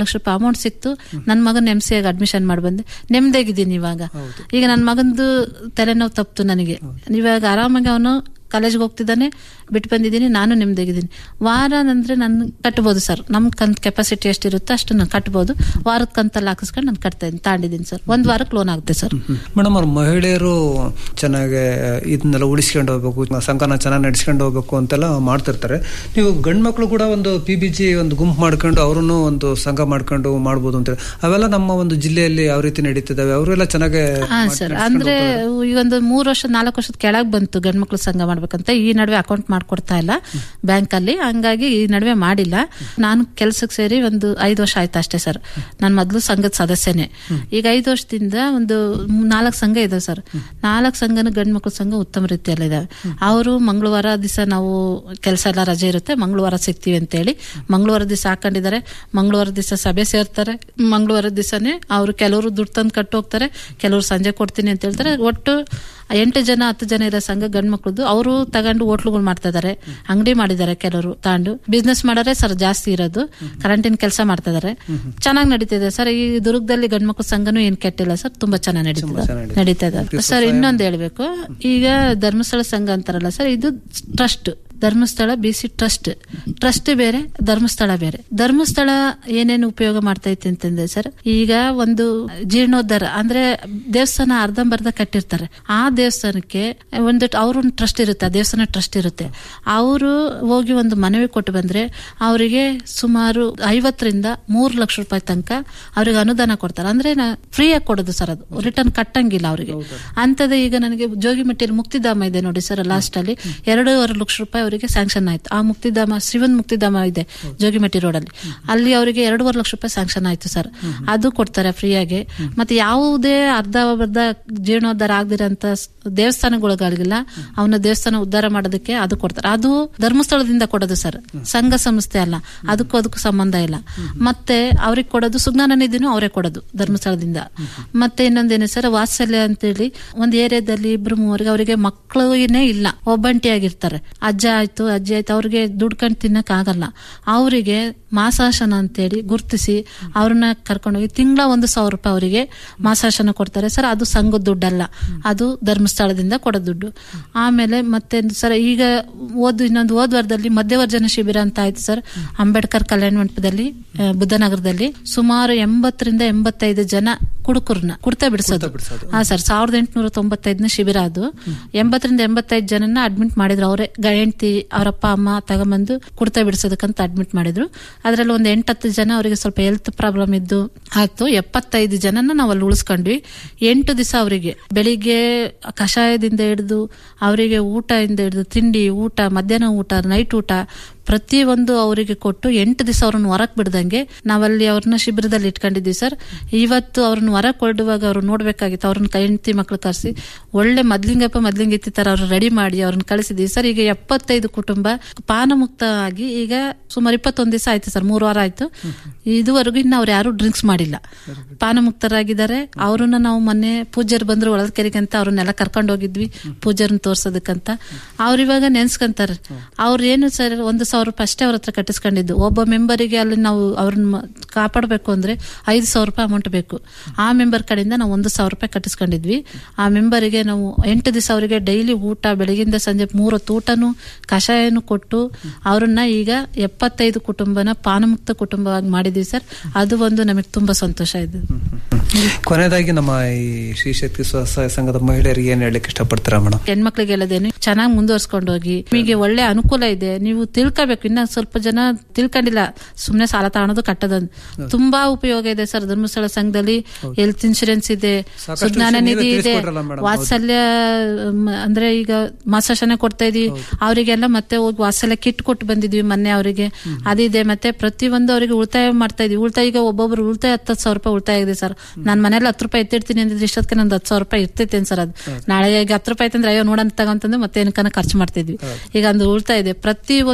ಲಕ್ಷ ರೂಪಾಯಿ ಅಮೌಂಟ್ ಸಿಕ್ತು ನನ್ನ ಮಗನ ಎಂ ಸಿ ಆಗಿ ಅಡ್ಮಿಷನ್ ಮಾಡಿ ಬಂದೆ ನೆಮ್ಮದಿಯಾಗಿದ್ದೀನಿ ಇವಾಗ ಈಗ ನನ್ನ ಮಗಂದು ತಲೆನೋವು ತಪ್ತು ನನಗೆ ಇವಾಗ ಆರಾಮಾಗಿ ಅವನು ಕಾಲೇಜ್ಗೆ ಹೋಗ್ತಿದ್ದಾನೆ ಬಿಟ್ಟು ಬಂದಿದ್ದೀನಿ ನಾನು ನೆಮ್ಮದಿಯಾಗಿದ್ದೀನಿ ವಾರ ಅಂದ್ರೆ ನಾನು ಕಟ್ಬೋದು ಸರ್ ನಮ್ ಕಂತ್ ಕೆಪಾಸಿಟಿ ಎಷ್ಟಿರುತ್ತೋ ಅಷ್ಟು ನಾನು ಕಟ್ಬೋದು ವಾರದ ಕಂತಲ್ಲಿ ಹಾಕಿಸ್ಕೊಂಡು ನಾನು ಕಟ್ತಾ ಇದ್ದೀನಿ ತಾಂಡಿದ್ದೀನಿ ಸರ್ ಒಂದ್ ವಾರಕ್ಕೆ ಲೋನ್ ಆಗುತ್ತೆ ಸರ್ ಮೇಡಮ್ ಅವ್ರ ಮಹಿಳೆಯರು ಚೆನ್ನಾಗಿ ಇದನ್ನೆಲ್ಲ ಉಳಿಸ್ಕೊಂಡು ಹೋಗ್ಬೇಕು ಸಂಘನ ಚೆನ್ನಾಗಿ ನಡೆಸ್ಕೊಂಡು ಹೋಗ್ಬೇಕು ಅಂತೆಲ್ಲ ಮಾಡ್ತಿರ್ತಾರೆ ನೀವು ಗಂಡು ಮಕ್ಕಳು ಕೂಡ ಒಂದು ಪಿ ಬಿ ಜಿ ಒಂದು ಗುಂಪು ಮಾಡ್ಕೊಂಡು ಅವರನ್ನು ಒಂದು ಸಂಘ ಮಾಡ್ಕೊಂಡು ಮಾಡ್ಬೋದು ಅಂತೇಳಿ ಅವೆಲ್ಲ ನಮ್ಮ ಒಂದು ಜಿಲ್ಲೆಯಲ್ಲಿ ಯಾವ ರೀತಿ ನಡೀತಿದಾವೆ ಅವರೆಲ್ಲ ಚೆನ್ನಾಗಿ ಹಾ ಸರ್ ಅಂದ್ರೆ ಈಗ ಒಂದು ಮೂರು ವರ್ಷ ನಾಲ್ಕು ವರ್ಷದ ಕೆಳಗ್ ಬಂತು ಗಂಡ್ಮಕ್ಳು ಸಂಘ ಮಾಡ್ಬೇಕಂತ ಈ ನಡುವೆ ಅಕೌಂಟ್ ಮಾಡ್ಕೊಡ್ತಾ ಇಲ್ಲ ಬ್ಯಾಂಕ್ ಅಲ್ಲಿ ಹಂಗಾಗಿ ಈ ನಡುವೆ ಮಾಡಿಲ್ಲ ನಾನು ಕೆಲ್ಸಕ್ಕೆ ಸೇರಿ ಒಂದು ಐದು ವರ್ಷ ಆಯ್ತು ಅಷ್ಟೇ ಸರ್ ನಾನು ಮೊದಲು ಸಂಘದ ಸದಸ್ಯನೇ ಈಗ ಐದು ವರ್ಷದಿಂದ ಒಂದು ನಾಲ್ಕು ಸಂಘ ಇದಾವೆ ಸರ್ ನಾಲ್ಕು ಸಂಘನ ಗಂಡ್ಮಕ್ಳು ಸಂಘ ಉತ್ತಮ ರೀತಿಯಲ್ಲಿ ಇದಾವೆ ಅವರು ಮಂಗಳವಾರ ದಿವಸ ನಾವು ಕೆಲಸ ಎಲ್ಲ ರಜೆ ಇರುತ್ತೆ ಮಂಗಳವಾರ ಸಿಗ್ತೀವಿ ಅಂತೇಳಿ ಮಂಗಳವಾರ ದಿವಸ ಹಾಕೊಂಡಿದ್ದಾರೆ ಮಂಗಳವಾರ ದಿವಸ ಸಭೆ ಸೇರ್ತಾರೆ ಮಂಗಳವಾರ ದಿವಸನೇ ಅವರು ಕೆಲವರು ದುಡ್ಡು ತಂದು ಕಟ್ಟು ಹೋಗ್ತಾರೆ ಕೆಲವರು ಸಂಜೆ ಕೊಡ್ತೀನಿ ಅಂತ ಹೇಳ್ತಾರೆ ಒಟ್ಟು ಎಂಟು ಜನ ಹತ್ತು ಜನ ಇರೋ ಸಂಘ ಗಂಡ್ ಮಕ್ಳದ್ದು ಅವರು ತಗೊಂಡು ಹೋಟ್ಲುಗಳು ಮಾಡ್ತಾ ಇದಾರೆ ಅಂಗಡಿ ಮಾಡಿದ್ದಾರೆ ಕೆಲವರು ತಗೊಂಡು ಬಿಸ್ನೆಸ್ ಮಾಡೋರೆ ಸರ್ ಜಾಸ್ತಿ ಇರೋದು ಕರೆಂಟಿನ ಕೆಲಸ ಮಾಡ್ತಾ ಇದಾರೆ ಚೆನ್ನಾಗಿ ನಡೀತಿದೆ ಸರ್ ಈ ದುರ್ಗದಲ್ಲಿ ಗಂಡ್ ಮಕ್ಳ ಸಂಘನೂ ಏನ್ ಕೆಟ್ಟಿಲ್ಲ ಸರ್ ತುಂಬಾ ಚೆನ್ನಾಗಿ ನಡೀತಿದೆ ನಡೀತಾ ಇದೆ ಸರ್ ಇನ್ನೊಂದು ಹೇಳ್ಬೇಕು ಈಗ ಧರ್ಮಸ್ಥಳ ಸಂಘ ಅಂತಾರಲ್ಲ ಸರ್ ಇದು trust Dharmasthala B C trust trust ಬೇರೆ ಧರ್ಮಸ್ಥಳ ಬೇರೆ ಧರ್ಮಸ್ಥಳ ಏನೇನು ಉಪಯೋಗ ಮಾಡ್ತೈತೆ ಅಂತಂದ್ರೆ ಸರ್ ಈಗ ಒಂದು ಜೀರ್ಣೋದ್ಧಾರ ಅಂದ್ರೆ ದೇವಸ್ಥಾನ ಅರ್ಧಂಬರ್ಧ ಕಟ್ಟಿರ್ತಾರೆ ಆ ದೇವಸ್ಥಾನಕ್ಕೆ ಒಂದು ಅವ್ರ ಟ್ರಸ್ಟ್ ಇರುತ್ತೆ ಆ ದೇವಸ್ಥಾನ ಟ್ರಸ್ಟ್ ಇರುತ್ತೆ ಅವರು ಹೋಗಿ ಒಂದು ಮನವಿ ಕೊಟ್ಟು ಬಂದ್ರೆ ಅವರಿಗೆ ಸುಮಾರು ಐವತ್ತರಿಂದ ಮೂರು ಲಕ್ಷ ರೂಪಾಯಿ ತನಕ ಅವ್ರಿಗೆ ಅನುದಾನ ಕೊಡ್ತಾರೆ ಅಂದ್ರೆ ಫ್ರೀ ಆಗಿ ಕೊಡೋದು ಸರ್ ಅದು ರಿಟರ್ನ್ ಕಟ್ಟಂಗಿಲ್ಲ ಅವರಿಗೆ ಅಂತದೇ ಈಗ ನನಗೆ ಜೋಗಿಮಟ್ಟಿಯಲ್ಲಿ ಮುಕ್ತಿಧಾಮ ಇದೆ ನೋಡಿ ಸರ್ ಲಾಸ್ಟ್ ಅಲ್ಲಿ ಎರಡೂವರೆ ಲಕ್ಷ ರೂಪಾಯಿ ಅವರಿಗೆ ಸ್ಯಾಂಕ್ಷನ್ ಆಯ್ತು ಆ ಮುಕ್ತಿಧಾಮ ಶ್ರೀವಂತ್ ಮುಕ್ತಿಧಾಮ ಇದೆ ಜೋಗಿಮಟ್ಟಿ ರೋಡ್ ಅಲ್ಲಿ ಅಲ್ಲಿ ಅವರಿಗೆ ಎರಡೂವರೆ ಲಕ್ಷ ರೂಪಾಯಿ ಸ್ಯಾಂಕ್ಷನ್ ಆಯ್ತು ಸರ್ ಅದು ಕೊಡ್ತಾರೆ ಫ್ರೀಯಾಗಿ ಮತ್ತೆ ಯಾವುದೇ ಅರ್ಧ ಅರ್ಧ ಜೀರ್ಣೋದ್ಧಾರ ಆಗದಿರಂತ ದೇವಸ್ಥಾನಗಳಿಗಾಗಿಲ್ಲ ಅವನ ದೇವಸ್ಥಾನ ಉದ್ಧಾರ ಮಾಡೋದಕ್ಕೆ ಅದು ಕೊಡ್ತಾರೆ ಅದು ಧರ್ಮಸ್ಥಳದಿಂದ ಕೊಡೋದು ಸರ್ ಸಂಘ ಸಂಸ್ಥೆ ಅಲ್ಲ ಅದಕ್ಕೂ ಅದಕ್ಕೂ ಸಂಬಂಧ ಇಲ್ಲ ಮತ್ತೆ ಅವ್ರಿಗೆ ಕೊಡೋದು ಸುಜ್ಞಾನ ನಿಧಿನೂ ಅವರೇ ಕೊಡೋದು ಧರ್ಮಸ್ಥಳದಿಂದ ಮತ್ತೆ ಇನ್ನೊಂದೇನು ಸರ್ ವಾತ್ಸಲ್ಯ ಅಂತೇಳಿ ಒಂದ್ ಏರಿಯಾದಲ್ಲಿ ಇಬ್ರು ಮೂವರಿಗೆ ಅವರಿಗೆ ಮಕ್ಕಳೇನೆ ಇಲ್ಲ ಒಬ್ಬಂಟಿಯಾಗಿರ್ತಾರೆ ಅಜ್ಜ ಆಯ್ತು ಅಜ್ಜಿ ಆಯ್ತು ಅವ್ರಿಗೆ ದುಡ್ಕೊಂಡು ತಿನ್ನಕ್ ಆಗಲ್ಲ ಅವರಿಗೆ ಮಾಸಾಶನ ಅಂತೇಳಿ ಗುರ್ತಿಸಿ ಅವ್ರನ್ನ ಕರ್ಕೊಂಡೋಗಿ ತಿಂಗಳ ಒಂದು ಸಾವಿರ ರೂಪಾಯಿ ಅವರಿಗೆ ಮಾಸಾಶನ ಕೊಡ್ತಾರೆ ಸರ್ ಅದು ಸಂಘದ ದುಡ್ಡಲ್ಲ ಅದು ಧರ್ಮಸ್ಥಳದಿಂದ ಕೊಡೋ ದುಡ್ಡು ಆಮೇಲೆ ಮತ್ತೆ ಸರ್ ಈಗ ಓದು ಇನ್ನೊಂದು ಹೋದ ವಾರದಲ್ಲಿ ಮಧ್ಯವರ್ಜನ ಶಿಬಿರ ಅಂತ ಆಯ್ತು ಸರ್ ಅಂಬೇಡ್ಕರ್ ಕಲ್ಯಾಣ ಮಂಟಪದಲ್ಲಿ ಆ, ಬುದ್ಧನಗರದಲ್ಲಿ ಸುಮಾರು ಎಂಬತ್ತರಿಂದ ಎಂಬತ್ತೈದು ಜನ ಕುಡುಕರನ್ನ ಕುಡ್ತಾ ಬಿಡಿಸೋದು ಹಾ ಸರ್ ಸಾವಿರದ ಎಂಟುನೂರ ತೊಂಬತ್ತೈದನೇ ಶಿಬಿರ ಅದು ಎಂಬತ್ತರಿಂದ ಎಂಬತ್ತೈದು ಜನನ ಅಡ್ಮಿಟ್ ಮಾಡಿದ್ರು ಅವರೇ ಹೆಂಡತಿ ಅವರಪ್ಪ ಅಮ್ಮ ತಗೊಂಬಂದು ಕುಡ್ತಾ ಬಿಡಿಸೋದಕ್ಕಂತ ಅಡ್ಮಿಟ್ ಮಾಡಿದ್ರು ಅದ್ರಲ್ಲಿ ಒಂದು ಎಂಟತ್ತು ಜನ ಅವರಿಗೆ ಸ್ವಲ್ಪ ಹೆಲ್ತ್ ಪ್ರಾಬ್ಲಮ್ ಇದ್ದು ಆಯ್ತು ಎಪ್ಪತ್ತೈದು ಜನನ ನಾವು ಅಲ್ಲಿ ಉಳಿಸ್ಕೊಂಡ್ವಿ ಎಂಟು ದಿವಸ ಅವರಿಗೆ ಬೆಳಿಗ್ಗೆ ಕಷಾಯದಿಂದ ಹಿಡಿದು ಅವರಿಗೆ ಊಟ ಇಂದ ಹಿಡಿದು ತಿಂಡಿ ಊಟ ಮಧ್ಯಾಹ್ನ ಊಟ ನೈಟ್ ಊಟ ಪ್ರತಿಯೊಂದು ಅವರಿಗೆ ಕೊಟ್ಟು ಎಂಟು ದಿವಸ ಅವ್ರನ್ನ ಹೊರಕ್ ಬಿಡ್ದಂಗೆ ನಾವಲ್ಲಿ ಅವ್ರನ್ನ ಶಿಬಿರದಲ್ಲಿ ಇಟ್ಕೊಂಡಿದ್ವಿ ಸರ್ ಇವತ್ತು ಅವ್ರನ್ನ ಹೊರಕ್ ಹೊರಡುವಾಗ ಅವ್ರು ನೋಡ್ಬೇಕಾಗಿತ್ತು ಅವ್ರನ್ನ ಕೈ ಹೆಂಡತಿ ಮಕ್ಳು ಕರೆಸಿ ಒಳ್ಳೆ ಮದ್ಲಿಂಗಪ್ಪ ಮದ್ಲಿಂಗಿತ್ತಿ ತರ ಅವ್ರು ರೆಡಿ ಮಾಡಿ ಅವ್ರನ್ನ ಕಳಿಸಿದ್ವಿ ಸರ್ ಈಗ ಎಪ್ಪತ್ತೈದು ಕುಟುಂಬ ಪಾನಮುಕ್ತ ಆಗಿ ಈಗ ಸುಮಾರು ಇಪ್ಪತ್ತೊಂದು ದಿವಸ ಆಯ್ತು ಸರ್ ಮೂರು ವಾರ ಆಯ್ತು ಇದುವರೆಗೂ ಇನ್ನು ಅವ್ರು ಯಾರು ಡ್ರಿಂಕ್ಸ್ ಮಾಡಿಲ್ಲ ಪಾನಮುಕ್ತರಾಗಿದ್ದಾರೆ ಅವ್ರನ್ನ ನಾವು ಮೊನ್ನೆ ಪೂಜ್ಯರು ಬಂದ್ರು ಒಳದ ಕೆರೆಗೆ ಅಂತ ಅವ್ರನ್ನೆಲ್ಲ ಕರ್ಕೊಂಡು ಹೋಗಿದ್ವಿ ಪೂಜ್ಯರನ್ನ ತೋರ್ಸೋದಕ್ಕಂತ ಅವ್ರ ಇವಾಗ ನೆನ್ಸ್ಕೊಂತಾರೆ ಅವ್ರ ಏನು ಸರ್ ಒಂದು ಸಾವಿರ ರೂಪಾಯಿ ಅಷ್ಟೇ ಅವ್ರ ಹತ್ರ ಕಟ್ಟಿಸ್ಕೊಂಡಿದ್ದು ಒಬ್ಬ ಮೆಂಬರಿಗೆ ಅಲ್ಲಿ ನಾವು ಅವ್ರನ್ನ ಮ- ಕಾಪಾಡಬೇಕು ಅಂದ್ರೆ ಐದು ಸಾವಿರ ರೂಪಾಯಿ ಅಮೌಂಟ್ ಬೇಕು ಆ ಮೆಂಬರ್ ಕಡೆಯಿಂದ ನಾವು ಒಂದು ಸಾವಿರ ರೂಪಾಯಿ ಕಟ್ಟಿಸ್ಕೊಂಡಿದ್ವಿ ಆ ಮೆಂಬರಿಗೆ ನಾವು ಎಂಟು ದಿವಸ ಅವರಿಗೆ ಡೈಲಿ ಊಟ ಬೆಳಗಿಂದ ಸಂಜೆ ಮೂರೊತ್ತು ಊಟನು ಕಷಾಯನು ಕೊಟ್ಟು ಅವ್ರನ್ನ ಈಗ ಎಪ್ಪತ್ತೈದು ಕುಟುಂಬನ ಪಾನಮುಕ್ತ ಕುಟುಂಬವಾಗಿ ಮಾಡಿದ್ವಿ ಸರ್ ಅದು ಒಂದು ನಮಗೆ ತುಂಬಾ ಸಂತೋಷ ಇದೆ ಕೊನೆಯದಾಗಿ ನಮ್ಮ ಈ ಶ್ರೀಶಕ್ತಿ ಸ್ವಸಹಾಯ ಸಂಘದ ಮಹಿಳೆಯರಿಗೆ ಏನ್ ಹೇಳಲಿಕ್ಕೆ ಇಷ್ಟಪಡ್ತೀರಾ ಮೇಡಮ್ ಹೆಣ್ಮಕ್ಳಿಗೆ ಹೇಳೋದೇನು ಚೆನ್ನಾಗಿ ಮುಂದುವರ್ಸ್ಕೊಂಡು ಹೋಗಿ ನಿಮಗೆ ಒಳ್ಳೆ ಅನುಕೂಲ ಇದೆ ನೀವು ತಿಳ್ಕೋಬೇಕು ಇನ್ನ ಸ್ವಲ್ಪ ಜನ ತಿಳ್ಕೊಂಡಿಲ್ಲ ಸುಮ್ನೆ ಸಾಲ ತಗೊಳೋದು ಕಟ್ಟೋದು ತುಂಬಾ ಉಪಯೋಗ ಇದೆ ಸರ್ ಧರ್ಮಸ್ಥಳ ಸಂಘದಲ್ಲಿ ಹೆಲ್ತ್ ಇನ್ಶೂರೆನ್ಸ್ ಇದೆ ಸಾಕಷ್ಟು ಸುಜ್ಞಾನ ವಿಷಯ ನೀವೇ ನಿಧಿ ಇದೆ ತಿಳಿಸ್ಕೊಟ್ರಲ್ಲ madam, ಹೌದು. ವಾತ್ಸಲ್ಯ ಮ್, ಅಂದ್ರೆ ಈಗ ಮಾಸಾಶನ ಕೊಡ್ತಾ ಇದೀವಿ ಅವರಿಗೆಲ್ಲ ಮತ್ತೆ ಹೋಗಿ ವಾತ್ಸಲ್ಯ ಕಿಟ್ ಕೊಟ್ಟು ಬಂದಿದ್ವಿ ಮೊನ್ನೆ ಅವರಿಗೆ ಅದಿದೆ ಮತ್ತೆ ಪ್ರತಿಯೊಂದು ಅವರಿಗೆ ಉಳಿತಾಯ ಮಾಡ್ತಾ ಇದೀವಿ ಉಳಿತಾಯ ಈಗ ಒಬ್ಬೊಬ್ರು ಉಳಿತಾಯ ಹತ್ತು ಸಾವಿರ ರೂಪಾಯಿ ಉಳಿತಾಯ ಇದೆ ಸರ್ ನಾನು ಮನೇಲಿ ಹತ್ತು ರೂಪಾಯಿ ಎತ್ತಿಡ್ತೀನಿ ಅಂದ್ರೆ ಇಷ್ಟೊತ್ತಿಗೆ ನಂದು ಹತ್ತು ಸಾವಿರ ರೂಪಾಯಿ ಇರ್ತೈತೆ ಸರ್ ಅದು ನಾಳೆ ಈಗ ಹತ್ತು ರೂಪಾಯಿ ತಂದ್ರೆ ಅಯ್ಯೋ ನೋಡಂತ ತಗೊಂತಂದ್ರೆ ಮತ್ತೆ ಏನಕ್ಕನ ಖರ್ಚು ಮಾಡ್ತಿದ್ವಿ ಈಗ ಒಂದು ಉಳಿತಾಯ ಇದೆ ಪ್ರತಿ ಒಂದು ಅನುಕೂಲ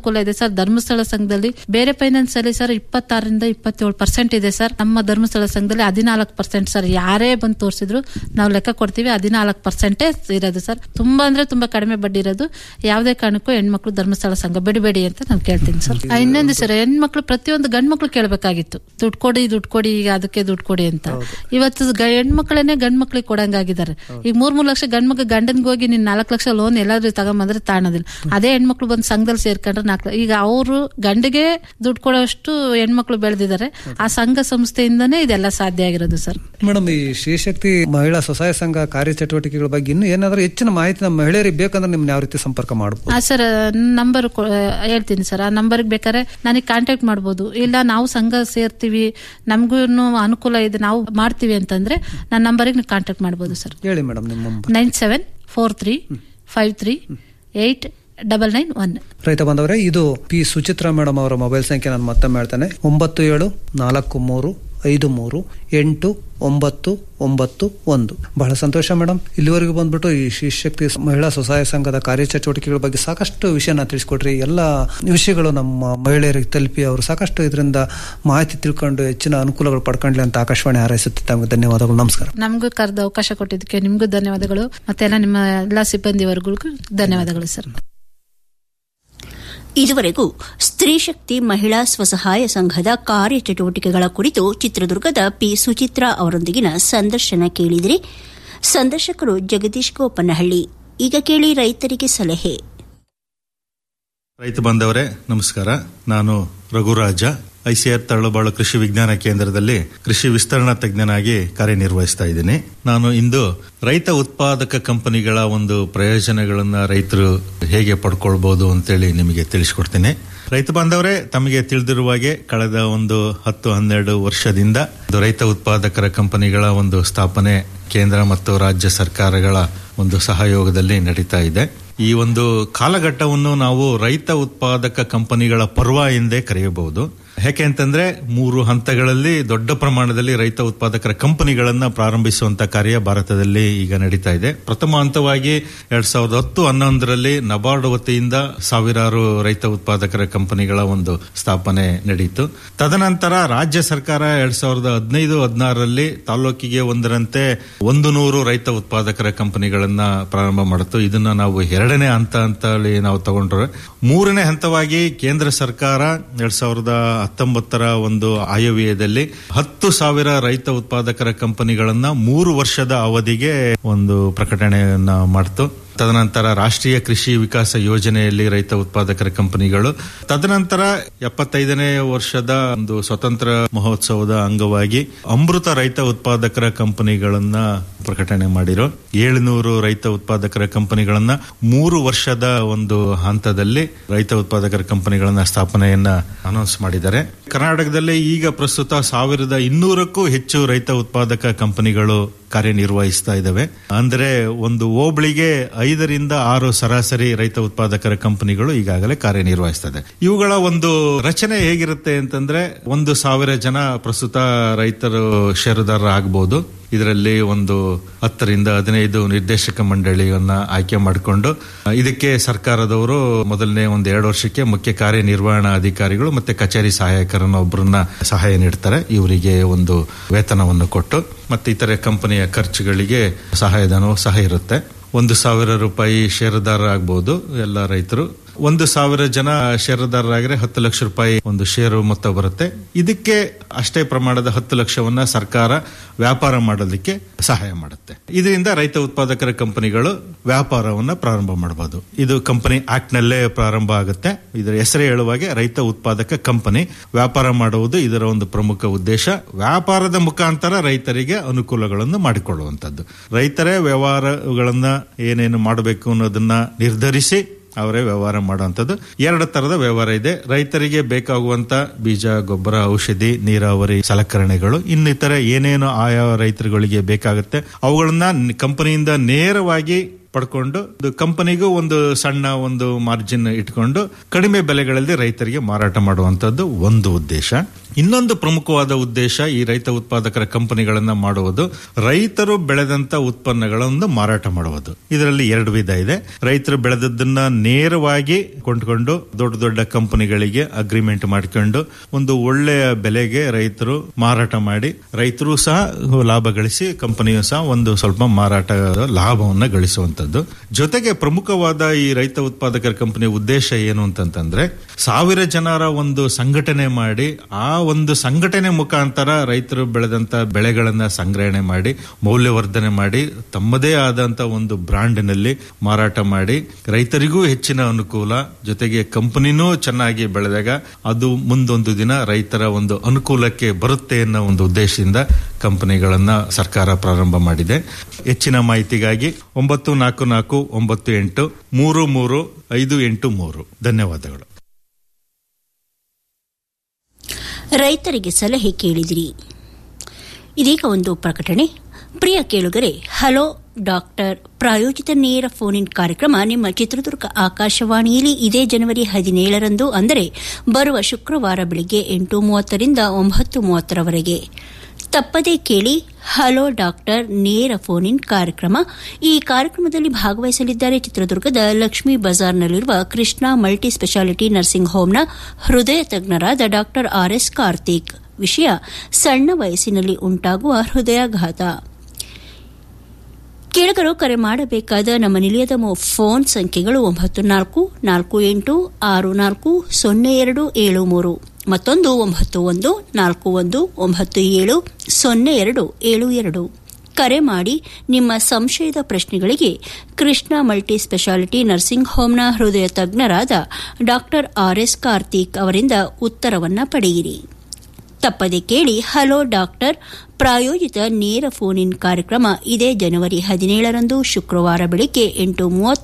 ಅನುಕೂಲ ಇದೆ ಸರ್ ಧರ್ಮಸ್ಥಳ ಸಂಘದಲ್ಲಿ ಬೇರೆ ಫೈನಾನ್ಸ್ ಅಲ್ಲಿ ಸರ್ ಇಪ್ಪತ್ತಾರರಿಂದ ಇಪ್ಪತ್ತೇಳು ಪರ್ಸೆಂಟ್ ಇದೆ ಸರ್ ನಮ್ಮ ಧರ್ಮಸ್ಥಳ ಸಂಘದಲ್ಲಿ ಹದಿನಾಲ್ಕು ಪರ್ಸೆಂಟ್ ಸರ್ ಯಾರೇ ಬಂದು ತೋರಿಸಿದ್ರು ನಾವು ಲೆಕ್ಕ ಕೊಡ್ತೀವಿ ಹದಿನಾಲ್ಕು ಪರ್ಸೆಂಟೇ ಇರೋದು ಸರ್ ತುಂಬಾ ಅಂದ್ರೆ ತುಂಬಾ ಕಡಿಮೆ ಬಡ್ಡಿ ಇರೋದು ಯಾವುದೇ ಕಾರಣಕ್ಕೂ ಹೆಣ್ಮಕ್ಳು ಧರ್ಮಸ್ಥಳ ಸಂಘ ಬಿಡಬೇಡಿ ಅಂತ ನಾನು ಕೇಳ್ತೀನಿ ಸರ್ ಆ, ಇನ್ನೊಂದು ಸರ್ ಹೆಣ್ಮಕ್ಳು ಪ್ರತಿಯೊಂದು ಗಂಡ್ ಮಕ್ಳು ಕೇಳಬೇಕಾಗಿತ್ತು ದುಡ್ಡು ಕೊಡಿ ದುಡ್ಡು ಕೊಡಿ ಈಗ ಅದಕ್ಕೆ ದುಡ್ಡು ಕೊಡಿ ಅಂತ ಇವತ್ತು ಗ- ಹೆಣ್ಮಕ್ಳನ್ನೇ ಗಂಡ್ ಮಕ್ಳಿಗೆ ಕೊಡಂಗಾಗಿದ್ದಾರೆ ಈಗ ಮೂರ್ ಮೂರ್ ಲಕ್ಷ ಗಂಡ್ ಮಕ್ಳು ಗಂಡನ್ಗೆ ಹೋಗಿ ನೀನ್ ನಾಲ್ಕು ಲಕ್ಷ ಲೋನ್ ಎಲ್ಲಾದ್ರೂ ತಗೊಂಬಂದ್ರೆ ತಾಣೋದಿಲ್ಲ ಅದೇ ಹೆಣ್ಮಕ್ಳು ಬಂದು ಸಂಘದಲ್ಲಿ ಸೇರ್ಕೊಂಡ್ರೆ ನಾಲ್ಕು ಈಗ ಅವರು ಗಂಡಿಗೆ ದುಡ್ಡು ಕೊಡೋಷ್ಟು ಹೆಣ್ಮಕ್ಳು ಬೆಳೆದಿದ್ದಾರೆ ಆ ಸಂಘ ಸಂಸ್ಥೆಯಿಂದನೇ ಇದೆಲ್ಲ ಸಾಧ್ಯ ಆಗಿರೋದು ಸರ್ ಮೇಡಮ್ ಈ ಶ್ರೀಶಕ್ತಿ ಮಹಿಳಾ ಸ್ವಸಹಾಯ ಸಂಘ ಕಾರ್ಯಚಟುವಟಿಕೆಗಳ ಬಗ್ಗೆ ಇನ್ನೂ ಏನಾದರೂ ಹೆಚ್ಚಿನ ಮಾಹಿತಿ ನಮ್ಮ ಮಹಿಳೆಯರಿಗೆ ಬೇಕಂದ್ರೆ ನಿಮ್ನ ಯಾವ ರೀತಿ ಸಂಪರ್ಕ ಮಾಡಬಹುದು ಆ ಸರ್ ನಂಬರ್ ಹೇಳ್ತೀನಿ ಸರ್ ಆ ನಂಬರ್ಗೆ ಬೇಕಾದ್ರೆ ನನಗೆ ಕಾಂಟ್ಯಾಕ್ಟ್ ಮಾಡ್ಬೋದು ಇಲ್ಲ ನಾವು ಸಂಘ ಸೇರ್ತೀವಿ ನಮಗೂ ಅನುಕೂಲ ಇದೆ ನಾವು ಮಾಡ್ತೀವಿ ಅಂತಂದ್ರೆ ನನ್ನ ನಂಬರಿಗೆ ನೀವು ಕಾಂಟ್ಯಾಕ್ಟ್ ಮಾಡ್ಬೋದು ಸರ್ ಹೇಳಿ ಮೇಡಮ್ ನಿಮ್ಮ number. Nine seven four three five three eight double nine one ರೈತ ಬಂದವರೇ ಇದು ಪಿ ಸುಚಿತ್ರಾ ಮೇಡಮ್ ಅವರ ಮೊಬೈಲ್ ಸಂಖ್ಯೆ ನಾನು ಮತ್ತೊಮ್ಮೆ ಹೇಳ್ತೇನೆ ಒಂಬತ್ತು ಏಳು ನಾಲ್ಕು ಮೂರು ಐದು ಮೂರು ಎಂಟು ಒಂಬತ್ತು ಒಂಬತ್ತು ಒಂದು ಬಹಳ ಸಂತೋಷ ಮೇಡಮ್ ಇಲ್ಲಿವರೆಗೂ ಬಂದ್ಬಿಟ್ಟು ಈ ಶ್ರೀಶಕ್ತಿ ಮಹಿಳಾ ಸ್ವಸಹಾಯ ಸಂಘದ ಕಾರ್ಯಚಟುವಟಿಕೆಗಳ ಬಗ್ಗೆ ಸಾಕಷ್ಟು ವಿಷಯನ ತಿಳಿಸ್ಕೊಟ್ರಿ ಎಲ್ಲ ವಿಷಯಗಳು ನಮ್ಮ ಮಹಿಳೆಯರಿಗೆ ತಲುಪಿ ಅವರು ಸಾಕಷ್ಟು ಇದರಿಂದ ಮಾಹಿತಿ ತಿಳ್ಕೊಂಡು ಹೆಚ್ಚಿನ ಅನುಕೂಲಗಳು ಪಡ್ಕೊಂಡ್ಲಿ ಅಂತ ಆಕಾಶವಾಣಿ ಹಾರೈಸುತ್ತೆ ತಮಗೆ ಧನ್ಯವಾದಗಳು ನಮಸ್ಕಾರ ನಮಗೂ ಕರೆದ ಅವಕಾಶ ಕೊಟ್ಟಿದ್ದಕ್ಕೆ ನಿಮಗೂ ಧನ್ಯವಾದಗಳು ಮತ್ತೆ ಎಲ್ಲ ನಿಮ್ಮ ಎಲ್ಲ ಸಿಬ್ಬಂದಿ ವರ್ಗಗಳಿಗೂ ಧನ್ಯವಾದಗಳು ಸರ್ ಇದುವರೆಗೂ ಸ್ತ್ರೀ ಶಕ್ತಿ ಮಹಿಳಾ ಸ್ವಸಹಾಯ ಸಂಘದ ಕಾರ್ಯಚಟುವಟಿಕೆಗಳ ಕುರಿತು ಚಿತ್ರದುರ್ಗದ ಪಿ ಸುಚಿತ್ರಾ ಅವರೊಂದಿಗಿನ ಸಂದರ್ಶನ ಕೇಳಿದಿರಿ ಸಂದರ್ಶಕರು ಜಗದೀಶ್ ಗೋಪನಹಳ್ಳಿ ಈಗ ಕೇಳಿ ರೈತರಿಗೆ ಸಲಹೆ ರೈತ ಬಾಂಧವರೇ ನಮಸ್ಕಾರ ನಾನು ರಘುರಾಜ ಐಸಿಆರ್ ತರಳುಬಾಳು ಕೃಷಿ ವಿಜ್ಞಾನ ಕೇಂದ್ರದಲ್ಲಿ ಕೃಷಿ ವಿಸ್ತರಣಾ ತಜ್ಞನಾಗಿ ಕಾರ್ಯನಿರ್ವಹಿಸ್ತಾ ಇದ್ದೀನಿ ನಾನು ಇಂದು ರೈತ ಉತ್ಪಾದಕ ಕಂಪನಿಗಳ ಒಂದು ಪ್ರಯೋಜನಗಳನ್ನ ರೈತರು ಹೇಗೆ ಪಡ್ಕೊಳ್ಬಹುದು ಅಂತೇಳಿ ನಿಮಗೆ ತಿಳಿಸ್ಕೊಡ್ತೀನಿ ರೈತ ಬಾಂಧವರೇ ತಮಗೆ ತಿಳಿದಿರುವ ಹಾಗೆ ಕಳೆದ ಒಂದು ಹತ್ತು ಹನ್ನೆರಡು ವರ್ಷದಿಂದ ಒಂದು ರೈತ ಉತ್ಪಾದಕರ ಕಂಪನಿಗಳ ಒಂದು ಸ್ಥಾಪನೆ ಕೇಂದ್ರ ಮತ್ತು ರಾಜ್ಯ ಸರ್ಕಾರಗಳ ಒಂದು ಸಹಯೋಗದಲ್ಲಿ ನಡೀತಾ ಇದೆ ಈ ಒಂದು ಕಾಲಘಟ್ಟವನ್ನು ನಾವು ರೈತ ಉತ್ಪಾದಕ ಕಂಪನಿಗಳ ಪರ್ವ ಎಂದೇ ಕರೆಯಬಹುದು ಯಾಕೆ ಅಂತಂದ್ರೆ ಮೂರು ಹಂತಗಳಲ್ಲಿ ದೊಡ್ಡ ಪ್ರಮಾಣದಲ್ಲಿ ರೈತ ಉತ್ಪಾದಕರ ಕಂಪನಿಗಳನ್ನ ಪ್ರಾರಂಭಿಸುವಂತ ಕಾರ್ಯ ಭಾರತದಲ್ಲಿ ಈಗ ನಡೀತಾ ಇದೆ ಪ್ರಥಮ ಹಂತವಾಗಿ ಎರಡ್ ಸಾವಿರದ ಹತ್ತು ಹನ್ನೊಂದರಲ್ಲಿ ನಬಾರ್ಡ್ ವತಿಯಿಂದ ಸಾವಿರಾರು ರೈತ ಉತ್ಪಾದಕರ ಕಂಪನಿಗಳ ಒಂದು ಸ್ಥಾಪನೆ ನಡೆಯಿತು ತದನಂತರ ರಾಜ್ಯ ಸರ್ಕಾರ ಎರಡ್ ಸಾವಿರದ ಹದಿನೈದು ಹದಿನಾರರಲ್ಲಿ ತಾಲೂಕಿಗೆ ಒಂದರಂತೆ ಒಂದು ನೂರು ರೈತ ಉತ್ಪಾದಕರ ಕಂಪನಿಗಳನ್ನ ಪ್ರಾರಂಭ ಮಾಡಿತು ಇದನ್ನ ನಾವು ಎರಡನೇ ಹಂತ ಅಂತ ಹೇಳಿ ನಾವು ತಗೊಂಡ್ರೆ ಮೂರನೇ ಹಂತವಾಗಿ ಕೇಂದ್ರ ಸರ್ಕಾರ ಎರಡ್ ಸಾವಿರದ ಹತ್ತೊಂಬತ್ತರ ಒಂದು ಆಯವ್ಯಯದಲ್ಲಿ ಹತ್ತು ಸಾವಿರ ರೈತ ಉತ್ಪಾದಕರ ಕಂಪನಿಗಳನ್ನ ಮೂರು ವರ್ಷದ ಅವಧಿಗೆ ಒಂದು ಪ್ರಕಟಣೆಯನ್ನ ಮಾಡ್ತು ತದನಂತರ ರಾಷ್ಟ್ರೀಯ ಕೃಷಿ ವಿಕಾಸ ಯೋಜನೆಯಲ್ಲಿ ರೈತ ಉತ್ಪಾದಕರ ಕಂಪನಿಗಳು ತದನಂತರ ಎಪ್ಪತ್ತೈದನೇ ವರ್ಷದ ಒಂದು ಸ್ವತಂತ್ರ ಮಹೋತ್ಸವದ ಅಂಗವಾಗಿ ಅಮೃತ ರೈತ ಉತ್ಪಾದಕರ ಕಂಪನಿಗಳನ್ನ ಪ್ರಕಟಣೆ ಮಾಡಿರೋ ಏಳುನೂರು ರೈತ ಉತ್ಪಾದಕರ ಕಂಪನಿಗಳನ್ನ ಮೂರು ವರ್ಷದ ಒಂದು ಹಂತದಲ್ಲಿ ರೈತ ಉತ್ಪಾದಕರ ಕಂಪನಿಗಳನ್ನ ಸ್ಥಾಪನೆಯನ್ನ ಅನೌನ್ಸ್ ಮಾಡಿದ್ದಾರೆ ಕರ್ನಾಟಕದಲ್ಲಿ ಈಗ ಪ್ರಸ್ತುತ ಸಾವಿರದ ಇನ್ನೂರಕ್ಕೂ ಹೆಚ್ಚು ರೈತ ಉತ್ಪಾದಕ ಕಂಪನಿಗಳು ಕಾರ್ಯನಿರ್ವಹಿಸ್ತಾ ಇದ್ದಾವೆ ಅಂದ್ರೆ ಒಂದು ಹೋಬಳಿಗೆ ಐದರಿಂದ ಆರು ಸರಾಸರಿ ರೈತ ಉತ್ಪಾದಕರ ಕಂಪನಿಗಳು ಈಗಾಗಲೇ ಕಾರ್ಯನಿರ್ವಹಿಸ್ತಾ ಇದೆ ಇವುಗಳ ಒಂದು ರಚನೆ ಹೇಗಿರುತ್ತೆ ಅಂತಂದ್ರೆ ಒಂದು ಸಾವಿರ ಜನ ಪ್ರಸ್ತುತ ರೈತರು ಷೇರುದಾರ ಆಗಬಹುದು ಇದರಲ್ಲಿ ಒಂದು ಹತ್ತರಿಂದ ಹದಿನೈದು ನಿರ್ದೇಶಕ ಮಂಡಳಿಯನ್ನ ಆಯ್ಕೆ ಮಾಡಿಕೊಂಡು ಇದಕ್ಕೆ ಸರ್ಕಾರದವರು ಮೊದಲನೇ ಒಂದು ಎರಡು ವರ್ಷಕ್ಕೆ ಮುಖ್ಯ ಕಾರ್ಯನಿರ್ವಹಣಾ ಅಧಿಕಾರಿಗಳು ಮತ್ತೆ ಕಚೇರಿ ಸಹಾಯಕರನ್ನ ಒಬ್ಬರನ್ನ ಸಹಾಯ ನೀಡ್ತಾರೆ ಇವರಿಗೆ ಒಂದು ವೇತನವನ್ನು ಕೊಟ್ಟು ಮತ್ತೆ ಇತರೆ ಕಂಪನಿಯ ಖರ್ಚುಗಳಿಗೆ ಸಹಾಯಧನವು ಸಹ ಇರುತ್ತೆ ಒಂದು ಸಾವಿರ ರೂಪಾಯಿ ಷೇರುದಾರ ಆಗಬಹುದು ಎಲ್ಲ ರೈತರು ಒಂದು ಸಾವಿರ ಜನ ಷೇರುದಾರರಾಗಿದ್ರೆ ಹತ್ತು ಲಕ್ಷ ರೂಪಾಯಿ ಒಂದು ಷೇರು ಮೊತ್ತ ಬರುತ್ತೆ ಇದಕ್ಕೆ ಅಷ್ಟೇ ಪ್ರಮಾಣದ ಹತ್ತು ಲಕ್ಷವನ್ನ ಸರ್ಕಾರ ವ್ಯಾಪಾರ ಮಾಡೋದಕ್ಕೆ ಸಹಾಯ ಮಾಡುತ್ತೆ ಇದರಿಂದ ರೈತ ಉತ್ಪಾದಕರ ಕಂಪನಿಗಳು ವ್ಯಾಪಾರವನ್ನ ಪ್ರಾರಂಭ ಮಾಡಬಹುದು ಇದು ಕಂಪನಿ ಆಕ್ಟ್ ನಲ್ಲೇ ಪ್ರಾರಂಭ ಆಗುತ್ತೆ ಇದರ ಹೆಸರೇ ಹೇಳುವಾಗೆ ರೈತ ಉತ್ಪಾದಕ ಕಂಪನಿ ವ್ಯಾಪಾರ ಮಾಡುವುದು ಇದರ ಒಂದು ಪ್ರಮುಖ ಉದ್ದೇಶ ವ್ಯಾಪಾರದ ಮುಖಾಂತರ ರೈತರಿಗೆ ಅನುಕೂಲಗಳನ್ನು ಮಾಡಿಕೊಳ್ಳುವಂತದ್ದು ರೈತರೇ ವ್ಯವಹಾರಗಳನ್ನ ಏನೇನು ಮಾಡಬೇಕು ಅನ್ನೋದನ್ನ ನಿರ್ಧರಿಸಿ ಅವರೇ ವ್ಯವಹಾರ ಮಾಡುವಂಥದ್ದು ಎರಡು ತರದ ವ್ಯವಹಾರ ಇದೆ ರೈತರಿಗೆ ಬೇಕಾಗುವಂತ ಬೀಜ ಗೊಬ್ಬರ ಔಷಧಿ ನೀರಾವರಿ ಸಲಕರಣೆಗಳು ಇನ್ನಿತರ ಏನೇನು ಆಯಾ ರೈತರುಗಳಿಗೆ ಬೇಕಾಗುತ್ತೆ ಅವುಗಳನ್ನ ಕಂಪನಿಯಿಂದ ನೇರವಾಗಿ ಪಡ್ಕೊಂಡು ಕಂಪನಿಗೂ ಒಂದು ಸಣ್ಣ ಒಂದು ಮಾರ್ಜಿನ್ ಇಟ್ಕೊಂಡು ಕಡಿಮೆ ಬೆಲೆಗಳಲ್ಲಿ ರೈತರಿಗೆ ಮಾರಾಟ ಮಾಡುವಂತದ್ದು ಒಂದು ಉದ್ದೇಶ ಇನ್ನೊಂದು ಪ್ರಮುಖವಾದ ಉದ್ದೇಶ ಈ ರೈತ ಉತ್ಪಾದಕರ ಕಂಪನಿಗಳನ್ನ ಮಾಡುವುದು ರೈತರು ಬೆಳೆದಂತ ಉತ್ಪನ್ನಗಳನ್ನು ಮಾರಾಟ ಮಾಡುವುದು ಇದರಲ್ಲಿ ಎರಡು ವಿಧ ಇದೆ ರೈತರು ಬೆಳೆದದ್ದನ್ನ ನೇರವಾಗಿ ಕೊಂಡ್ಕೊಂಡು ದೊಡ್ಡ ದೊಡ್ಡ ಕಂಪನಿಗಳಿಗೆ ಅಗ್ರಿಮೆಂಟ್ ಮಾಡ್ಕೊಂಡು ಒಂದು ಒಳ್ಳೆಯ ಬೆಲೆಗೆ ರೈತರು ಮಾರಾಟ ಮಾಡಿ ರೈತರು ಸಹ ಲಾಭ ಗಳಿಸಿ ಕಂಪನಿಯು ಸಹ ಒಂದು ಸ್ವಲ್ಪ ಮಾರಾಟ ಲಾಭವನ್ನ ಗಳಿಸುವಂತದ್ದು ಜೊತೆಗೆ ಪ್ರಮುಖವಾದ ಈ ರೈತ ಉತ್ಪಾದಕರ ಕಂಪನಿಯ ಉದ್ದೇಶ ಏನು ಅಂತಂತಂದ್ರೆ ಸಾವಿರ ಜನರ ಒಂದು ಸಂಘಟನೆ ಮಾಡಿ ಆ ಒಂದು ಸಂಘಟನೆ ಮುಖಾಂತರ ರೈತರು ಬೆಳೆದಂತ ಬೆಳೆಗಳನ್ನ ಸಂಗ್ರಹಣೆ ಮಾಡಿ ಮೌಲ್ಯವರ್ಧನೆ ಮಾಡಿ ತಮ್ಮದೇ ಆದಂತ ಒಂದು ಬ್ರಾಂಡ್ನಲ್ಲಿ ಮಾರಾಟ ಮಾಡಿ ರೈತರಿಗೂ ಹೆಚ್ಚಿನ ಅನುಕೂಲ ಜೊತೆಗೆ ಕಂಪನಿನೂ ಚೆನ್ನಾಗಿ ಬೆಳೆದಾಗ ಅದು ಮುಂದೊಂದು ದಿನ ರೈತರ ಒಂದು ಅನುಕೂಲಕ್ಕೆ ಬರುತ್ತೆ ಅನ್ನೋ ಒಂದು ಉದ್ದೇಶದಿಂದ ಕಂಪನಿಗಳನ್ನ ಸರ್ಕಾರ ಪ್ರಾರಂಭ ಮಾಡಿದೆ ಹೆಚ್ಚಿನ ಮಾಹಿತಿಗಾಗಿ ಒಂಬತ್ತು ನಾಲ್ಕು ನಾಲ್ಕು ಒಂಬತ್ತು ಎಂಟು ಮೂರು ಮೂರು ಐದು ಎಂಟು ಮೂರು ಧನ್ಯವಾದಗಳು ರೈತರಿಗೆ ಸಲಹೆ ಕೇಳಿದಿರಿ ಇದೀಗ ಒಂದು ಪ್ರಕಟಣೆ ಪ್ರಿಯ ಕೇಳುಗರೆ ಹಲೋ ಡಾಕ್ಟರ್ ಪ್ರಾಯೋಜಿತ ನೇರ ಫೋನ್ ಇನ್ ಕಾರ್ಯಕ್ರಮ ನಿಮ್ಮ ಚಿತ್ರದುರ್ಗ ಆಕಾಶವಾಣಿಯಲ್ಲಿ ಇದೇ ಜನವರಿ ಹದಿನೇಳರಂದು ಅಂದರೆ ಬರುವ ಶುಕ್ರವಾರ ಬೆಳಗ್ಗೆ ಎಂಟು ಮೂವತ್ತರಿಂದ ಒಂಬತ್ತು ಮೂವತ್ತರವರೆಗೆ ತಪ್ಪದೇ ಕೇಳಿ ಹಲೋ ಡಾಕ್ಟರ್ ನೇರ ಫೋನ್ ಇನ್ ಕಾರ್ಯಕ್ರಮ ಈ ಕಾರ್ಯಕ್ರಮದಲ್ಲಿ ಭಾಗವಹಿಸಲಿದ್ದಾರೆ ಚಿತ್ರದುರ್ಗದ ಲಕ್ಷ್ಮೀ ಬಜಾರ್ನಲ್ಲಿರುವ ಕೃಷ್ಣ ಮಲ್ಟಿ ಸ್ಪೆಷಾಲಿಟಿ ನರ್ಸಿಂಗ್ ಹೋಂನ ಹೃದಯ ತಜ್ಞರಾದ ಡಾಕ್ಟರ್ ಆರ್ ಎಸ್ ಕಾರ್ತಿಕ್ ವಿಷಯ ಸಣ್ಣ ವಯಸ್ಸಿನಲ್ಲಿ ಉಂಟಾಗುವ ಹೃದಯಾಘಾತ ಕೇಳಗರು ಕರೆ ಮಾಡಬೇಕಾದ ನಮ್ಮ ನಿಲಯದ ಫೋನ್ ಸಂಖ್ಯೆಗಳು ಒಂಬತ್ತು ನಾಲ್ಕು ನಾಲ್ಕು ಎಂಟು ಆರು ನಾಲ್ಕು ಸೊನ್ನೆ ಎರಡು ಏಳು ಮೂರು ಮತ್ತೊಂದು ಒಂಬತ್ತು ಒಂದು ನಾಲ್ಕು ಒಂದು ಒಂಬತ್ತು ಏಳು ಸೊನ್ನೆ ಎರಡು ಏಳು ಎರಡು ಕರೆ ಮಾಡಿ ನಿಮ್ಮ ಸಂಶಯದ ಪ್ರಶ್ನೆಗಳಿಗೆ ಕೃಷ್ಣ ಮಲ್ಟಿ ಸ್ಪೆಷಾಲಿಟಿ ನರ್ಸಿಂಗ್ ಹೋಂನ ಹೃದಯ ತಜ್ಞರಾದ ಡಾಕ್ಟರ್ ಆರ್ ಎಸ್ ಕಾರ್ತಿಕ್ ಅವರಿಂದ ಉತ್ತರವನ್ನ ಪಡೆಯಿರಿ ತಪ್ಪದೆ ಕೇಳಿ ಹಲೋ ಡಾಕ್ಟರ್ ಪ್ರಾಯೋಜಿತ ನೇರ ಫೋನ್ ಇನ್ ಕಾರ್ಯಕ್ರಮ ಇದೇ ಜನವರಿ ಹದಿನೇಳರಂದು ಶುಕ್ರವಾರ ಬೆಳಗ್ಗೆ ಎಂಟು ಮೂವತ್ತು